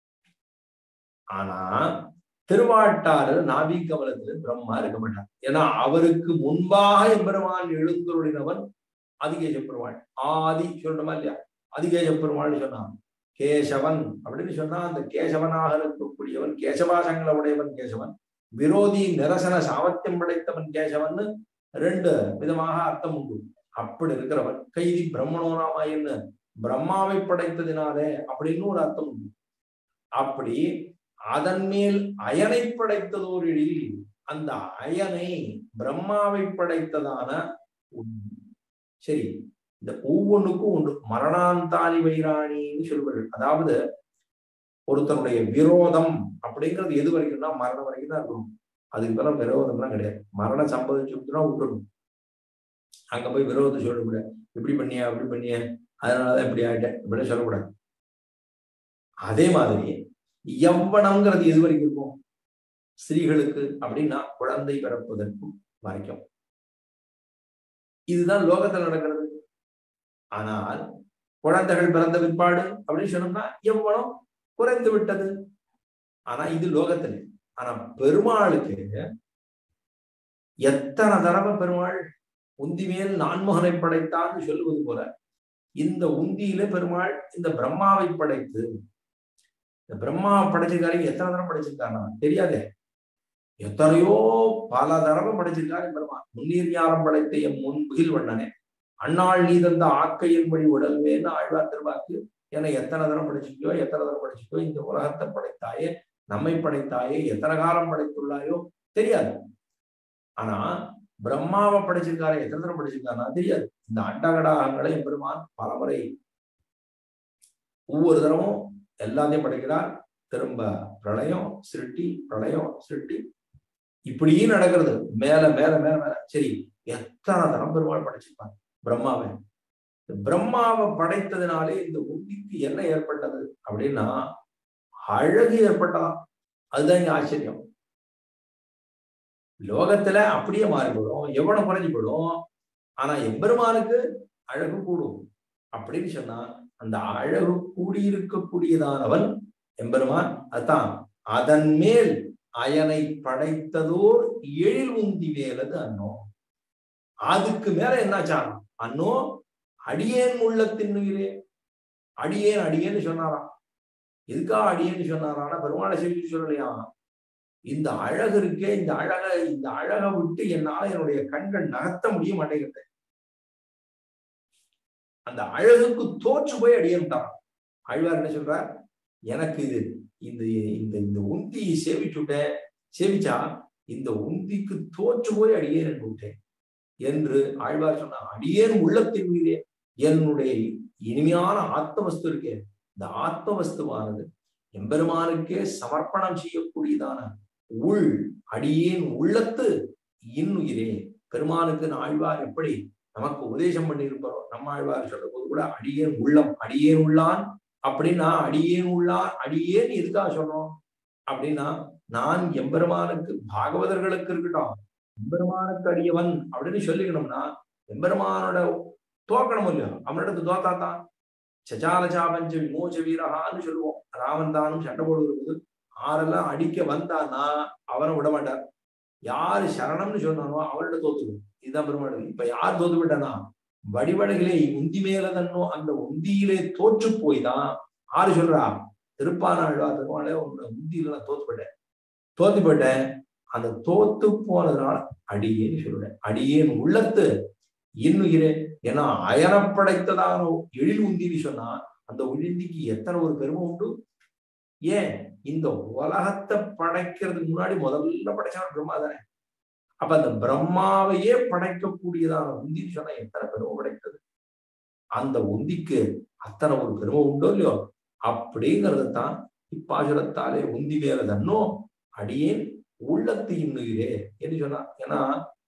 ஆனா திருவாட்டாறு நாபி கமலத்துல பிரம்மா இருக்க மாட்டார் ஏன்னா அவருக்கு முன்பாக எம்பெருமான் எழுந்துருளினவன் அதிகேச பெருமாள் ஆதி சொல்லணுமா இல்லையா அதிகேச பெருமாள் சொன்னான் கேசவன் அப்படின்னு சொன்னா அந்த கேசவனாக இருக்கக்கூடியவன் கேசவாசங்களை உடையவன் கேசவன் விரோதி நிரசன சாமர்த்தியம் படைத்தவன் கேசவன் ரெண்டு விதமாக அர்த்தம் உண்டு அப்படி இருக்கிறவன் கைதி பிரம்மணோராமாயன்னு பிரம்மாவை படைத்ததினாலே அப்படின்னு ஒரு அர்த்தம் உண்டு அப்படி அதன் மேல் அயனை படைத்ததோர் எழில் அந்த அயனை பிரம்மாவை படைத்ததான சரி இந்த ஒவ்வொன்றுக்கும் உண்டு மரணாந்தானி வைராணின்னு சொல்வார்கள் அதாவது ஒருத்தனுடைய விரோதம் அப்படிங்கிறது எது வரைக்கும்னா மரணம் வரைக்கும் தான் இருக்கணும் அதுக்கு மேல விரோதம்லாம் கிடையாது மரணம் சம்பவிச்சுனா விட்டுணும் அங்க போய் விரோதம் சொல்லக்கூடாது இப்படி பண்ணியா அப்படி பண்ணிய அதனாலதான் இப்படி ஆயிட்டேன் இப்படின்னு சொல்லக்கூடாது அதே மாதிரி எவ்வனம்ங்கிறது எது வரைக்கும் இருக்கும் ஸ்திரீகளுக்கு அப்படின்னா குழந்தை பிறப்பதற்கும் வரைக்கும் இதுதான் லோகத்தில் நடக்கிறது ஆனால் குழந்தைகள் பிறந்த பிற்பாடு அப்படின்னு சொன்னோம்னா எவ்வளவு குறைந்து விட்டது ஆனா இது லோகத்துல ஆனா பெருமாளுக்கு எத்தனை தடவை பெருமாள் உந்தி மேல் நான்முகனை படைத்தான்னு சொல்லுவது போல இந்த உந்தியில பெருமாள் இந்த பிரம்மாவை படைத்து இந்த பிரம்மாவை படைச்சிருக்காரு எத்தனை தடவை படைச்சிருக்காருன்னா தெரியாதே எத்தனையோ பல தடவை படைச்சிருக்காரு பெருமாள் முன்னீர் ஞானம் படைத்த எம் முன்பில் வண்ணனே அன்னாள் நீ தந்த ஆக்கையின்படி உடல்வேன்னு ஆழ்வார் திருவாக்கு என எத்தனை தரம் படிச்சுக்கோ எத்தனை தரம் படிச்சுக்கோ இந்த உலகத்தை படைத்தாயே நம்மை படைத்தாயே எத்தனை காலம் படைத்துள்ளாயோ தெரியாது ஆனா பிரம்மாவை படைச்சிருக்காரு எத்தனை தரம் படிச்சிருக்காருன்னா தெரியாது இந்த அண்டகடாகங்களை பெருமான் பலமுறை ஒவ்வொரு தரமும் எல்லாத்தையும் படைக்கிறார் திரும்ப பிரளயம் சிருட்டி பிரளயம் சிருட்டி இப்படியே நடக்கிறது மேல மேல மேல மேல சரி எத்தனை தரம் பெருமாள் படைச்சிருப்பாங்க பிரம்மாவை பிரம்மாவை படைத்ததுனாலே இந்த உந்திக்கு என்ன ஏற்பட்டது அப்படின்னா அழகு ஏற்பட்டதாம் அதுதான் இங்க ஆச்சரியம் லோகத்துல அப்படியே மாறி போயிடும் எவ்வளவு குறைஞ்சு போயிடும் ஆனா எம்பெருமானுக்கு அழகு கூடும் அப்படின்னு சொன்னா அந்த அழகு கூடியிருக்கக்கூடியதானவன் எம்பெருமான் அதுதான் அதன் மேல் அயனை படைத்ததோர் எழில் உந்தி மேலது அன்னோ அதுக்கு மேல என்னாச்சான் அன்னோ அடியேன் உள்ளத்தின் உயிரே அடியேன் அடியேன்னு சொன்னாராம் எதுக்கா அடியேன்னு சொன்னாரான்னா பெருமாளை செஞ்சு சொல்லலையா இந்த அழகு இருக்கே இந்த அழக இந்த அழகை விட்டு என்னால என்னுடைய கண்கள் நகர்த்த முடிய மாட்டேங்கிறது அந்த அழகுக்கு தோற்று போய் அடியேன்ட்டான் ஆழ்வார் என்ன சொல்றார் எனக்கு இது இந்த இந்த இந்த உந்தியை சேவிச்சுட்டேன் சேவிச்சா இந்த உந்திக்கு தோற்று போய் அடியேன் என்று விட்டேன் என்று ஆழ்வார் சொன்னார் அடியேன் உள்ளத்தின் மீதே என்னுடைய இனிமையான ஆத்மவஸ்து இருக்கே இந்த ஆத்ம வஸ்துவானது எம்பெருமானுக்கே சமர்ப்பணம் செய்யக்கூடியதான உள் அடியேன் உள்ளத்து இன்னுயிரே பெருமானுக்கு ஆழ்வார் எப்படி நமக்கு உபதேசம் பண்ணியிருப்பாரோ நம்ம ஆழ்வார் சொல்ற போது கூட அடியேன் உள்ளம் அடியேன் உள்ளான் அப்படின்னா அடியேன் உள்ளான் அடியேன் எதுக்காக சொன்னோம் அப்படின்னா நான் எம்பெருமானுக்கு பாகவதர்களுக்கு இருக்கட்டும் எம்பெருமானுக்கு அடியவன் அப்படின்னு சொல்லிக்கணும்னா எம்பெருமானோட தோக்கணும் இல்லையோ அவனிடத்து தோத்தா தான் சச்சாலச்சா பஞ்ச விமோச்ச வீரகான்னு சொல்லுவோம் ராமன் தானும் சண்டை போடுவது ஆரெல்லாம் அடிக்க வந்தான்னா அவனை விட மாட்டார் யாரு சரணம்னு சொன்னானோ அவர்கிட்ட தோத்துடும் இதுதான் பெருமாள் இப்ப யார் தோத்து விட்டானா வடிவடைகளே உந்தி மேல தன்னோ அந்த உந்தியிலே தோற்று போய் தான் ஆறு சொல்றா திருப்பானாழ்வா திருமாலே உன்னோட உந்தியில நான் தோத்து போயிட்டேன் தோத்து போயிட்டேன் அந்த தோத்து போனதுனால அடியேன்னு சொல்லுவேன் அடியேன் உள்ளத்து இன்னுயிரே ஏன்னா அயனப்படைத்ததான எழில் உந்தின்னு சொன்னா அந்த உழிந்திக்கு எத்தனை ஒரு பெருமை உண்டு ஏன் இந்த உலகத்தை படைக்கிறதுக்கு முன்னாடி முதல்ல படைச்சவன் பிரம்மா தானே அப்ப அந்த பிரம்மாவையே படைக்கக்கூடியதான உந்தின்னு சொன்னா எத்தனை பெருமை படைத்தது அந்த உந்திக்கு அத்தனை ஒரு பெருமை உண்டோ இல்லையோ அப்படிங்கிறது தான் இப்பாசுரத்தாலே உந்தி மேல தன்னோ அடியேன் உள்ளத்து இன்னுயிரே என்று சொன்னா ஏன்னா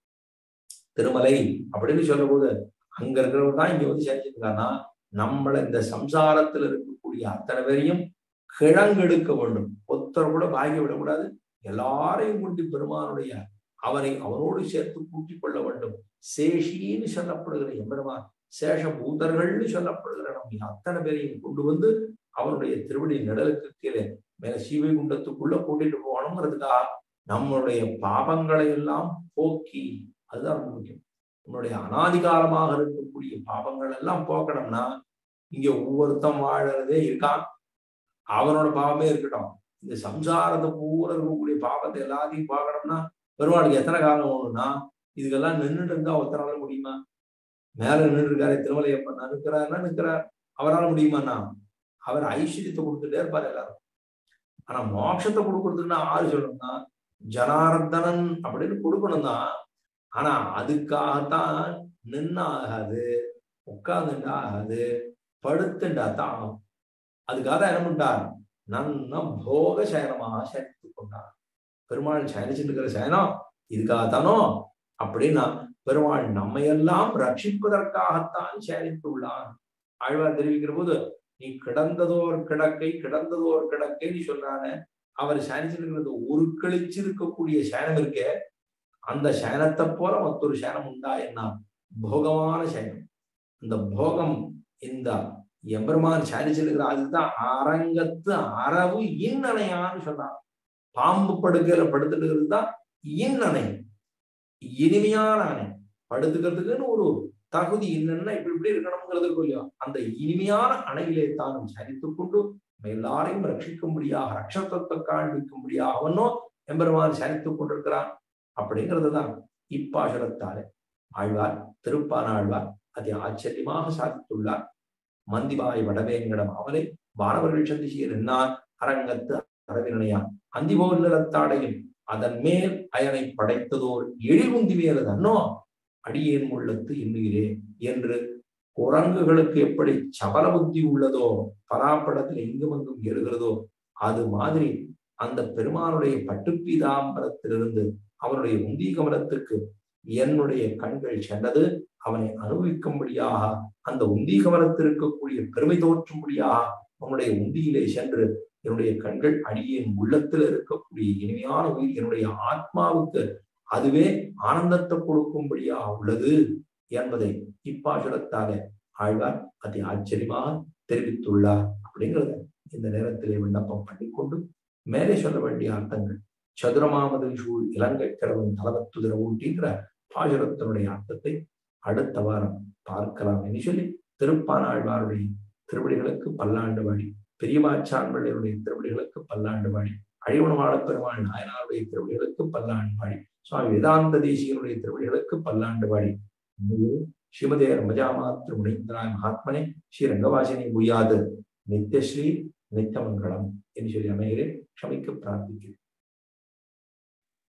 திருமலை அப்படின்னு சொல்லும் போது அங்க இருக்கிறவங்க தான் இங்க வந்து சேர்ந்துருக்காங்கன்னா நம்மள இந்த சம்சாரத்துல இருக்கக்கூடிய அத்தனை பேரையும் கிழங்கெடுக்க வேண்டும் ஒருத்தர் கூட பாக்கி விடக்கூடாது எல்லாரையும் கொண்டு பெருமானுடைய அவனை அவனோடு சேர்த்து கூட்டிக் கொள்ள வேண்டும் சேஷின்னு சொல்லப்படுகிற எம்பெருமான் சேஷ பூதர்கள்னு சொல்லப்படுகிற நம்ம அத்தனை பேரையும் கொண்டு வந்து அவனுடைய திருவடி நிழலுக்கு கீழே மேல சீவைகுண்டத்துக்குள்ள கூட்டிட்டு போகணுங்கிறதுக்காக நம்மளுடைய பாபங்களை எல்லாம் போக்கி அதுதான் ரொம்ப முக்கியம் நம்மளுடைய அனாதிகாலமாக இருக்கக்கூடிய பாபங்கள் எல்லாம் போக்கணும்னா இங்க ஒவ்வொருத்தன் வாழறதே இருக்கான் அவனோட பாவமே இருக்கட்டும் இந்த சம்சாரத்தை பூரா இருக்கக்கூடிய பாவத்தை எல்லாத்தையும் பார்க்கணும்னா பெருமாளுக்கு எத்தனை காலம் வேணும்னா இதுக்கெல்லாம் நின்றுட்டு இருந்தா ஒருத்தரால முடியுமா மேல நின்று இருக்காரு திருமலையப்பன் நிற்கிறாருன்னா நிற்கிறார் அவரால் முடியுமாண்ணா அவர் ஐஸ்வர்யத்தை கொடுத்துட்டே இருப்பார் எல்லாரும் ஆனா மோட்சத்தை கொடுக்கறதுக்குன்னா ஆறு சொல்லணும்னா ஜனார்தனன் அப்படின்னு கொடுக்கணும் தான் ஆனா அதுக்காகத்தான் நின்று ஆகாது உட்கார்ந்துட்டா ஆகாது படுத்துண்டா தான் ஆகும் அதுக்காக என்ன பண்ணிட்டார் நன்னா போக சயனமாக சயனித்து கொண்டார் பெருமாள் சயனிச்சுட்டு இருக்கிற சயனம் இதுக்காகத்தானோ அப்படின்னா பெருமாள் நம்மையெல்லாம் ரட்சிப்பதற்காகத்தான் சயனித்துள்ளான் ஆழ்வார் தெரிவிக்கிற போது நீ கிடந்ததோர் கிடக்கை கிடந்ததோர் கிடக்கை நீ சொல்றான அவர் சயனிச்சிருக்கிறது ஒரு கழிச்சிருக்கக்கூடிய சயனம் இருக்க அந்த சயனத்தை போல மற்றொரு சயனம் உண்டா என்ன போகமான சயனம் இந்த போகம் இந்த எம்பெருமான் சயனிச்சிருக்கிற அதுதான் அரங்கத்து அரவு இன்னணையான்னு சொன்னான் பாம்பு படுக்கையில படுத்துட்டு தான் இன்னணை இனிமையான அணை படுத்துக்கிறதுக்குன்னு ஒரு தகுதி என்னன்னா இப்படி இப்படி இருக்கணுங்கிறது இல்லையோ அந்த இனிமையான அணையிலே தானும் சரித்துக் கொண்டு எல்லாரையும் ரட்சிக்கும்படியாக ரட்சத்தத்தை காண்பிக்கும்படியாக அவனோ எம்பெருமான் சரித்துக் கொண்டிருக்கிறான் அப்படிங்கிறது தான் இப்பாசுரத்தாலே ஆழ்வார் திருப்பான ஆழ்வார் அதை ஆச்சரியமாக சாதித்துள்ளார் மந்திபாய் வடவேங்கடம் அவனை வானவர்கள் சந்திசியர் என்னார் அரங்கத்து அரவினையான் அந்திபோல் நிறத்தாடையும் அதன் மேல் அயனை படைத்ததோர் எழில்முந்தி மேல தன்னோ அடியேன் உள்ளத்து எண்ணுகிறே என்று குரங்குகளுக்கு எப்படி சபல புத்தி உள்ளதோ பராப்படத்தில் எங்கும் அங்கும் ஏறுகிறதோ அது மாதிரி அந்த பெருமானுடைய பட்டுப்பீதாம்பரத்திலிருந்து அவனுடைய உந்தி கமலத்துக்கு என்னுடைய கண்கள் சென்றது அவனை அனுபவிக்கும்படியாக அந்த உந்தி கமலத்தில் இருக்கக்கூடிய பெருமை தோற்றும்படியாக அவனுடைய உந்தியிலே சென்று என்னுடைய கண்கள் அடியேன் உள்ளத்தில் இருக்கக்கூடிய இனிமையான உயிர் என்னுடைய ஆத்மாவுக்கு அதுவே ஆனந்தத்தை கொடுக்கும்படியாக உள்ளது என்பதை இப்பாசுரத்தாலே ஆழ்வார் அதி ஆச்சரியமாக தெரிவித்துள்ளார் அப்படிங்கிறத இந்த நேரத்திலே விண்ணப்பம் பண்ணிக்கொண்டு மேலே சொல்ல வேண்டிய அர்த்தங்கள் சதுரமாமதில் சூழ் இலங்கை கிழவன் தலவத்துதிர ஊட்டிங்கிற பாசுரத்தினுடைய அர்த்தத்தை அடுத்த வாரம் பார்க்கலாம் என்று சொல்லி திருப்பான ஆழ்வாருடைய திருவடிகளுக்கு பல்லாண்டு வாடி பெரியமாச்சான்களுடைய திருவடிகளுக்கு பல்லாண்டு வாடி அழிவனவாழ பெருமாள் நாயனாருடைய திருவடிகளுக்கு பல்லாண்டு வாடி சுவாமி வேதாந்த தேசியனுடைய திருவடிகளுக்கு பல்லாண்டு வாடி ஸ்ரீமதே ரமஜாமாத்திரு முனீந்திராய மகாத்மனே ஸ்ரீ ரங்கவாசினி புயாது நித்யஸ்ரீ நித்தியமங்கலம் என்று சொல்லி அமைகிறேன் க்ஷமிக்க பிரார்த்திக்கிறேன்